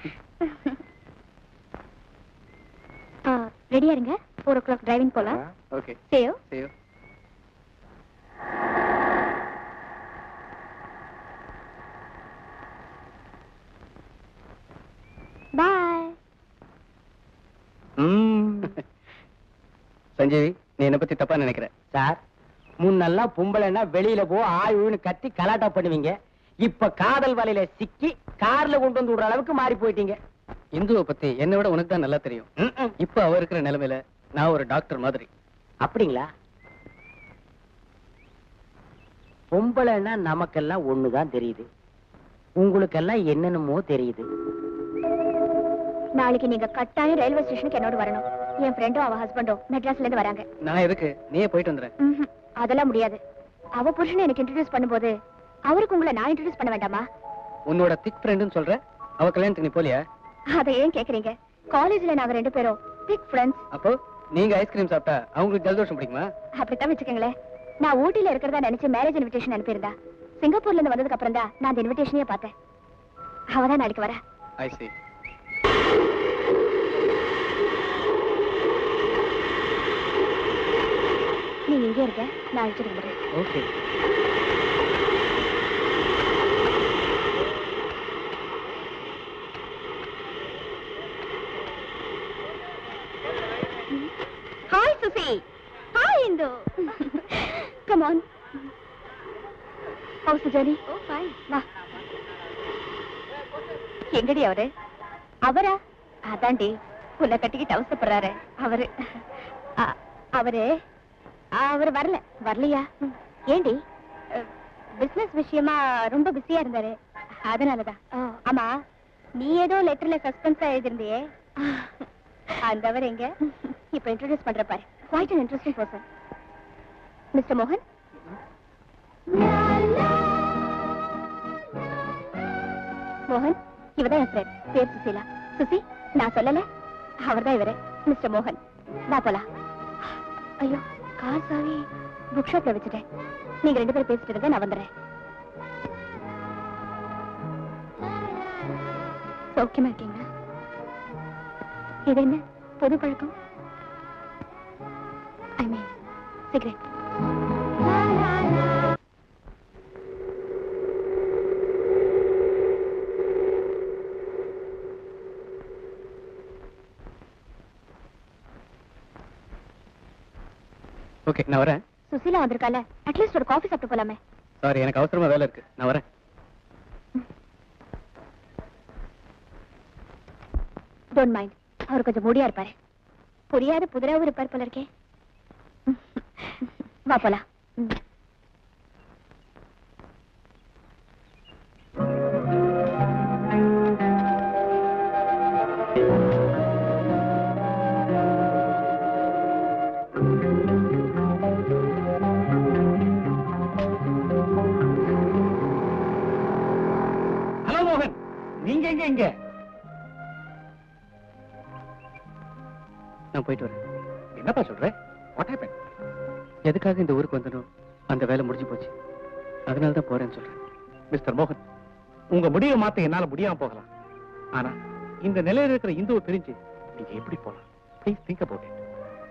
ரெடியா இருங்க ஃபோர் ஓ கிளாக் டிரைவிங் போலாம் ஓகே சேயோ சரி பாய் சஞ்சீவி நீ என்ன பத்தி தப்பா நினைக்கிற சார் முன்னெல்லாம் பொம்பளைன்னா வெளியில போ ஆயுன்னு கத்தி கலாட்டா பண்ணுவீங்க இப்ப காதல் வலையில சிக்கி கார்ல கொண்டு வந்து விடுற அளவுக்கு மாறி போயிட்டீங்க இந்துவை பத்தி என்னை விட உனக்கு தான் நல்லா தெரியும் ம்ம். இப்ப அவ இருக்கிற நிலைமையில நான் ஒரு டாக்டர் மாதிரி அப்படிங்களா பொம்பளைன்னா நமக்கெல்லாம் ஒண்ணுதான் தெரியுது உங்களுக்கெல்லாம் என்னென்னமோ தெரியுது நாளைக்கு நீங்க கட்டாயம் ரயில்வே ஸ்டேஷனுக்கு என்னோட வரணும் என் ஃப்ரெண்டும் அவ ஹஸ்பண்டும் மெட்ராஸ்ல இருந்து வராங்க நான் எதுக்கு நீயே போயிட்டு வந்துடுறேன் ம்ஹும். அதெல்லாம் முடியாது அவ புருஷனை எனக்கு இன்ட்ரடியூஸ் பண்ணும்போது அவருக்கு உங்களை நான் இன்ட்ரடியூஸ் பண்ண வேண்டாமா உன்னோட திக் ஃப்ரெண்டுன்னு சொல்ற அவ கல்யாணத்துக்கு நீ போலியா அதை ஏன் கேக்குறீங்க காலேஜ்ல நாங்க ரெண்டு பேரும் பிக் ஃப்ரெண்ட்ஸ் அப்போ நீங்க ஐஸ்கிரீம் சாப்பிட்டா அவங்களுக்கு ஜலதோஷம் பிடிக்குமா அப்படித்தான் வச்சுக்கோங்களேன் நான் ஊட்டில இருக்கிறதா நினைச்சு மேரேஜ் இன்விடேஷன் அனுப்பியிருந்தா சிங்கப்பூர்ல இருந்து வந்ததுக்கு அப்புறம் தான் நான் அந்த இன்விடேஷனையே பார்த்தேன் அவதான் நாளைக்கு வரா ஐ see நீங்க இங்கே இருக்க நான் அழைச்சிட்டு வந்துடுறேன் okay hi Susi hi Indu come on how's journey oh fine வா எங்கடி அவரு அவரா அதாண்டி புல்ல கட்டிக்கிட்டு அவசப்படுறாரு அவரு அ- அவரு அவர் வரல வரலையா ஏண்டி பிசினஸ் விஷயமா ரொம்ப பிஸியா இருந்தாரு அதனாலதான் ஆமா நீ ஏதோ லெட்டர்ல சஸ்பென்ஸா எழுதிருந்தியே அந்த அவர் எங்க இப்ப இன்ட்ரோடியூஸ் பண்ற பாரு quite an interesting person mister மோகன் மோகன் இவதான் என் ஃப்ரெண்ட் பேர் சுசீலா சுசி நான் சொல்லல அவர்தான் இவரு மிஸ்டர் மோகன் வா போலாம் ஐயோ கார் சாவி புக் ஷாப்ல வச்சுட்டேன் நீங்க ரெண்டு பேரும் பேசிட்டு இருங்க நான் வந்துடுறேன் சௌக்கியமா இருக்கீங்களா இது என்ன பொது பழக்கம் ஐ மீன் சிகரெட் ஓகே நான் வரேன் சுசீலா வந்திருக்கால அட்லீஸ்ட் ஒரு காஃபி சாப்பிட்டு போலாமே சாரி எனக்கு அவசரமா வேலை இருக்கு நான் வரேன் டோன்ட் மைண்ட் அவர் கொஞ்சம் மூடியா இருப்பாரு புரியாத புதிராவும் இருப்பார் போல இருக்கே வா போலாம் ஹலோ மோகன் நீங்க எங்க இங்க நான் போயிட்டு வரேன் என்னப்பா சொல்ற வாட் ஹேப்பன் எதுக்காக இந்த ஊருக்கு வந்தனோ அந்த வேலை முடிஞ்சு போச்சு அதனால தான் போறேன்னு சொல்றேன் மிஸ்டர் மோகன் உங்க முடிவை மாத்த என்னால முடியாம போகலாம் ஆனா இந்த நிலையில இருக்கிற இந்துவை பிரிஞ்சு நீங்க எப்படி போலாம் ப்ளீஸ் திங்க் அபவுட் இட்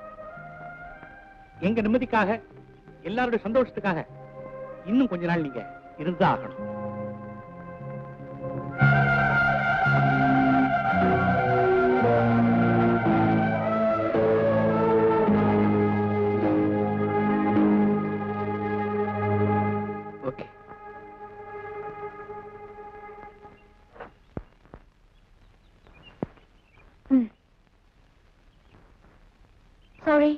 எங்க நிம்மதிக்காக எல்லாருடைய சந்தோஷத்துக்காக இன்னும் கொஞ்ச நாள் நீங்க இருந்தா ஆகணும் ஓகே சாரி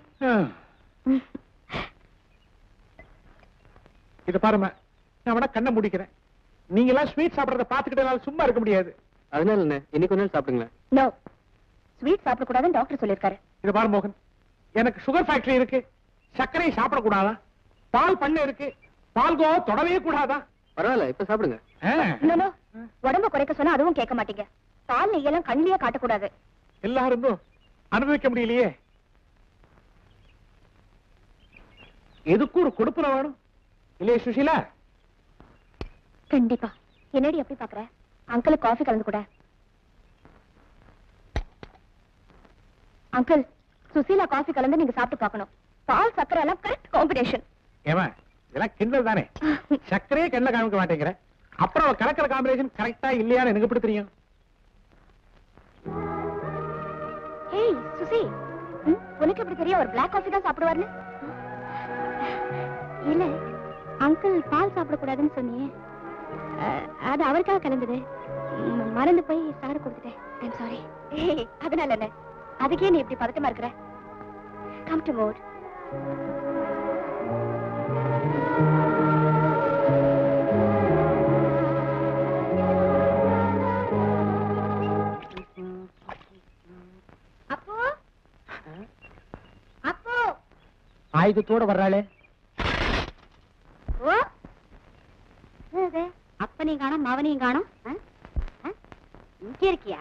இத பாருமா நான் வேணா கண்ணை முடிக்கிறேன் நீங்க எல்லாம் ஸ்வீட் சாப்பிடறத பாத்துக்கிட்டு என்னால சும்மா இருக்க முடியாது அதனால என்ன இன்னைக்கு ஒரு நாள் சாப்பிடுங்களேன் நோ ஸ்வீட் சாப்பிடக்கூடாதுன்னு டாக்டர் சொல்லியிருக்காரு இத பாரு மோகன் எனக்கு சுகர் ஃபேக்டரி இருக்கு சர்க்கரை சாப்பிடக்கூடாதா பால் பண்ணை இருக்கு பால்கோ தொடவே கூடாதா பரவாயில்ல இப்ப சாப்பிடுங்க ஆ. No, no. உடம்ப குறைக்க சொன்னா அதுவும் கேட்க மாட்டீங்க பால் நெய்யெல்லாம் கண்ணிலேயே காட்டக்கூடாது எல்லாரும் அனுபவிக்க முடியலையே எதுக்கும் ஒரு கொடுப்புற வேணும் இல்லையே சுஷீலா கண்டிப்பா என்னடி எப்படி பாக்குற அங்கிள் காஃபி கலந்து கூட அங்கிள் சுசீலா காஃபி கலந்து நீங்க சாப்பிட்டு பார்க்கணும் பால் சக்கரை எல்லாம் கரெக்ட் காம்பினேஷன் ஏமா இதெல்லாம் கிண்டல் தானே சர்க்கரையே கண்ணில் காமிக்க மாட்டேங்கிற அப்புறம் அவ கலக்கிற காம்பினேஷன் கரெக்டா இல்லையான்னு எனக்கு எப்படி தெரியும் ஏய் சுசி ம், உனக்கு எப்படி தெரியும் அவர் பிளாக் காஃபி தான் சாப்பிடுவாருன்னு இல்ல அங்கிள் பால் சாப்பிடக்கூடாதுன்னு சொன்னியே அஹ், அது அவருக்காக கலந்தது ம், மறந்து போய் சாறு கொடுத்துட்டேன் ஐம் சாரி அதனால என்ன அதுக்கே நீ இப்படி பதட்டமா இருக்கிற கம் டு மோட் அப்போ அப்போ ஆயுதத்தோட வர்றாளே ஓ என்னது அப்பனையும் காணோம் மவனையும் காணோம் ஆ? ஆ? இங்க இருக்கியா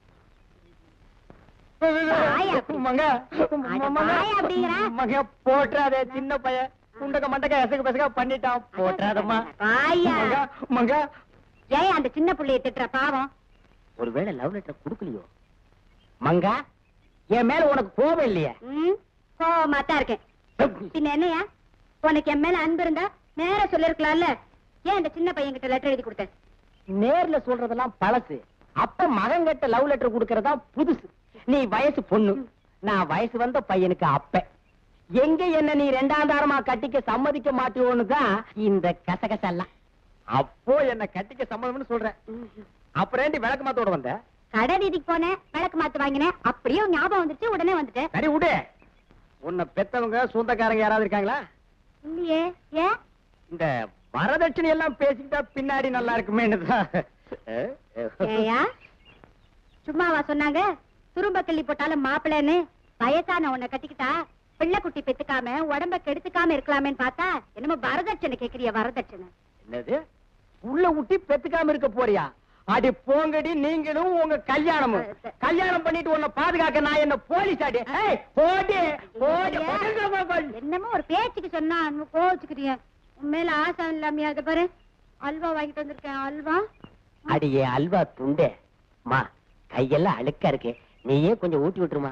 ஆயா அப்படி. மங்க அட வாயா அப்படிங்கிறா? மங்க போட்டுறாதே சின்ன பையன் குண்டக்க மண்டக்க எசகு பெசக பண்ணிட்டான் போட்டுறாதம்மா வாயா மங்க மங்க ஏன் அந்த சின்ன புள்ளைய திட்டுற பாவம் ஒருவேளை லவ் லெட்டர் கொடுக்கலையோ மங்கா என் மேல உனக்கு கோபம் இல்லையே ம் கோவமா தான் இருக்கேன் பின்ன என்னையா உனக்கு என் மேல அன்பு இருந்தா நேரா சொல்லிருக்கலாம்ல ஏன் அந்த சின்ன பையன் கிட்ட லெட்டர் எழுதி கொடுத்த நேர்ல சொல்றதெல்லாம் பழசு அப்ப மகன் கிட்ட லவ் லெட்டர் கொடுக்கறதா புதுசு நீ வயசு பொண்ணு நான் வயசு வந்த பையனுக்கு அப்ப எங்க என்ன நீ ரெண்டாம் தாரமா கட்டிக்க சம்மதிக்க மாட்டியோன்னு தான் இந்த கசகசெல்லாம் அப்போ என்ன கட்டிக்க சம்மதம்னு சொல்றேன் அப்புறம் ஏண்டி விளக்கு மாத்தோட வந்த கடை வீதிக்கு போனேன் விளக்கு மாத்து வாங்கினேன் அப்படியே உன் ஞாபகம் வந்துச்சு உடனே வந்துட்டேன் சரி விடு உன்னை பெத்தவங்க சொந்தக்காரங்க யாராவது இருக்காங்களா இல்லையே ஏன் இந்த வரதட்சணை எல்லாம் பேசிக்கிட்டா பின்னாடி நல்லா இருக்குமேன்னு தான் ஏயா சும்மாவா சொன்னாங்க துரும்ப கிள்ளி போட்டாலும் மாப்பிள்ளைன்னு வயசான உன்னை கட்டிக்கிட்டா பிள்ளை குட்டி பெத்துக்காம உடம்ப கெடுத்துக்காம இருக்கலாமேன்னு பார்த்தா என்னமோ வரதட்சணை கேக்குறிய வரதட்சணை என்னது உள்ள ஊட்டி பெத்துக்காம இருக்க போறியா அடி போங்கடி நீங்களும் உங்க கல்யாணமும் கல்யாணம் பண்ணிட்டு உன்னை பாதுகாக்க நான் என்ன போலீஸ் ஆடி ஏய், போடி போடி போடி. என்னமோ ஒரு பேச்சுக்கு சொன்னா நம்ம கோச்சுக்கிறிய உன் மேல ஆசை இல்லாமையா அதை பாரு அல்வா வாங்கிட்டு வந்திருக்கேன் அல்வா அடியே அல்வா துண்டே மா கையெல்லாம் அழுக்கா இருக்கு நீயே கொஞ்சம் ஊட்டி விட்டுருமா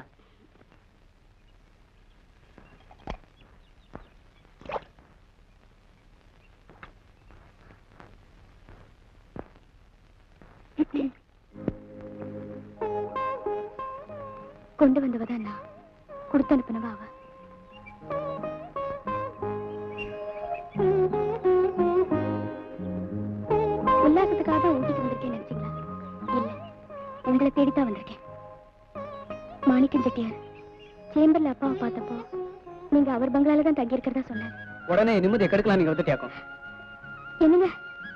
கொண்டு வந்தவதான் நான் கொடுத்து அனுப்பினவா அவ உல்லாசத்துக்காக தான் ஊட்டிக்கு வந்திருக்கேன் நினைச்சீங்களா இல்ல உங்களை தேடித்தான் வந்திருக்கேன் மாணிக்கம் செட்டியார் சேம்பர்ல அப்பாவை பார்த்தப்போ நீங்க அவர் பங்களால தான் தங்கி இருக்கிறதா சொன்னார் உடனே நிம்மதியை கெடுக்கலாம் நீங்க வந்துட்டியாக்கும் என்னங்க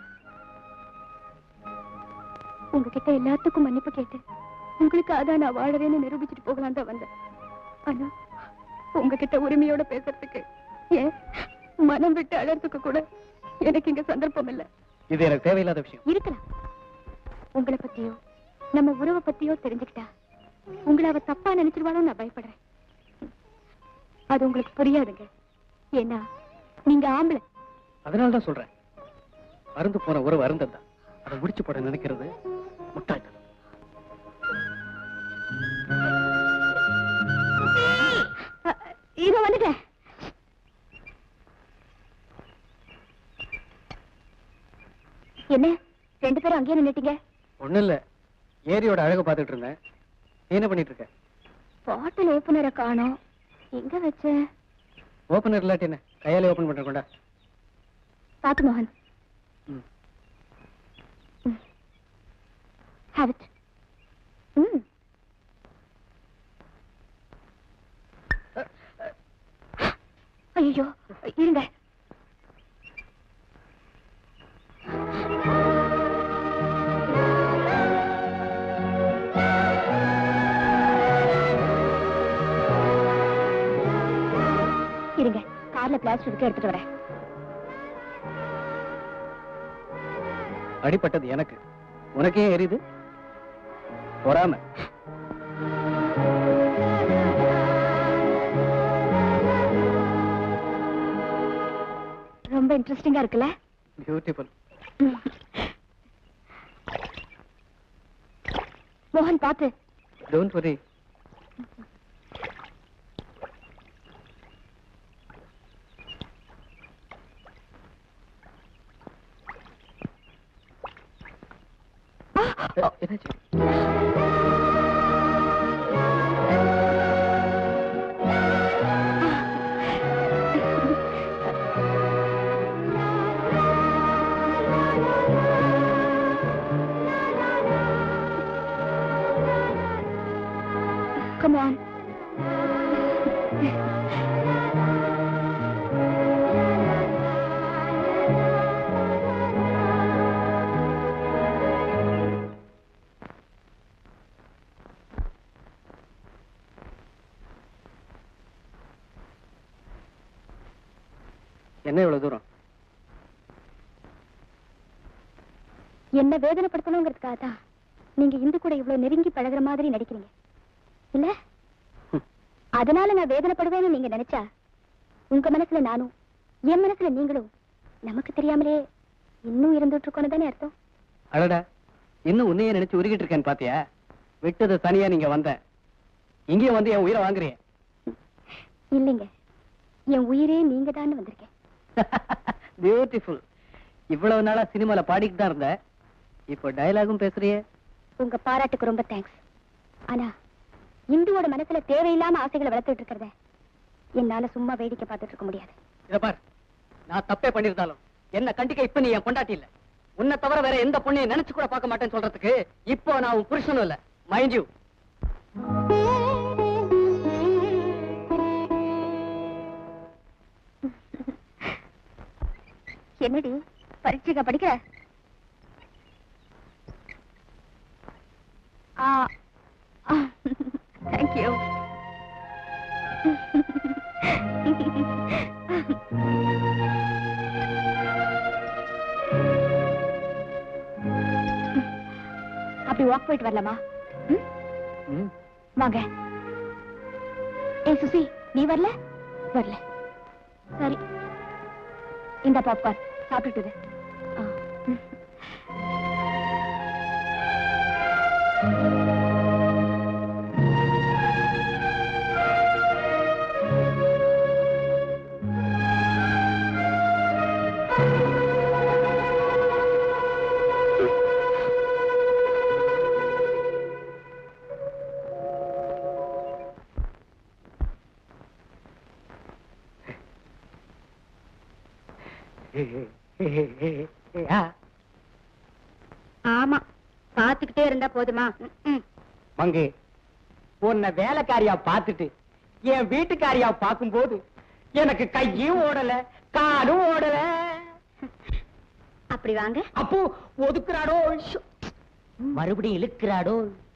உங்ககிட்ட எல்லாத்துக்கும் மன்னிப்பு கேட்டு உங்களுக்கு அதான் நான் வாழறேன்னு நிரூபிச்சுட்டு போகலாம் தான் வந்தேன் ஆனா உங்ககிட்ட உரிமையோட பேசுறதுக்கு ஏன் மனம் விட்டு அழறதுக்கு கூட எனக்கு இங்க சந்தர்ப்பம் இல்ல இது எனக்கு தேவையில்லாத விஷயம் இருக்கலாம் உங்களை பத்தியோ நம்ம உறவை பத்தியோ தெரிஞ்சுக்கிட்டா உங்களை அவ தப்பா நினைச்சிருவாளோ நான் பயப்படுறேன் அது உங்களுக்கு புரியாதுங்க ஏன்னா நீங்க ஆம்பளை அதனால தான் சொல்றேன் அருந்து போன ஒரு அருந்தம் தான் அதை முடிச்சு போட நினைக்கிறது முட்டாள்தனம் அ, இதோ வந்துட்டேன் என்ன ரெண்டு பேரும் அங்கேயே நின்னுட்டீங்க ஒண்ணும் இல்ல ஏரியோட அழகு பார்த்துட்டு இருந்தேன் நீ என்ன பண்ணிட்டு இருக்க பாட்டில் ஓபனரை காணோம் எங்க வச்சேன் ஓபனர் இல்லாட்டி என்ன கையாலே ஓபன் பண்ற கொண்டா பாத்து மோகன் ம். Have it. ம் ஐயோ இருங்க இருங்க கார்ல பிளாஸ்டிக் இருக்கு எடுத்துட்டு வரேன் அடிப்பட்டது எனக்கு உனக்கே எரியுது பொறாம ரொம்ப இன்ட்ரெஸ்டிங்கா இருக்குல்ல பியூட்டிஃபுல் மோகன் பாத்து டோன்ட் வரி என்னாச்சு Come on. என்ன இவ்வளவு தூரம் என்ன வேதனைப்படுத்தணுங்கிறதுக்காக தான் நீங்க இந்து கூட இவ்வளவு நெருங்கி பழகுற மாதிரி நடிக்கிறீங்க இல்ல அதனால நான் வேதனைப்படுவேன்னு நீங்க நினைச்சா உங்க மனசுல நானும் என் மனசுல நீங்களும் நமக்கு தெரியாமலே இன்னும் இருந்துட்டு இருக்கோன்னு தானே அர்த்தம் அடடா இன்னும் உன்னையே நினைச்சு உருகிட்டு இருக்கேன்னு பாத்தியா விட்டது தனியா நீங்க வந்த இங்கேயும் வந்து என் உயிரை வாங்குறிய இல்லைங்க என் உயிரே நீங்க தான் வந்திருக்கேன் பியூட்டிஃபுல் இவ்வளவு நாளா சினிமால பாடிக்கிட்டு தான் இருந்த இப்போ டயலாகும் பேசுறியே உங்க பாராட்டுக்கு ரொம்ப தேங்க்ஸ் ஆனா இந்துவோட மனசுல தேவையில்லாம ஆசைகளை வளர்த்துட்டு இருக்கிறத என்னால சும்மா வேடிக்கை பார்த்துட்டு இருக்க முடியாது இத பார் நான் தப்பே பண்ணிருந்தாலும் என்ன கண்டிக்க இப்ப நீ என் கொண்டாட்டி இல்ல உன்னை தவிர வேற எந்த பொண்ணையும் நினைச்சு கூட பார்க்க மாட்டேன்னு சொல்றதுக்கு இப்போ நான் உன் புருஷனும் இல்ல மைண்ட் யூ என்னடி பரீட்சைக்கா படிக்கிற ஆ தேங்க்யூ அப்படி வாக் போயிட்டு வரலாமா ம்? வாங்க ஏய் சுசி நீ வரல வரல சரி இந்த பாப்கார்ன் சாப்பிட்டுட்டு இரு. ஆ. ம். ஆமா பாத்துக்கிட்டே இருந்தா போதுமா ம், ம். மங்கு உன்னை வேலைக்காரியா பார்த்துட்டு என் வீட்டுக்காரியா பார்க்கும்போது எனக்கு கையும் ஓடல காலும் ஓடல அப்படி வாங்க அப்போ ஒதுக்குறாடோ ஷோ. மறுபடியும் இழுக்கிறாடோ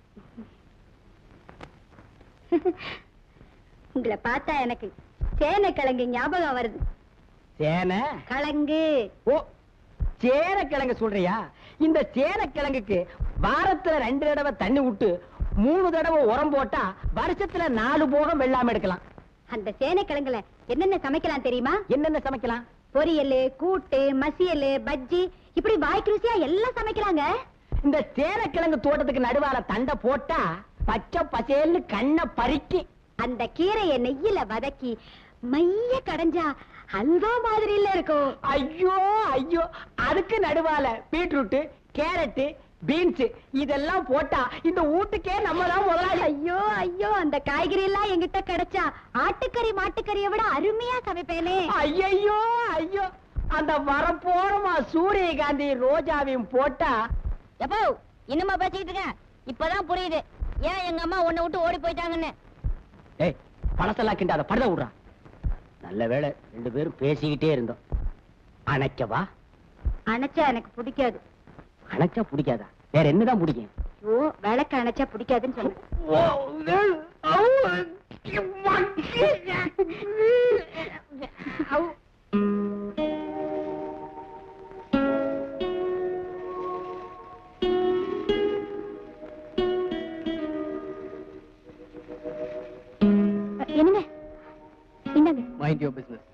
உங்களை பார்த்தா எனக்கு சேனை கிழங்கு ஞாபகம் வருது சேனை கிழங்கு ஓ சேனக்கிழங்கு சொல்றியா இந்த சேனக்கிழங்குக்கு வாரத்துல ரெண்டு தடவை தண்ணி விட்டு மூணு தடவை உரம் போட்டா வருஷத்துல நாலு போகம் வெள்ளாம எடுக்கலாம் அந்த சேனை கிழங்குல என்னென்ன சமைக்கலாம் தெரியுமா என்னென்ன சமைக்கலாம் பொரியல் கூட்டு மசியல் பஜ்ஜி இப்படி வாய்க்கு ருசியா எல்லாம் சமைக்கலாங்க இந்த சேனக்கிழங்கு தோட்டத்துக்கு நடுவால தண்டை போட்டா பச்சை பசேல்னு கண்ணை பறிக்கி அந்த கீரையை நெய்யில வதக்கி மைய கடைஞ்சா அல்வா மாதிரில இருக்கும் ஐயோ ஐயோ அதுக்கு நடுவால பீட்ரூட் கேரட் பீன்ஸ் இதெல்லாம் போட்டா இந்த வீட்டுக்கே நம்ம தான் முதலாளி ஐயோ ஐயோ அந்த காய்கறி எல்லாம் என்கிட்ட கிடைச்சா ஆட்டுக்கறி மாட்டுக்கறியை விட அருமையா சமைப்பேனே ஐயையோ ஐயோ அந்த வரப்போறமா சூரியகாந்தி ரோஜாவையும் போட்டா எப்போ இன்னுமா பேசிக்கிட்டு இருக்கேன் இப்பதான் புரியுது ஏன் எங்க அம்மா உன்னை விட்டு ஓடி போயிட்டாங்கன்னு ஏய் பழசெல்லாம் கிண்டாத படுத விடுறா நல்ல வேளை ரெண்டு பேரும் பேசிக்கிட்டே இருந்தோம் அணைக்கவா அணைச்சா எனக்கு பிடிக்காது அணைச்சா பிடிக்காதா வேற என்னதான் பிடிக்கும் ஐயோ விளக்கு அணைச்சா பிடிக்காதுன்னு சொன்னேன் என்னங்க இந்தாங்க மைண்ட் யோர் பிசினஸ்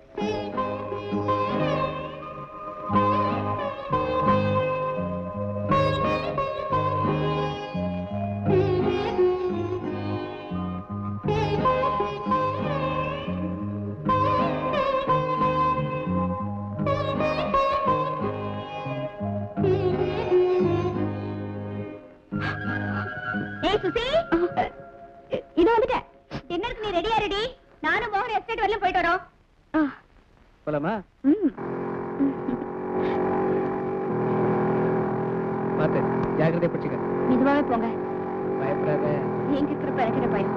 ஏய் சுசி இது வந்துட்ட டின்னருக்கு நீ ரெடியா ரெடி நானும் மோகன் எஸ்டேட் வரல போயிட்டு வரோம் போலாமா ம். பார்த்து ஜாக்கிரதை பிடிச்சிக்க மெதுவாவே போங்க பயப்படாத எங்க இருக்கிற பழகிற பயம்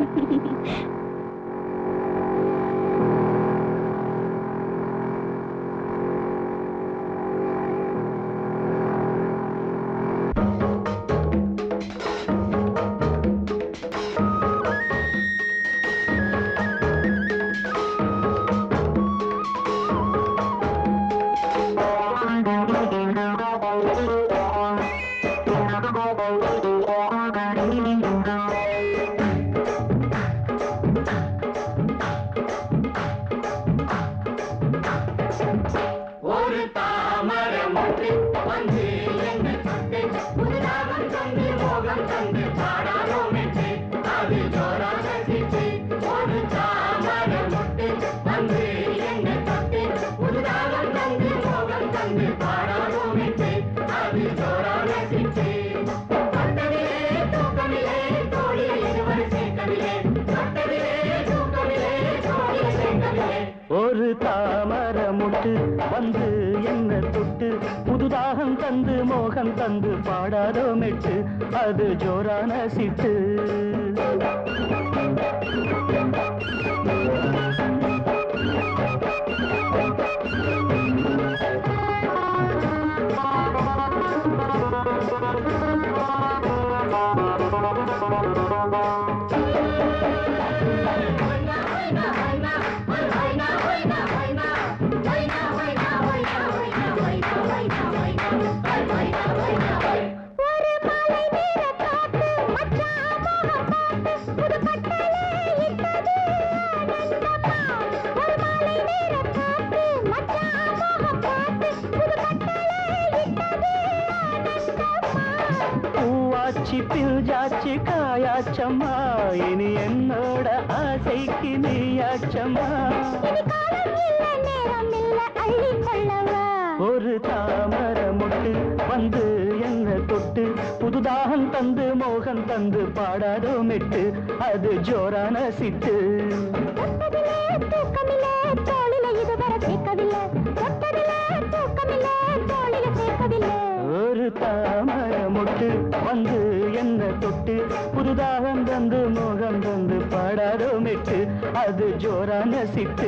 ஒரு தாமர முட்டு வந்து என்ன தொட்டு புதுதாகம் தந்து மோகம் தந்து பாடாதோ மெட்டு அது ஜோரான சிட்டு பூவாச்சி பில்ஜாச்சி காயாச்சம்மா இனி என்னோட ஆசைக்கு நீயாச்சம்மா ஒரு தாமர முட்டு வந்து என்ன தொட்டு புதுதாகம் தந்து மோகம் தந்து பாடாதோ மெட்டு அது ஜோரான சிட்டு ஒரு தாமர முட்டு வந்து என்ன தொட்டு புதுதாகம் தந்து மோகம் தந்து பாடாதோ மெட்டு அது ஜோரான சிட்டு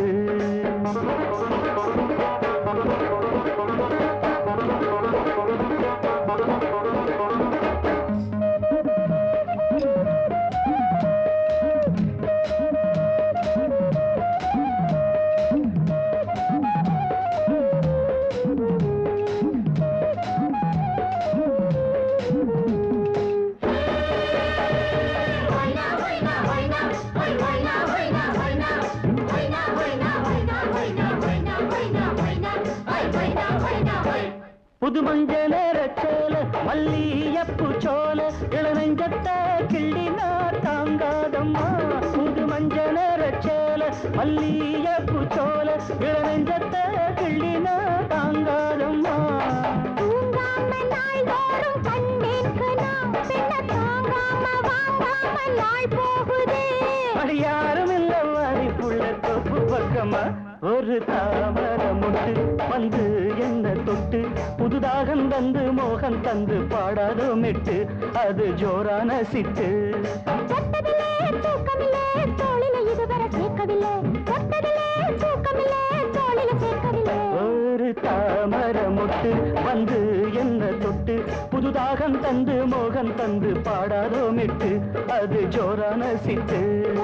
புது மஞ்ச நேரச்சோல மல்லியப்பு சோல இளநெஞ்சத்த கிள்ளினா தாங்காதம்மா புது மஞ்ச நேரச்சோல மல்லியப்பு சோல இளநெஞ்சத்த கிள்ளினா தாங்காதம்மா தூங்காம நாள்தோறும் கண்ணேற்கு நான் பின்ன தாங்காம வாங்காம நாள் போகுதே அடி யாரும் இல்ல வாரி புள்ள தொப்பு பக்கமா ஒரு தாமர முட்டு வந்து என்ன தொட்டு புதுதாகம் தந்து மோகம் தந்து பாடாதோ மெட்டு அது ஜோரான சிட்டு தொட்டதிலே தூக்கமில்லே தோளில இதுவரை சேர்க்கவில்லை தொட்டதிலே தூக்கமில்லே தோளில சேர்க்கவில்லை ஒரு தாமர முட்டு வந்து என்ன தொட்டு புதுதாகம் தந்து மோகம் தந்து பாடாதோ மெட்டு அது ஜோரான சிட்டு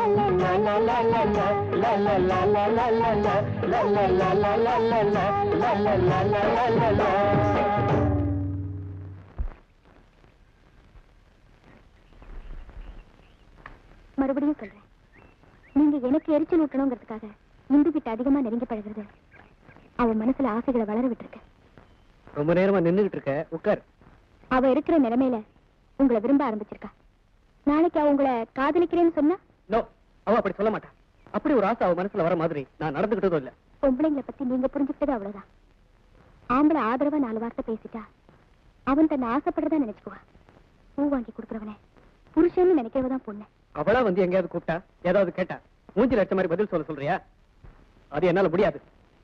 மறுபடியும் சொல்றேன் நீங்க எனக்கு எரிச்சல் ஊட்டணுங்கிறதுக்காக இந்து கிட்ட அதிகமா நெருங்கி பழகுறது அவ மனசுல ஆசைகளை வளர விட்டுருக்க ரொம்ப நேரமா நின்னுகிட்டு இருக்க உட்கார் அவ இருக்கிற நிலைமையில உங்களை விரும்ப ஆரம்பிச்சிருக்கா நாளைக்கு அவ உங்களை காதலிக்கிறேன்னு சொன்னா நோ அவ அப்படி சொல்ல மாட்டா அப்படி ஒரு ஆசை அவ மனசுல வர மாதிரி நான் நடந்துகிட்டதும் இல்ல பொம்பளைங்களை பத்தி நீங்க புரிஞ்சுக்கிட்டது அவ்வளவுதான் ஆம்பளை ஆதரவா நாலு வார்த்தை பேசிட்டா அவன் தன்னை ஆசைப்படுறதா நினைச்சுக்குவா பூ வாங்கி கொடுக்கறவனே புருஷன்னு நினைக்கிறவதான் பொண்ணு அவளா வந்து எங்கேயாவது கூப்பிட்டா ஏதாவது கேட்டா மூஞ்சில அடிச்ச மாதிரி பதில் சொல்ல சொல்றியா அது என்னால முடியாது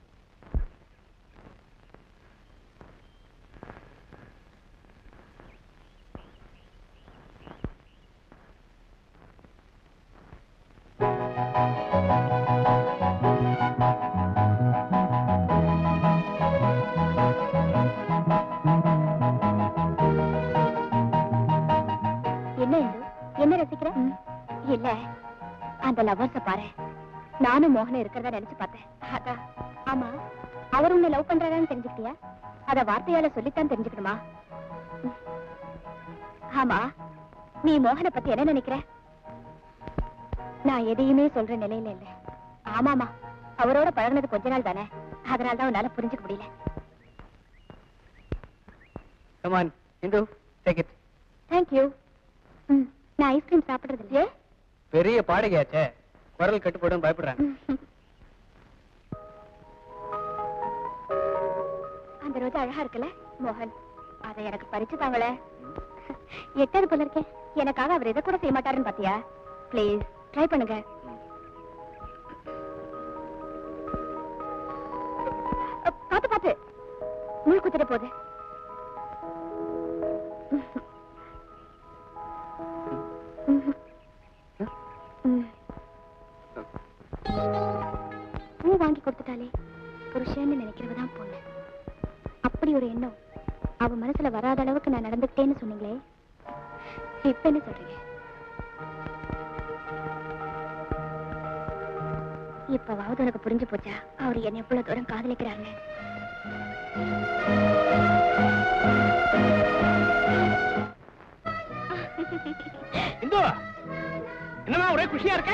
என்ன இந்து என்ன ரசிக்கிற இல்ல அந்த லவர்ஸ பாரு நானும் மோகனும் இருக்கிறதா நினைச்சு பார்த்தேன் அதான் ஆமா அவர் உன்னை லவ் பண்றாரான்னு தெரிஞ்சுக்கிட்டியா அத வார்த்தையால சொல்லித்தான் தெரிஞ்சுக்கணுமா ம். ஆமா நீ மோகனை பத்தி என்ன நினைக்கிற நான் எதையுமே சொல்ற நிலையில இல்ல ஆமாமா அவரோட பழகுனது கொஞ்ச நாள் தானே அதனால தான் உன்னால புரிஞ்சுக்க முடியல come on Indu take it thank you ம் நான் ஐஸ்கிரீம் சாப்பிடுறது இல்லையே பெரிய பாடகையாச்சே குரல் கட்டுப்படும் பயப்படுறேன் அந்த ரோஜா அழகா இருக்குல்ல மோகன் அதை எனக்கு பறிச்சு தாங்களே எட்டது போல இருக்கே எனக்காக அவர் இதை கூட செய்ய மாட்டாருன்னு பாத்தியா ப்ளீஸ் ட்ரை பண்ணுங்க அ, பாத்து பாத்து முள் குத்திர போகுது ம். பூ வாங்கி கொடுத்துட்டாலே புருஷன்னு நினைக்கிறவதான் பொண்ணு அப்படி ஒரு எண்ணம் அவ மனசுல வராத அளவுக்கு நான் நடந்துக்கிட்டேன்னு சொன்னீங்களே இப்ப என்ன சொல்றீங்க இப்பவாவது உனக்கு புரிஞ்சு போச்சா அவர் என்ன எவ்வளவு தூரம் காதலிக்கிறாருன்னு இந்து என்னம்மா ஒரே குஷியா இருக்க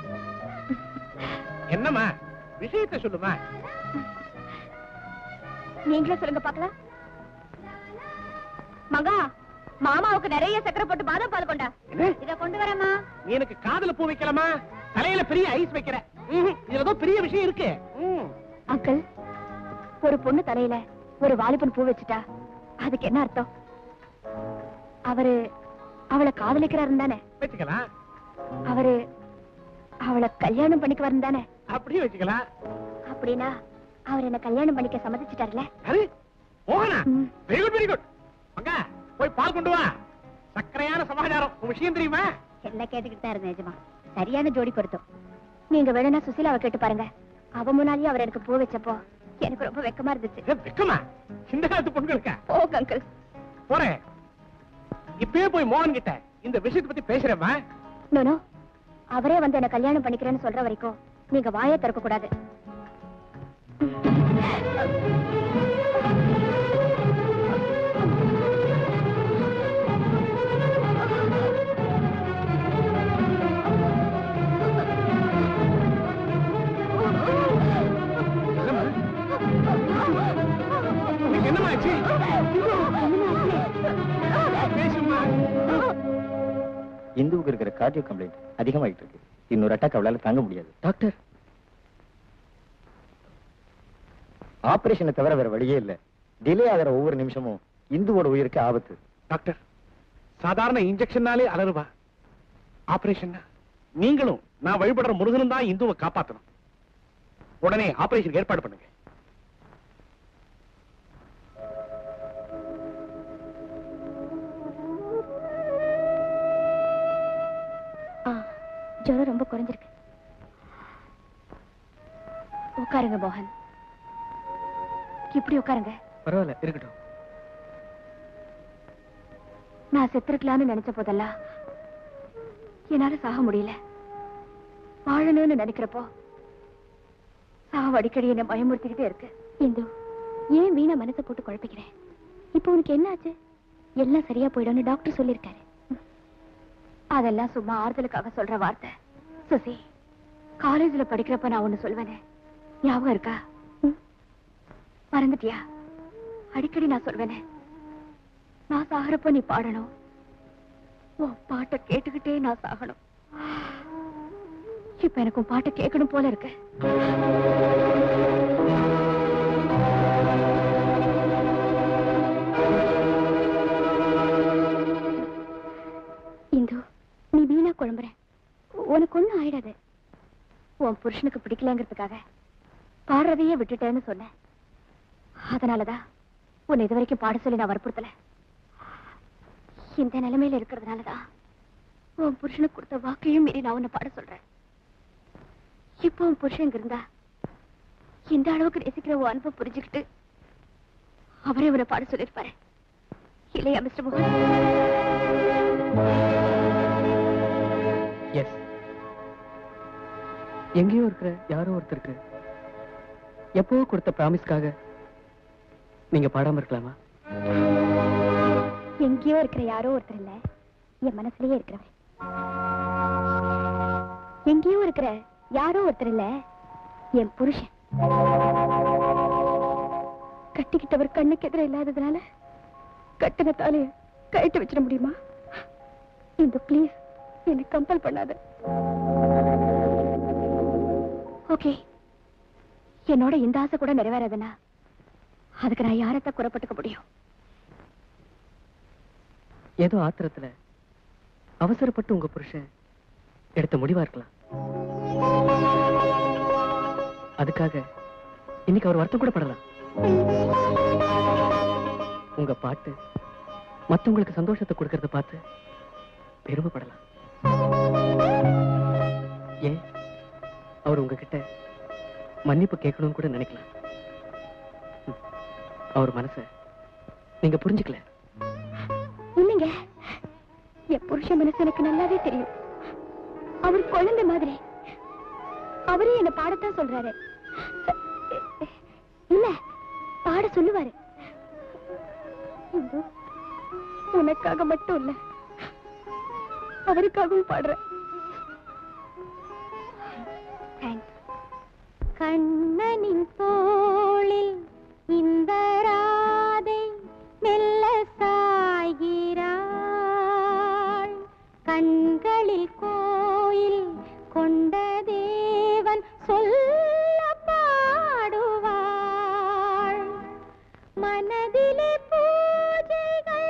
என்னம்மா விஷயத்தை சொல்லுமா நீங்களே சொல்லுங்க பாக்கலாம் மகா மாமாவுக்கு நிறைய சக்கரை போட்டு பாதாம் பால் கொண்டா என்ன இத கொண்டு வரேம்மா நீ எனக்கு காதுல பூ வைக்கலாமா தலையில பெரிய ஐஸ் வைக்கிற ம்ஹும். இதுல ஏதோ பெரிய விஷயம் இருக்கு ம். அங்கிள் ஒரு பொண்ணு தலையில ஒரு வாலிபன் பூ வச்சுட்டா அதுக்கு என்ன அர்த்தம் அவரு அவளை காதலிக்கிறாருன்னு தானே வச்சுக்கலாம் அவரு அவளை கல்யாணம் பண்ணிக்குவாருன்னு தானே அப்படியே வச்சுக்கலாம் அப்படின்னா அவர் என்ன கல்யாணம் பண்ணிக்க சம்மதிச்சிட்டாருல அது மோகனா ம். வெரி குட் வெரி குட் அங்க போய் பால் கொண்டு வா சக்கரையான சமாச்சாரம் உன் விஷயம் தெரியுமா எல்லாம் கேட்டுக்கிட்டு தான் இருந்தேன் நிஜமா சரியான ஜோடி பொருத்தம் நீங்க வேணும்னா சுசீலாவை கேட்டு பாருங்க அவ முன்னாடியே அவர் எனக்கு பூ வச்சப்போ எனக்கு ரொம்ப வெக்கமா இருந்துச்சு ஏ, வெக்கமா இந்த காலத்து பொண்களுக்கா போங்க அங்கிள் போறேன் இப்பயே போய் மோகன் கிட்ட இந்த விஷயத்தை பத்தி பேசுறேம்மா நோனோ அவரே வந்து என்ன கல்யாணம் பண்ணிக்கிறேன்னு சொல்ற வரைக்கும் நீங்க வாயை திறக்க கூடாது என்னம்மா? உனக்கு என்னம்மா ஆச்சு பேசும்மா இந்துவுக்கு இருக்கிற கார்டியோ கம்ப்ளைண்ட் அதிகமாயிட்டு இருக்கு இன்னொரு அட்டாக் அவளால தாங்க முடியாது டாக்டர் ஆபரேஷனை தவிர வேற வழியே இல்ல டிலே ஆகிற ஒவ்வொரு நிமிஷமும் இந்துவோட உயிருக்கு ஆபத்து டாக்டர் சாதாரண இன்ஜெக்ஷன்னாலே அலறுவா ஆபரேஷன் நீங்களும் நான் வழிபடுற முருகனும் தான் இந்துவை காப்பாத்தணும் உடனே ஆபரேஷன் ஏற்பாடு பண்ணுங்க ஆ ஜுரம் ரொம்ப குறைஞ்சிருக்கு உட்காருங்க மோகன் இப்படி உட்காருங்க பரவாயில்ல இருக்கட்டும் நான் செத்துருக்கலாம்னு நினைச்ச போதெல்லாம் என்னால சாக முடியல வாழணும்னு நினைக்கிறப்போ சாவு அடிக்கடி என்ன பயமுறுத்திக்கிட்டே இருக்கு இந்து ஏன் வீணா மனசை போட்டு குழப்பிக்கிறேன் இப்போ உனக்கு என்ன ஆச்சு எல்லாம் சரியா போயிடும்னு டாக்டர் சொல்லியிருக்காரு ம். அதெல்லாம் சும்மா ஆறுதலுக்காக சொல்ற வார்த்தை சுசி காலேஜ்ல படிக்கிறப்ப நான் ஒண்ணு சொல்வேனே ஞாபகம் இருக்கா ம்? மறந்துட்டியா அடிக்கடி நான் சொல்வேனே நான் சாகிறப்ப நீ பாடணும் உன் பாட்டை கேட்டுக்கிட்டே நான் சாகணும் இப்ப எனக்கு உன் பாட்டை கேட்கணும் போல இருக்கு இந்து நீ வீணா குழம்புற உனக்கு ஒண்ணும் ஆயிடாது உன் புருஷனுக்கு பிடிக்கலங்கிறதுக்காக பாடுறதையே விட்டுட்டேன்னு சொன்னேன் அதனாலதான் உன்னை இது வரைக்கும் பாட சொல்லி நான் வற்புறுத்தல இந்த நிலைமையில இருக்கிறதுனாலதான் உன் புருஷனுக்கு கொடுத்த வாக்கையும் மீறி நான் உன்னை பாட சொல்றேன் இப்போ உன் புருஷன் இங்க இருந்தா இந்த அளவுக்கு நேசிக்கிற உன் அன்பை புரிஞ்சுக்கிட்டு அவரே உன்னை பாட சொல்லியிருப்பாரு இல்லையா மிஸ்டர் மோகன் எஸ் எங்கேயோ இருக்கிற யாரோ ஒருத்தருக்கு எப்போ கொடுத்த ப்ராமிஸ்க்காக நீங்க பாடாம இருக்கலாமா எங்கேயோ இருக்கிற யாரோ ஒருத்தர் இல்ல என் மனசுலயே இருக்கிறவன் எங்கேயோ இருக்கிற யாரோ ஒருத்தர் இல்ல என் புருஷன் கட்டிக்கிட்டவர் கண்ணுக்கு எதிர இல்லாததுனால கட்டின தாலிய கழட்டி வச்சிட முடியுமா இந்த ப்ளீஸ் என்னை கம்பல் பண்ணாத ஓகே என்னோட இந்த ஆசை கூட நிறைவேறாதுன்னா அதுக்கு நான் யாரத்தான் குறப்பட்டுக்க முடியும் ஏதோ ஆத்திரத்துல அவசரப்பட்டு உங்க புருஷன் எடுத்த முடிவா இருக்கலாம் அதுக்காக இன்னைக்கு அவர் வருத்தம் கூட படலாம் உங்க பாட்டு மத்தவங்களுக்கு சந்தோஷத்தை கொடுக்கறத பார்த்து பெருமைப்படலாம் ஏன் அவர் உங்ககிட்ட மன்னிப்பு கேட்கணும்னு கூட நினைக்கலாம் ம். அவர் மனச நீங்க புரிஞ்சுக்கல இல்லைங்க என் புருஷன் மனசு எனக்கு நல்லாவே தெரியும் அவர் குழந்தை மாதிரி அவரே என்ன பாடத்தான் சொல்றாரு இல்ல பாட சொல்லுவாரு இந்து, உனக்காக மட்டும் இல்ல அவருக்காகவும் பாடுறேன் Thanks. கண்ணனின் தோளில் இந்த ராதை மெல்ல சாய்கிறாள் கண்களில் கோயில் கொண்ட தேவன் சொல்ல பாடுவாள் மனதிலே பூஜைகள்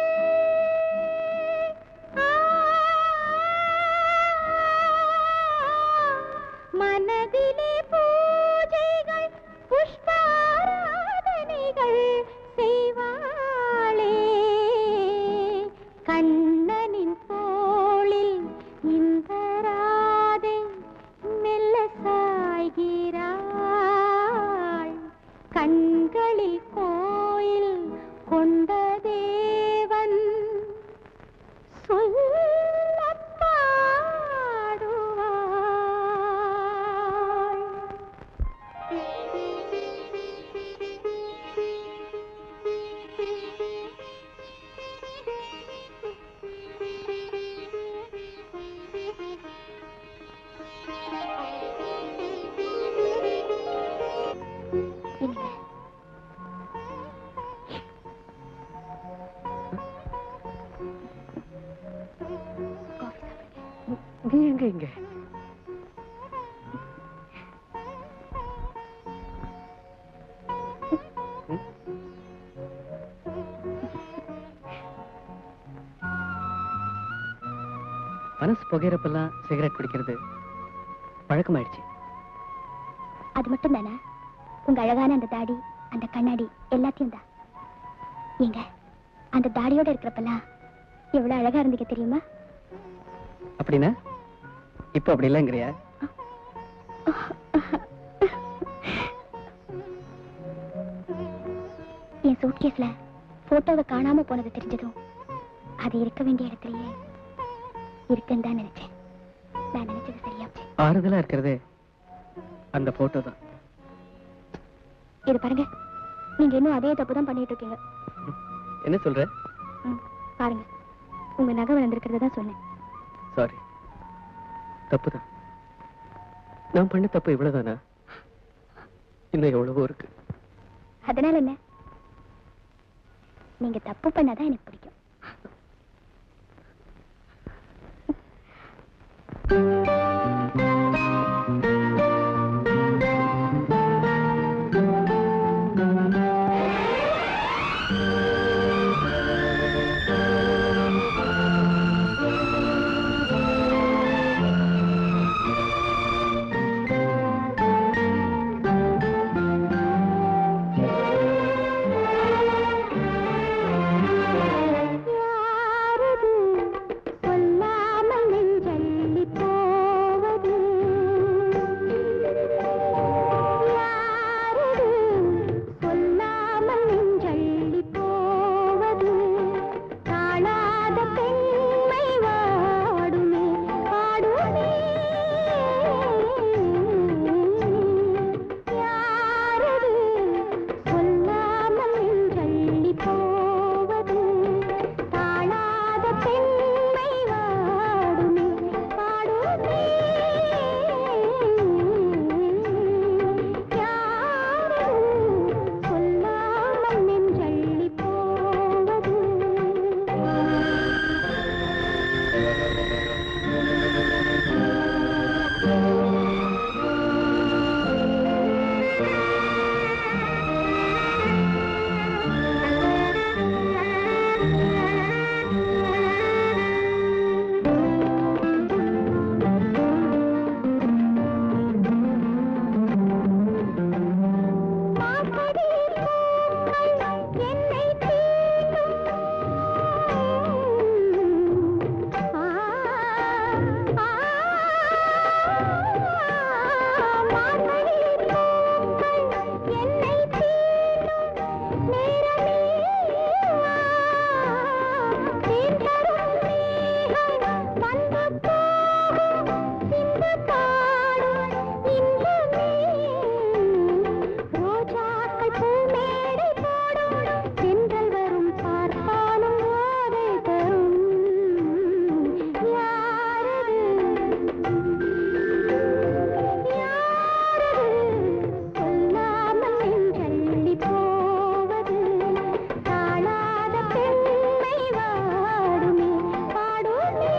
ஆ, மனதிலே பூஜைகள் புஷ்பாராதனைகள் செய்வாளே கண்ணனின் தோளில் இந்த ராதை நீ எங்க இங்க மனசு புகையிறப்பெல்லாம் சிகரெட் குடிக்கிறது பழக்கமாயிடுச்சு அது மட்டும் தானே உங்க அழகான அந்த தாடி அந்த கண்ணாடி எல்லாத்தையும் தான் ஏங்க அந்த தாடியோட இருக்கிறப்பெல்லாம் எவ்வளவு அழகா இருந்தீங்க தெரியுமா அப்படின்னா இப்ப அப்படி இல்லைங்கிறியா என் சூட்கேஸ்ல போட்டோவை காணாம போனது தெரிஞ்சதும் அது இருக்க வேண்டிய இடத்துலயே இருக்குன்னு தான் நினைச்சேன் நான் நினைச்சது சரியாச்சு ஆறுதலா இருக்கிறது அந்த போட்டோ தான் இது பாருங்க நீங்க இன்னும் அதே தப்பு தான் பண்ணிட்டு இருக்கீங்க என்ன சொல்ற ம், பாருங்க உங்க நகை வந்திருக்கிறத தான் சொன்னேன் சாரி தப்புதான் நான் பண்ண தப்பு இவ்வளவுதானா இன்னும் எவ்வளவோ இருக்கு அதனால என்ன நீங்க தப்பு பண்ணாதான் எனக்கு பிடிக்கும் யாரது சொல்லாமல் நெஞ்சள்ளி போவது யாரது சொல்லாமல் நெஞ்சள்ளி போவது தாழாத பெண்மை வாடுமே பாடுமே யாரது சொல்லாமல் நெஞ்சள்ளி போவது தாழாத பெண்மை வாடுமே பாடுமே யாரது சொல்லாமல் நெஞ்சள்ளி போவது மார்கழி பூக்கள் என்னை தீண்டும். ஆ, ஆ, மார்கழி பூக்கள் என்னை தீண்டும். நேரமே வா, தேன் தரும் மேகம் வந்து போகும். சிந்து பாடும் இன்பமே ரோஜாக்கள் பூமேடை போடும் தென்றல் வரும் பார்ப்பாலும் ஓதை தரும் யாரது யாரது சொல்லாமல் நெஞ்சள்ளி போவது தாழாத பெண்மை வாடுமே பாடுமே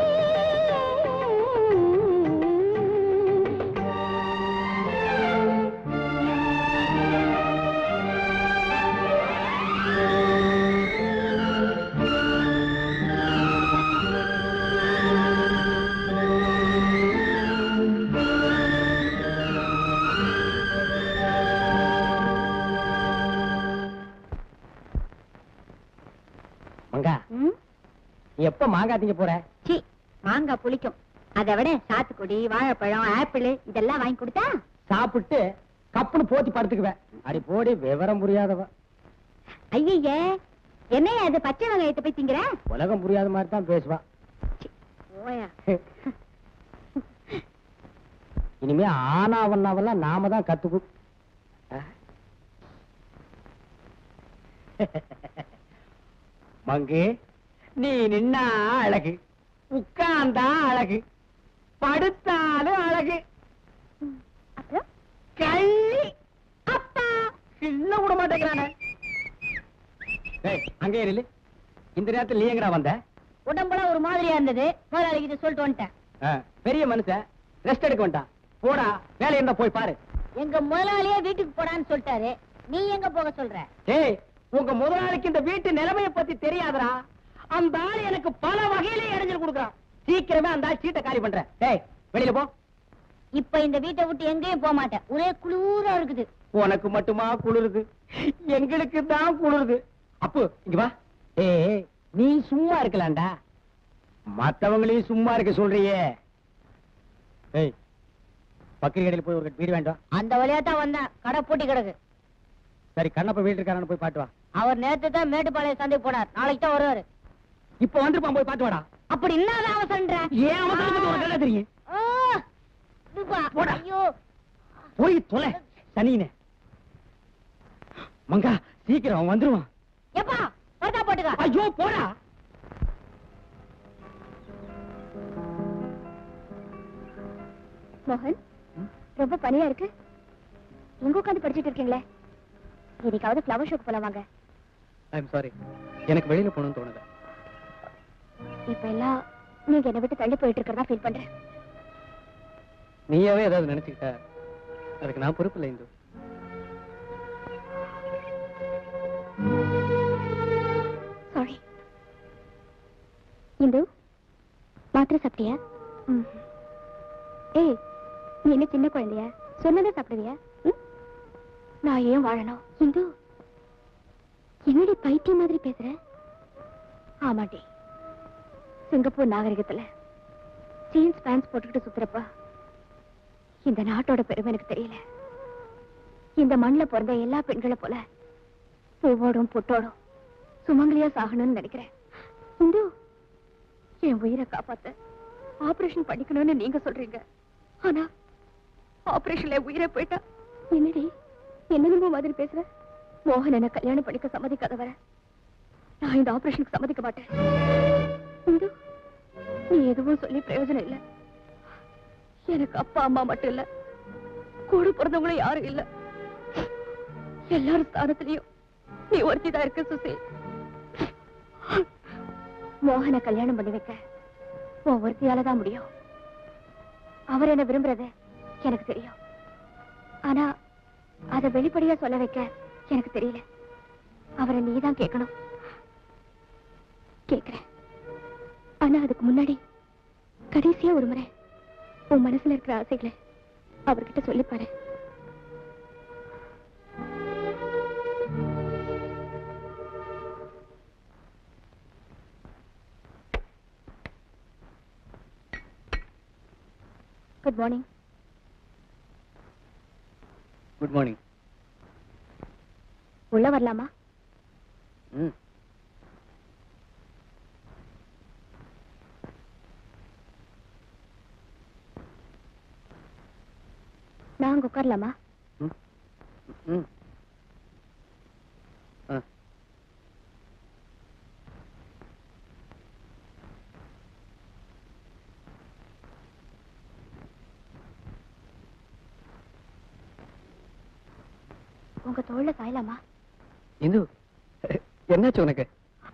மங்கா நீ எப்ப மாங்காய் திங்க போற சி மாங்காய் புளிக்கும் அதை விட சாத்துக்குடி வாழைப்பழம் ஆப்பிள் இதெல்லாம் வாங்கி கொடுத்தா சாப்பிட்டு கப்புன்னு போத்தி படுத்துக்குவேன் அடி போடி விவரம் புரியாதவ ஐயே என்னையா அது பச்சை வெங்காயத்தை போய் திங்கிற உலகம் புரியாத மாதிரி தான் பேசுவா ஓயா இனிமே ஆனாவண்ணாவெல்லாம் நாம தான் கத்துக்கு மங்கு நீ நின்னா அழகு உட்கார்ந்தா அழகு படுத்தாலும் அழகு அப்புறம் கள்ளி அப்பா கிள்ள விட மாட்டேங்கிறானே ஏய், அங்கே இரு இந்த நேரத்துல நீ எங்கடா வந்த உடம்புலாம் ஒரு மாதிரியா இருந்தது முதலாளிகிட்ட சொல்லிட்டு வந்துட்டேன் பெரிய மனுஷன் ரெஸ்ட் எடுக்க வேண்டாம் போடா வேலை இருந்தா போய் பாரு எங்க முதலாளியே வீட்டுக்கு போடான்னு சொல்லிட்டாரு நீ எங்க போக சொல்ற ஏய் உங்க முதலாளிக்கு இந்த வீட்டு நிலைமைய பத்தி தெரியாதடா அந்த ஆள் எனக்கு பல வகையிலே இடைஞ்சல் கொடுக்குறான் சீக்கிரமே அந்த ஆள் சீட்டை காலி பண்றேன் ஏய் வெளியில போ இப்ப இந்த வீட்டை விட்டு எங்கேயும் போக மாட்டேன் ஒரே குளூரா இருக்குது உனக்கு மட்டுமா குளிருது எங்களுக்கு தான் குளிருது அப்பு இங்க வா ஏய் நீ சும்மா இருக்கலாம்டா மத்தவங்களையும் சும்மா இருக்க சொல்றியே ஏய் பக்கரி கடையில் போய் ஒரு கட்டு வீடு வேண்டாம் அந்த வழியா தான் வந்தேன் கடை பூட்டி கிடக்கு சரி கண்ணப்ப வீட்டு இருக்காரான்னு போய் பாட்டு வா அவர் நேத்து தான் மேட்டுப்பாளையம் சந்தைக்கு போனார் நாளைக்கு தான் வருவாரு இப்போ வந்துருப்பான் போய் பாட்டு வாடா அப்படி என்ன அவசரன்ற ஏன் அவசரம் பத்தி உனக்கு என்ன தெரியும் ஆ, இதுப்பா. போடா. ஐயோ போய் தொலை சனினே மங்கா சீக்கிரம் அவன் வந்துருவான் எப்பா பரதா போட்டுக்க ஐயோ போடா மோகன் ரொம்ப பனியா இருக்கு எங்க உட்காந்து படிச்சிட்டு இருக்கீங்களே இன்னைக்காவது ஃப்ளவர் ஷோக்கு போலாம் வாங்க ஐம் சாரி எனக்கு வெளியில போகணும்னு தோணுது இப்ப எல்லாம் நீங்க என்னை விட்டு தள்ளி போயிட்டு இருக்கிறதா ஃபீல் பண்றேன் நீயாவே ஏதாவது நினைச்சுக்கிட்ட அதுக்கு நான் பொறுப்பு இல்லை இந்து சாரி இந்து மாத்திரை சாப்பிட்டியா ம். ஏய் நீ என்ன சின்ன குழந்தையா சொன்னதை சாப்பிடுவியா ம்? நான் ஏன் வாழணும் இந்து என்னடி பைத்தியம் மாதிரி பேசுற ஆமாட்டி சிங்கப்பூர் நாகரிகத்துல ஜீன்ஸ் பேண்ட்ஸ் போட்டுக்கிட்டு சுத்துறப்பா இந்த நாட்டோட பெருமை எனக்கு தெரியல இந்த மண்ணுல பிறந்த எல்லா பெண்களை போல பூவோடும் பொட்டோடும் சுமங்கலியா சாகணும்னு நினைக்கிறேன் இந்து என் உயிரை காப்பாத்த ஆபரேஷன் பண்ணிக்கணும்னு நீங்க சொல்றீங்க ஆனா ஆபரேஷன்ல என் உயிரை போயிட்டா என்னடி என்னென்னமோ மாதிரி பேசுற மோகன் என்ன கல்யாணம் பண்ணிக்க சம்மதிக்காதவர நான் இந்த ஆபரேஷனுக்கு சம்மதிக்க மாட்டேன் இந்து நீ எதுவும் சொல்லி பிரயோஜனம் இல்ல எனக்கு அப்பா அம்மா மட்டும் இல்ல கூட பிறந்தவங்களும் யாரும் இல்ல எல்லாரும் ஸ்தானத்திலையும் நீ ஒருத்திதான் இருக்க சுசி மோகனை கல்யாணம் பண்ணி வைக்க உன் ஒருத்தியால தான் முடியும் அவர் என்ன விரும்புறது எனக்கு தெரியும் ஆனா அத வெளிப்படையா சொல்ல வைக்க எனக்கு தெரியல அவரை நீதான் கேட்கணும் கேக்குறேன் ஆனா அதுக்கு முன்னாடி கடைசியா ஒரு முறை உன் மனசுல இருக்கிற ஆசைகளை அவர்கிட்ட சொல்லி பாரு குட் மார்னிங் குட் மார்னிங் உள்ள வரலாமா ம் நான் அங்க உட்காரலாமா ம் ம் ஆ உங்க தோல்ல சாயலாமா இந்து என்னாச்சு உனக்கு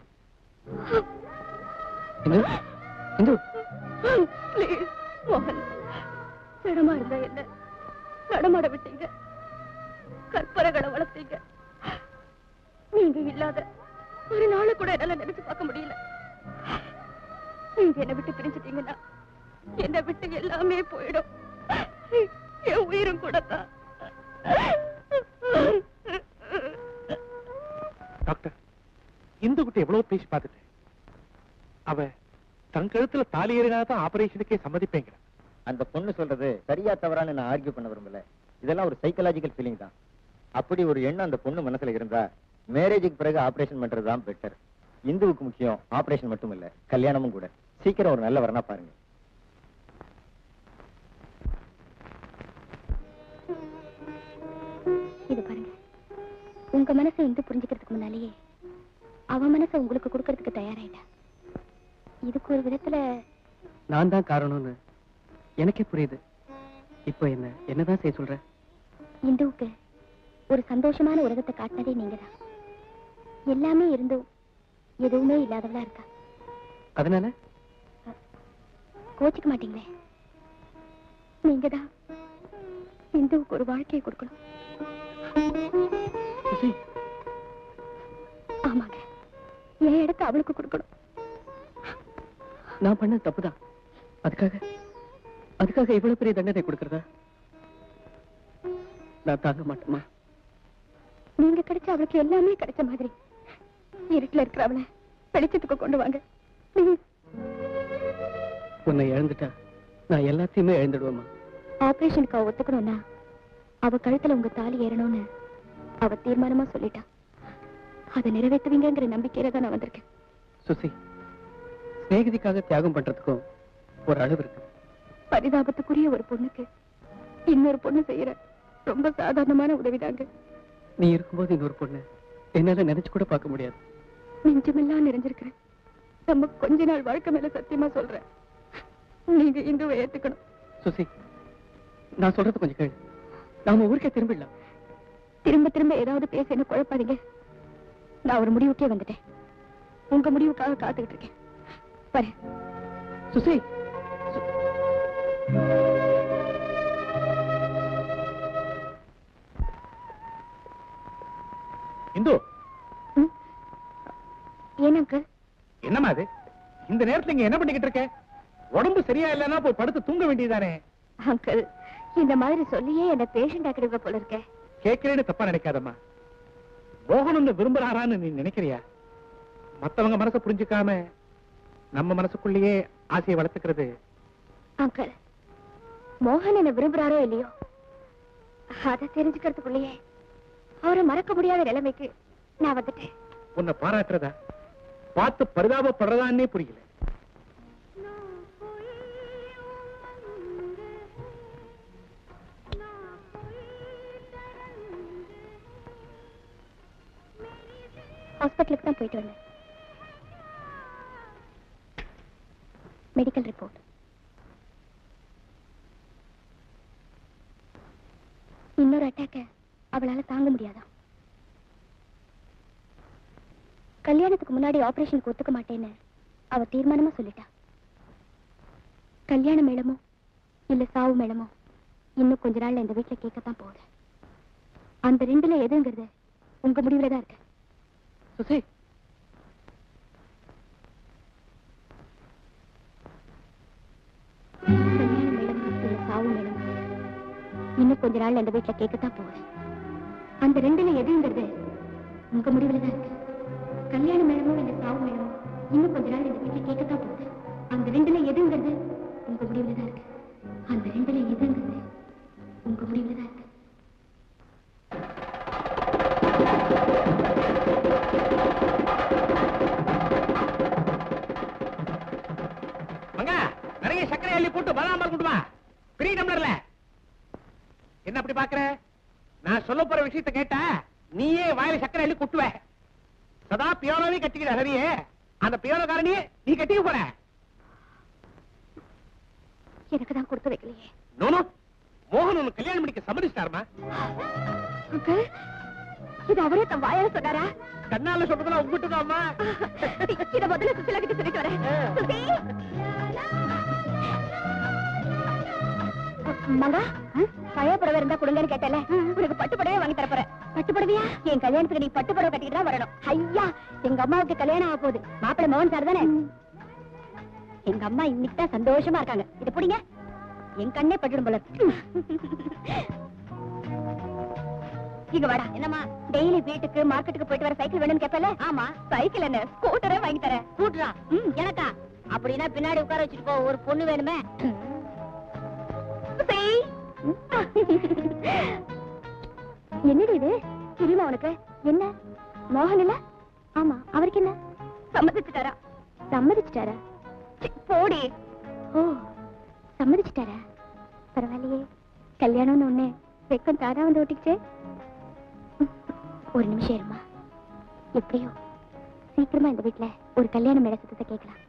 இந்து இந்து ப்ளீஸ் மோகன் திடமா இருந்த என்ன நடமாட விட்டீங்க கற்பனைகளை வளர்த்தீங்க நீங்க இல்லாத ஒரு நாளை கூட என்னால நினைச்சு பார்க்க முடியல நீங்க என்னை விட்டு பிரிஞ்சுட்டீங்கன்னா என்னை விட்டு எல்லாமே போயிடும் என் உயிரும் கூட தான் டாக்டர் இந்து கிட்ட எவ்வளவு பேசி பார்த்துட்டேன் அவ தன் கழுத்துல தாலி ஏறினா தான் ஆபரேஷனுக்கே சம்மதிப்பேங்கிற அந்த பொண்ணு சொல்றது சரியா தவறான்னு நான் ஆர்கியூ பண்ண விரும்பல இதெல்லாம் ஒரு சைக்கலாஜிக்கல் ஃபீலிங் தான் அப்படி ஒரு எண்ணம் அந்த பொண்ணு மனசுல இருந்தா மேரேஜுக்கு பிறகு ஆபரேஷன் பண்றதுதான் பெட்டர் இந்துவுக்கு முக்கியம் ஆபரேஷன் மட்டும் இல்ல கல்யாணமும் கூட சீக்கிரம் ஒரு நல்ல வரனா பாருங்க இது பாருங்க உங்க மனசை இந்து புரிஞ்சுக்கிறதுக்கு முன்னாலேயே அவ மனசை உங்களுக்கு கொடுக்கறதுக்கு தயாராயிட்டா இதுக்கு ஒரு விதத்துல நான் தான் காரணம்னு எனக்கே புரியுது இப்போ என்ன என்னதான் செய்ய சொல்ற இந்துவுக்கு ஒரு சந்தோஷமான உலகத்தை காட்டினதே நீங்கதான் எல்லாமே இருந்தும் எதுவுமே இல்லாதவளா இருக்கா அதனால கோச்சிக்க மாட்டீங்களே நீங்க தான் இந்துவுக்கு ஒரு வாழ்க்கையை கொடுக்கணும் சுசி ஆமாங்க என் இடத்த அவளுக்கு கொடுக்கணும் நான் பண்ண தப்புதான் அதுக்காக அதுக்காக இவ்வளவு பெரிய தண்டனை கொடுக்கறதா நான் தாங்க மாட்டேமா நீங்க கிடைச்ச அவளுக்கு எல்லாமே கிடைச்ச மாதிரி இருட்டுல இருக்கிற அவளை வெளிச்சத்துக்கு கொண்டு வாங்க ப்ளீஸ் உன்னை இழந்துட்டா நான் எல்லாத்தையுமே இழந்துடுவேம்மா ஆபரேஷனுக்கு அவ ஒத்துக்கணும்னா அவ கழுத்துல உங்க தாலி ஏறணும்னு அவ தீர்மானமா சொல்லிட்டா அதை நிறைவேற்றுவீங்கங்கிற நம்பிக்கையில தான் நான் வந்திருக்கேன் சுசி சிநேகிதிக்காக தியாகம் பண்றதுக்கும் ஒரு அளவு இருக்கு பரிதாபத்துக்குரிய ஒரு பொண்ணுக்கு இன்னொரு பொண்ணு செய்யற ரொம்ப சாதாரணமான உதவிதாங்க நீ இருக்கும்போது இன்னொரு பொண்ணு என்னால நினைச்சு கூட பார்க்க முடியாது நெஞ்சமெல்லாம் நிறைஞ்சிருக்கிறேன் நம்ம கொஞ்ச நாள் வாழ்க்கை மேல சத்தியமா சொல்றேன் நீங்க இந்துவை ஏத்துக்கணும் சுசி நான் சொல்றது கொஞ்சம் கேளு நாம ஊருக்கே திரும்பிடலாம் திரும்ப திரும்ப ஏதாவது பேச என்ன குழப்பாதீங்க நான் ஒரு முடிவுக்கே வந்துட்டேன் உங்க முடிவுக்காக காத்துக்கிட்டு இருக்கேன் வரேன் சுசி இந்து ஏன் அங்கிள் என்னம்மா அது இந்த நேரத்துல இங்க என்ன பண்ணிக்கிட்டு இருக்க உடம்பு சரியா இல்லைன்னா போய் படுத்து தூங்க வேண்டியதானே அங்கிள் இந்த மாதிரி சொல்லியே என்ன பேஷண்ட் ஆக்கிடுங்க போல இருக்கேன் கேட்கிறேன்னு தப்பா நினைக்காதம்மா மோகன் ஒண்ணு விரும்புறாரான்னு நீ நினைக்கிறியா மத்தவங்க மனசை புரிஞ்சுக்காம நம்ம மனசுக்குள்ளேயே ஆசையை வளர்த்துக்கிறது அங்கிள் மோகன் என்ன விரும்புறாரோ இல்லையோ அதை தெரிஞ்சுக்கிறதுக்குள்ளேயே அவரை மறக்க முடியாத நிலைமைக்கு நான் வந்துட்டேன் உன்னை பாராட்டுறதா பார்த்து பரிதாபப்படுறதான்னே புரியல ஹாஸ்பிட்டலுக்கு தான் போயிட்டு வந்தேன் மெடிக்கல் ரிப்போர்ட் இன்னொரு அட்டாக்க அவளால தாங்க முடியாதா கல்யாணத்துக்கு முன்னாடி ஆபரேஷனுக்கு ஒத்துக்க மாட்டேன்னு அவ தீர்மானமா சொல்லிட்டா கல்யாண மேளமோ இல்ல சாவு மேளமோ இன்னும் கொஞ்ச நாள்ல இந்த வீட்டுல கேட்கத்தான் போகுது அந்த ரெண்டுல எதுங்கிறது உங்க முடிவுல தான் இருக்கு சுசி கல்யாண மேளமோ இல்ல சாவு மேளமோ இன்னும் கொஞ்ச நாள்ல இந்த வீட்டுல கேட்கத்தான் போகுது அந்த ரெண்டுல எதுங்கிறது உங்க முடிவுல தான் இருக்கு கல்யாண மேளமோ இல்ல சாவு மேளமோ இன்னும் கொஞ்ச நாள் இந்த வீட்டுல கேட்கத்தான் போகுது அந்த ரெண்டுல எதுங்கிறது உங்க முடிவுல தான் இருக்கு அந்த ரெண்டுல எதுங்கிறது உங்க முடிவுல தான் இருக்கு மங்க நிறைய சர்க்கரை அள்ளி போட்டு பதாம் கொண்டு வா பெரிய டம்ளர்ல என்ன அப்படி பாக்குற நான் சொல்ல போற விஷயத்தை கேட்டா நீயே வாயில சர்க்கரை அள்ளி கொட்டுவ சதா பியானோவே கட்டிக்கிற சரியே அந்த பியானோக்காரனையே நீ கட்டிக்க போற எனக்கு தான் கொடுத்து வைக்கலையே நோனோ மோகன் உனக்கு கல்யாணம் பண்ணிக்க சம்மதிச்சிட்டாருமா அங்கிள் இது அவரே தன் வாயால சொன்னாரா கண்ணால சொல்றதுல உங்ககிட்ட அம்மா இத முதல்ல சுசிலா கிட்ட சொல்லிட்டு வரேன் சுசி மங்கா பழைய புடவை இருந்தா கொடுங்கன்னு கேட்டல உனக்கு பட்டு புடவை வாங்கி தர போறேன் பட்டு புடவையா என் கல்யாணத்துக்கு நீ பட்டு புடவை கட்டிட்டு தான் வரணும் ஐயா எங்க அம்மாவுக்கு கல்யாணம் ஆக போகுது மாப்பிள்ளை மோகன் சார் தானே எங்க அம்மா இன்னைக்கு தான் சந்தோஷமா இருக்காங்க இத புடிங்க என் கண்ணே பட்டுடும் போல இருக்கு. இங்க வாடா என்னம்மா டெய்லி வீட்டுக்கு மார்க்கெட்டுக்கு போயிட்டு வர சைக்கிள் வேணும்னு கேப்பல ஆமா சைக்கிள் என்ன ஸ்கூட்டரே வாங்கி தரேன் ஸ்கூட்டரா எனக்கா அப்படின்னா பின்னாடி உட்கார வச்சுட்டு போ ஒரு பொண்ணு வேணுமே என்னடி இது தெரியுமா உனக்கு என்ன மோகன் இல்ல ஆமா அவருக்கு என்ன சம்மதிச்சுட்டாரா சம்மதிச்சுட்டாரா சி, போடி ஓ சம்மதிச்சுட்டாரா பரவாயில்லையே கல்யாணம்னு ஒண்ணு வெக்கம் தானா வந்து ஓட்டிக்கிச்சே ஒரு நிமிஷம் இருமா எப்படியோ சீக்கிரமா இந்த வீட்ல ஒரு கல்யாண மேல சத்தத்தை கேட்கலாம்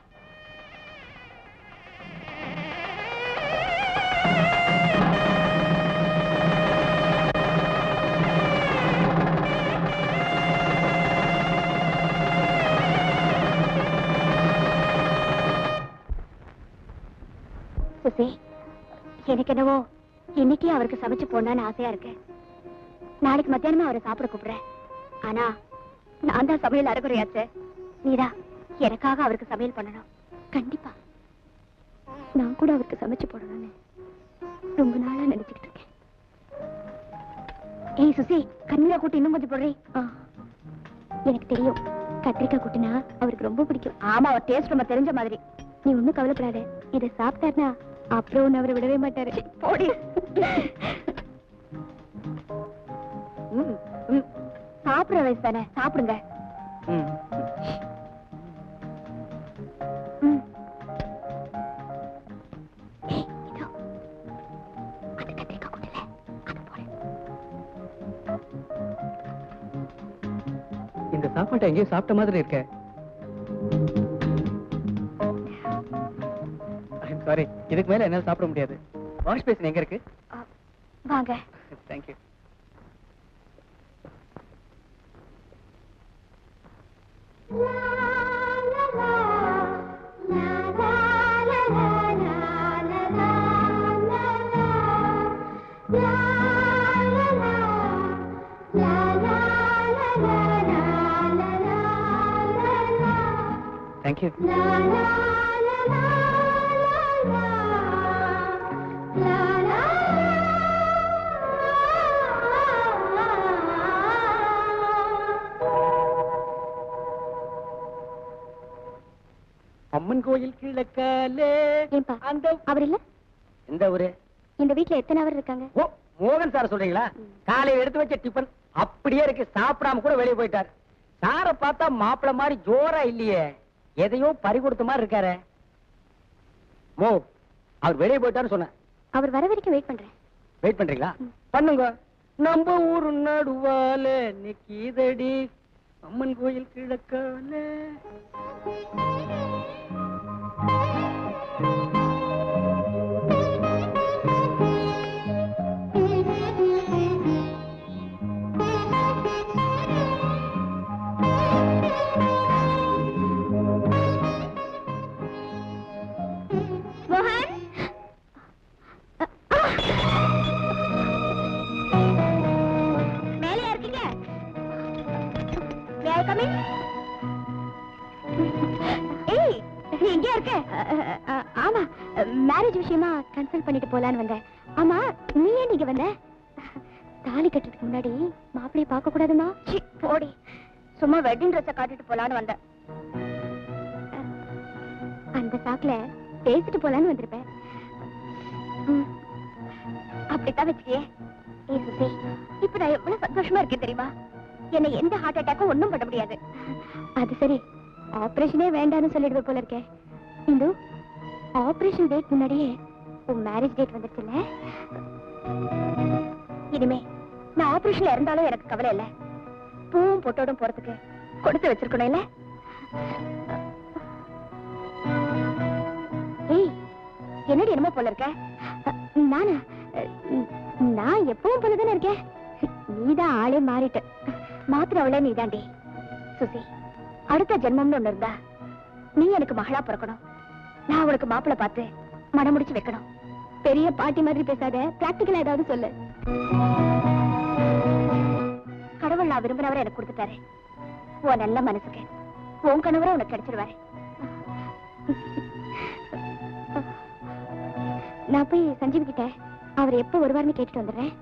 சுசி எனக்கு என்னவோ இன்னைக்கே அவருக்கு சமைச்சு போடணும்னு ஆசையா இருக்கு நாளைக்கு மத்தியானமா அவரை சாப்பிட கூப்பிடுறேன் ஆனா நான் தான் சமையல் அறகுறையாச்சே நீதா எனக்காக அவருக்கு சமையல் பண்ணணும் கண்டிப்பா நான் கூட அவருக்கு சமைச்சு போடணும்னு ரொம்ப நாளா நினைச்சுக்கிட்டு இருக்கேன் ஏய் சுசி கண்ணீரா கூட்டி இன்னும் கொஞ்சம் போடுறே எனக்கு தெரியும் கத்திரிக்காய் கூட்டினா அவருக்கு ரொம்ப பிடிக்கும் ஆமா அவர் டேஸ்ட் ரொம்ப தெரிஞ்ச மாதிரி நீ ஒண்ணும் கவலைப்படாத இதை சாப்பிட்டாருனா அப்புறம் உன்னை அவரை விடவே மாட்டாரு போடி ம், ம். சாப்பிடுற வயசு தானே சாப்பிடுங்க ம். ஏய், இதோ. அந்த கத்திரிக்காய் கூட்டுல, அதை போடு. இந்த சாப்பாட்டை எங்கேயோ சாப்பிட்ட மாதிரி இருக்க சாரி இதுக்கு மேல என்னால சாப்பிட முடியாது வாஷ் பேசின் எங்க இருக்கு ஆ, வாங்க தேங்க்யூ தேங்க்யூ அம்மன் கோயில் கிழக்காலே ஏன்பா அந்த அவர் இல்ல எந்த ஊரு இந்த வீட்ல எத்தனை அவர் இருக்காங்க ஓ மோகன் சார் சொல்றீங்களா காலையில எடுத்து வச்ச டிபன் அப்படியே இருக்கு சாப்பிடாம கூட வெளியே போயிட்டார் சாரை பார்த்தா மாப்பிள மாதிரி ஜோரா இல்லையே எதையோ பறி கொடுத்த மாதிரி இருக்காரு மோ அவர் வெளியே போயிட்டாருன்னு சொன்னேன் அவர் வர வரைக்கும் வெயிட் பண்றேன் வெயிட் பண்றீங்களா பண்ணுங்க நம்ம ஊரு நடுவால நிக்கிதடி அம்மன் கோயில் கிழக்கால மோகன் மேலே இருக்கீங்க May I come in? ஏய் நீ எங்க இருக்க ஆமா மேரேஜ் விஷயமா கன்சல்ட் பண்ணிட்டு போலான்னு வந்தேன் ஆமா நீ ஏன் நீங்க வந்த தாலி கட்டுறதுக்கு முன்னாடி மாப்பிளைய பார்க்க கூடாதுமா சி போடி சும்மா வெட்டிங் ட்ரெஸ்ஸை காட்டிட்டு போலான்னு வந்தேன் அந்த சாக்குல பேசிட்டு போலான்னு வந்திருப்பேன் ம், அப்படித்தான் வச்சுக்கியே ஏய் சுசி இப்ப நான் எவ்வளவு சந்தோஷமா இருக்கேன் தெரியுமா என்னை எந்த ஹார்ட் அட்டாக்கும் ஒண்ணும் பண்ண முடியாது அது சரி ஆபரேஷனே வேண்டாம்னு சொல்லிடுவே போல இருக்கே இந்து ஆபரேஷன் டேட் முன்னாடியே உன் மேரேஜ் டேட் வந்துருச்சுல்ல இனிமே நான் ஆபரேஷன்ல இருந்தாலும் எனக்கு கவலை இல்ல பூவும் பொட்டோடும் போறதுக்கு கொடுத்து வச்சிருக்கணும் இல்ல ஏய் என்னடி என்னமோ போல இருக்க அ, நானா அ, நான் எப்பவும் போலதானே இருக்கேன் நீதான் ஆளே மாறிட்ட மாத்திரவளே நீதாண்டி சுசி அடுத்த ஜென்மம்னு ஒண்ணு இருந்தா நீ எனக்கு மகளா பிறக்கணும் நான் உனக்கு மாப்பிளை பார்த்து மனம் முடிச்சு வைக்கணும் பெரிய பாட்டி மாதிரி பேசாத பிராக்டிக்கலா ஏதாவது சொல்லு கடவுள் நான் விரும்பினவரை எனக்கு கொடுத்துட்டாரு உன் நல்ல மனசுக்கு உன் கணவரை உனக்கு கிடைச்சிருவாரு நான் போய் சஞ்சீவ் கிட்ட அவர் எப்போ வருவார்னு கேட்டுட்டு வந்துடுறேன்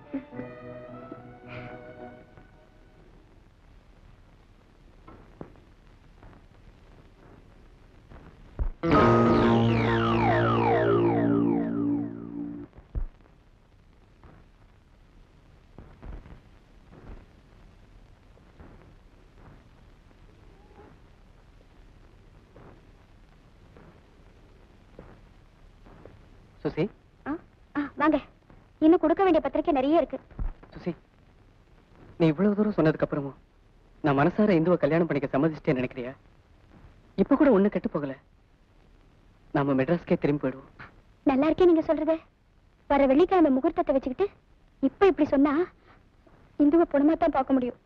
சுசி ஆ, ஆ, வாங்க இன்னும் கொடுக்க வேண்டிய பத்திரிக்கை நிறைய இருக்கு சுசி நீ இவ்வளவு தூரம் சொன்னதுக்கு அப்புறமும் நான் மனசார இந்துவை கல்யாணம் பண்ணிக்க சம்மதிச்சிட்டேன்னு நினைக்கிறியா இப்ப கூட ஒண்ணு கெட்டு போகல நாம மெட்ராஸ்க்கே திரும்பி போயிடுவோம் நல்லா இருக்கே நீங்க சொல்றது வர வெள்ளிக்கிழமை முகூர்த்தத்தை வச்சுக்கிட்டு இப்ப இப்படி சொன்னா இந்துவை பொண்ணமா தான் பார்க்க முடியும்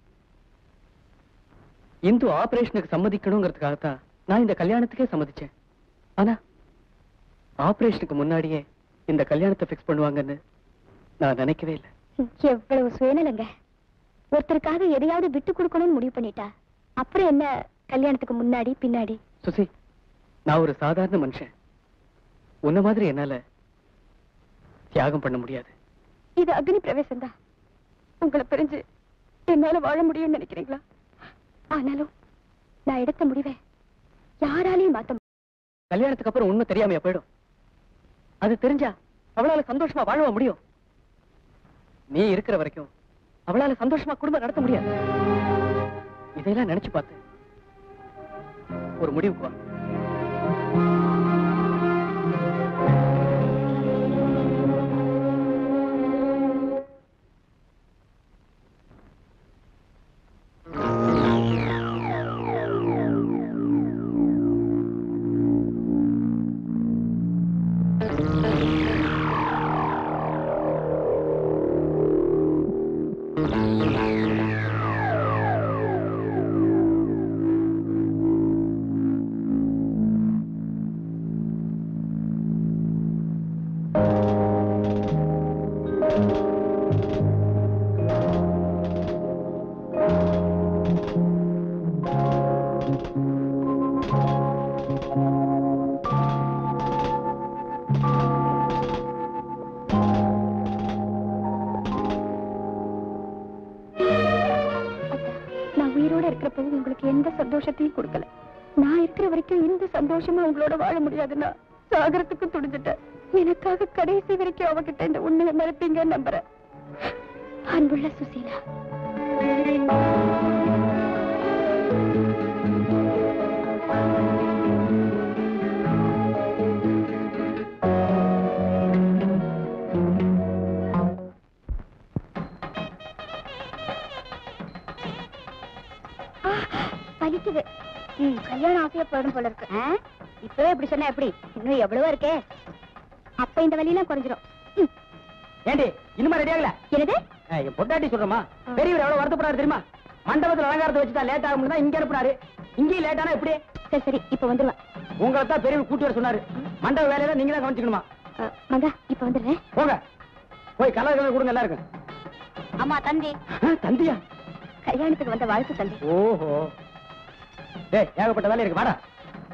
இந்து ஆபரேஷனுக்கு சம்மதிக்கணுங்கிறதுக்காகத்தான் நான் இந்த கல்யாணத்துக்கே சம்மதிச்சேன் ஆனா ஆபரேஷனுக்கு முன்னாடியே இந்த கல்யாணத்தை ஃபிக்ஸ் பண்ணுவாங்கன்னு நான் நினைக்கவே இல்லை எவ்வளவு சுயநலங்க ஒருத்தருக்காக எதையாவது விட்டு கொடுக்கணும்னு முடிவு பண்ணிட்டா அப்புறம் என்ன கல்யாணத்துக்கு முன்னாடி பின்னாடி சுசி நான் ஒரு சாதாரண மனுஷன் உன்ன மாதிரி என்னால தியாகம் பண்ண முடியாது இது அக்னி பிரவேசம் தான் உங்களை பிரிஞ்சு என்னால வாழ முடியும்னு நினைக்கிறீங்களா ஆனாலும் நான் எடுத்த முடிவை யாராலையும் மாத்த முடியாது. கல்யாணத்துக்கு அப்புறம் ஒண்ணும் தெரியாமையா போயிடும் அது தெரிஞ்சா அவளால சந்தோஷமா வாழ முடியும் நீ இருக்கிற வரைக்கும் அவளால சந்தோஷமா குடும்பம் நடத்த முடியாது இதையெல்லாம் நினைச்சு பார்த்து ஒரு முடிவுக்கு வா நான் உயிரோட இருக்கிறப்ப உங்களுக்கு எந்த சந்தோஷத்தையும் கொடுக்கல நான் இருக்கிற வரைக்கும் எந்த சந்தோஷமா உங்களோட வாழ முடியாதுன்னா சாகரத்துக்கு துடிஞ்சிட்டேன் எனக்காக கடைசி வரைக்கும் அவகிட்ட இந்த உண்மையை மறைப்பீங்கன்னு நம்புறேன் அன்புள்ள சுசீலா பலிக்குது ம் கல்யாணம் ஆசையா போயிடும் போல இருக்கு இப்பவே இப்படி சொன்னா எப்படி இன்னும் எவ்வளவோ இருக்கே அப்ப இந்த வலியெல்லாம் குறைஞ்சிரும் ம், ஏண்டி இன்னுமா ரெடி ஆகல என்னது ஏய், என் பொட்டாட்டி சொல்றமா பெரியவர் எவ்வளவு வருத்தப்படுறாரு தெரியுமா மண்டபத்துல அலங்காரத்தை வச்சுட்டா லேட் ஆகும் இங்க அனுப்புனாரு இங்கேயும் லேட் ஆனா எப்படி சரி சரி இப்ப வந்துருவா உங்களை தான் பெரியவர் கூட்டி வர சொன்னாரு மண்டப வேலையில நீங்க தான் கவனிச்சுக்கணுமா அஹ், மகா இப்ப வந்துடுறேன் போங்க போய் கலர் கலர் கொடுங்க எல்லாருக்கும் அம்மா தந்தி ஆ, தந்தியா கல்யாணத்துக்கு வந்த வாழ்த்து தந்தி ஓஹோ டேய் ஏகப்பட்ட வேலை இருக்கு வாடா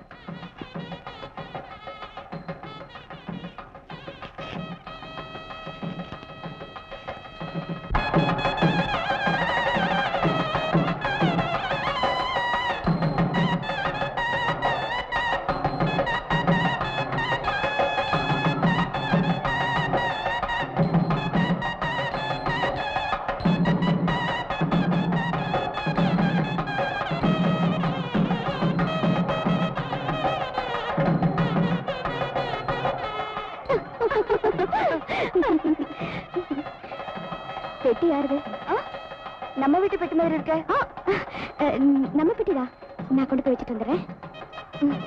பெட்டி யாருது ஆ? நம்ம வீட்டு பெட்டி மாதிரி இருக்க ஆ, அஹ், நம்ம பெட்டிதான் நான் கொண்டு போய் வச்சுட்டு வந்துடுறேன் ம்.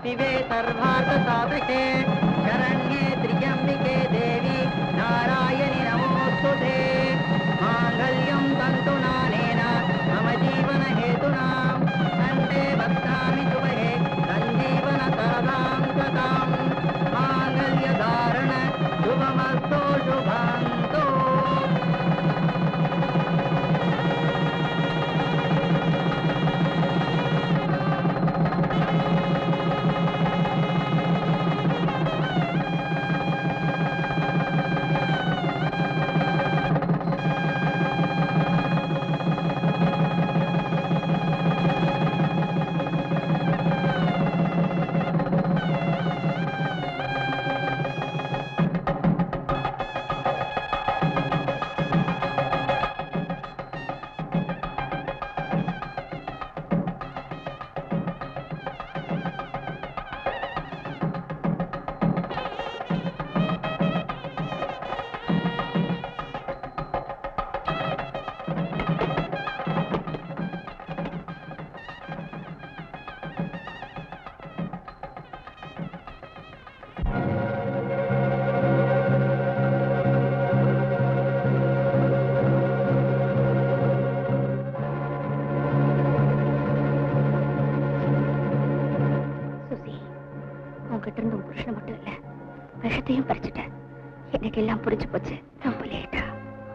शिवे सर्वार्थसाधके शरण्ये त्र्यम्बिके देवी नारायणि नमोऽस्तुते माङ्गल्यं तन्तुनानेन मम जीवनहेतुनां कण्ठे वक्तामि शुभे सञ्जीवन सरदां सदां माङ्गल्यधारण शुभमस्तु शुभन्तु சுசி உங்ககிட்ட இருந்து உன் புருஷனை மட்டும் இல்ல விஷத்தையும் பறிச்சுட்டேன் எனக்கு எல்லாம் புரிஞ்சு போச்சு ரொம்ப லேட்டா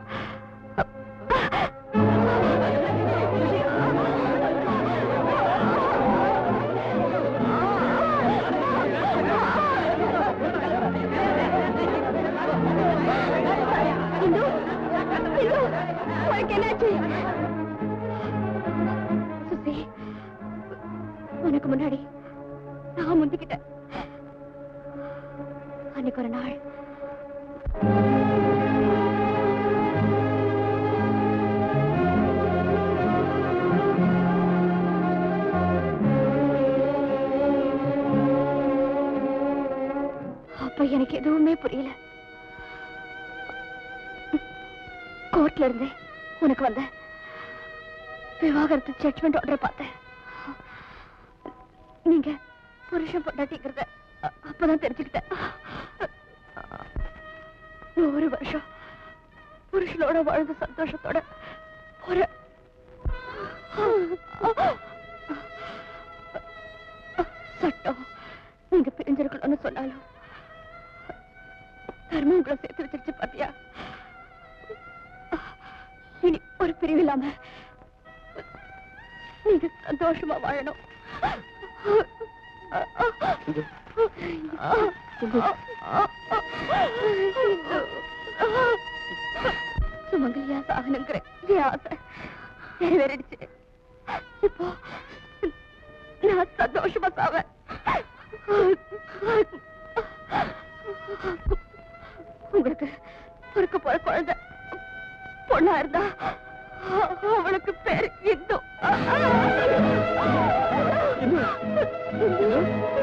இந்து, இந்து, உனக்கு என்னாச்சு சுசி உனக்கு முன்னாடி நான் முந்திக்கிட்டேன் அன்னைக்கு ஒரு நாள் அப்ப எனக்கு எதுவுமே புரியல கோர்ட்ல இருந்து உனக்கு வந்த விவாகரத்து ஜட்மெண்ட் ஆர்டர் பார்த்தேன் நீங்க புருஷன் பொண்டாட்டிங்கிறத அ- அப்பதான் தெரிஞ்சுக்கிட்டேன் ஒரு வருஷம் புருஷனோட வாழ்ந்த சந்தோஷத்தோட ஒரு சட்டம் நீங்க பிரிஞ்சிருக்கணும்னு சொன்னாலும் தர்மம் உங்களை சேர்த்து வச்சிருச்சு பாத்தியா இனி ஒரு பிரிவு இல்லாம நீங்க சந்தோஷமா வாழணும் சுமங்கலியா சாகனுங்கிற என் ஆசை நிறைவேறிடுச்சு இப்போ நான் சந்தோஷமா சாவேன் உங்களுக்கு பிறக்க போற குழந்தை பொண்ணா இருந்தா அவளுக்கு பேரு இந்து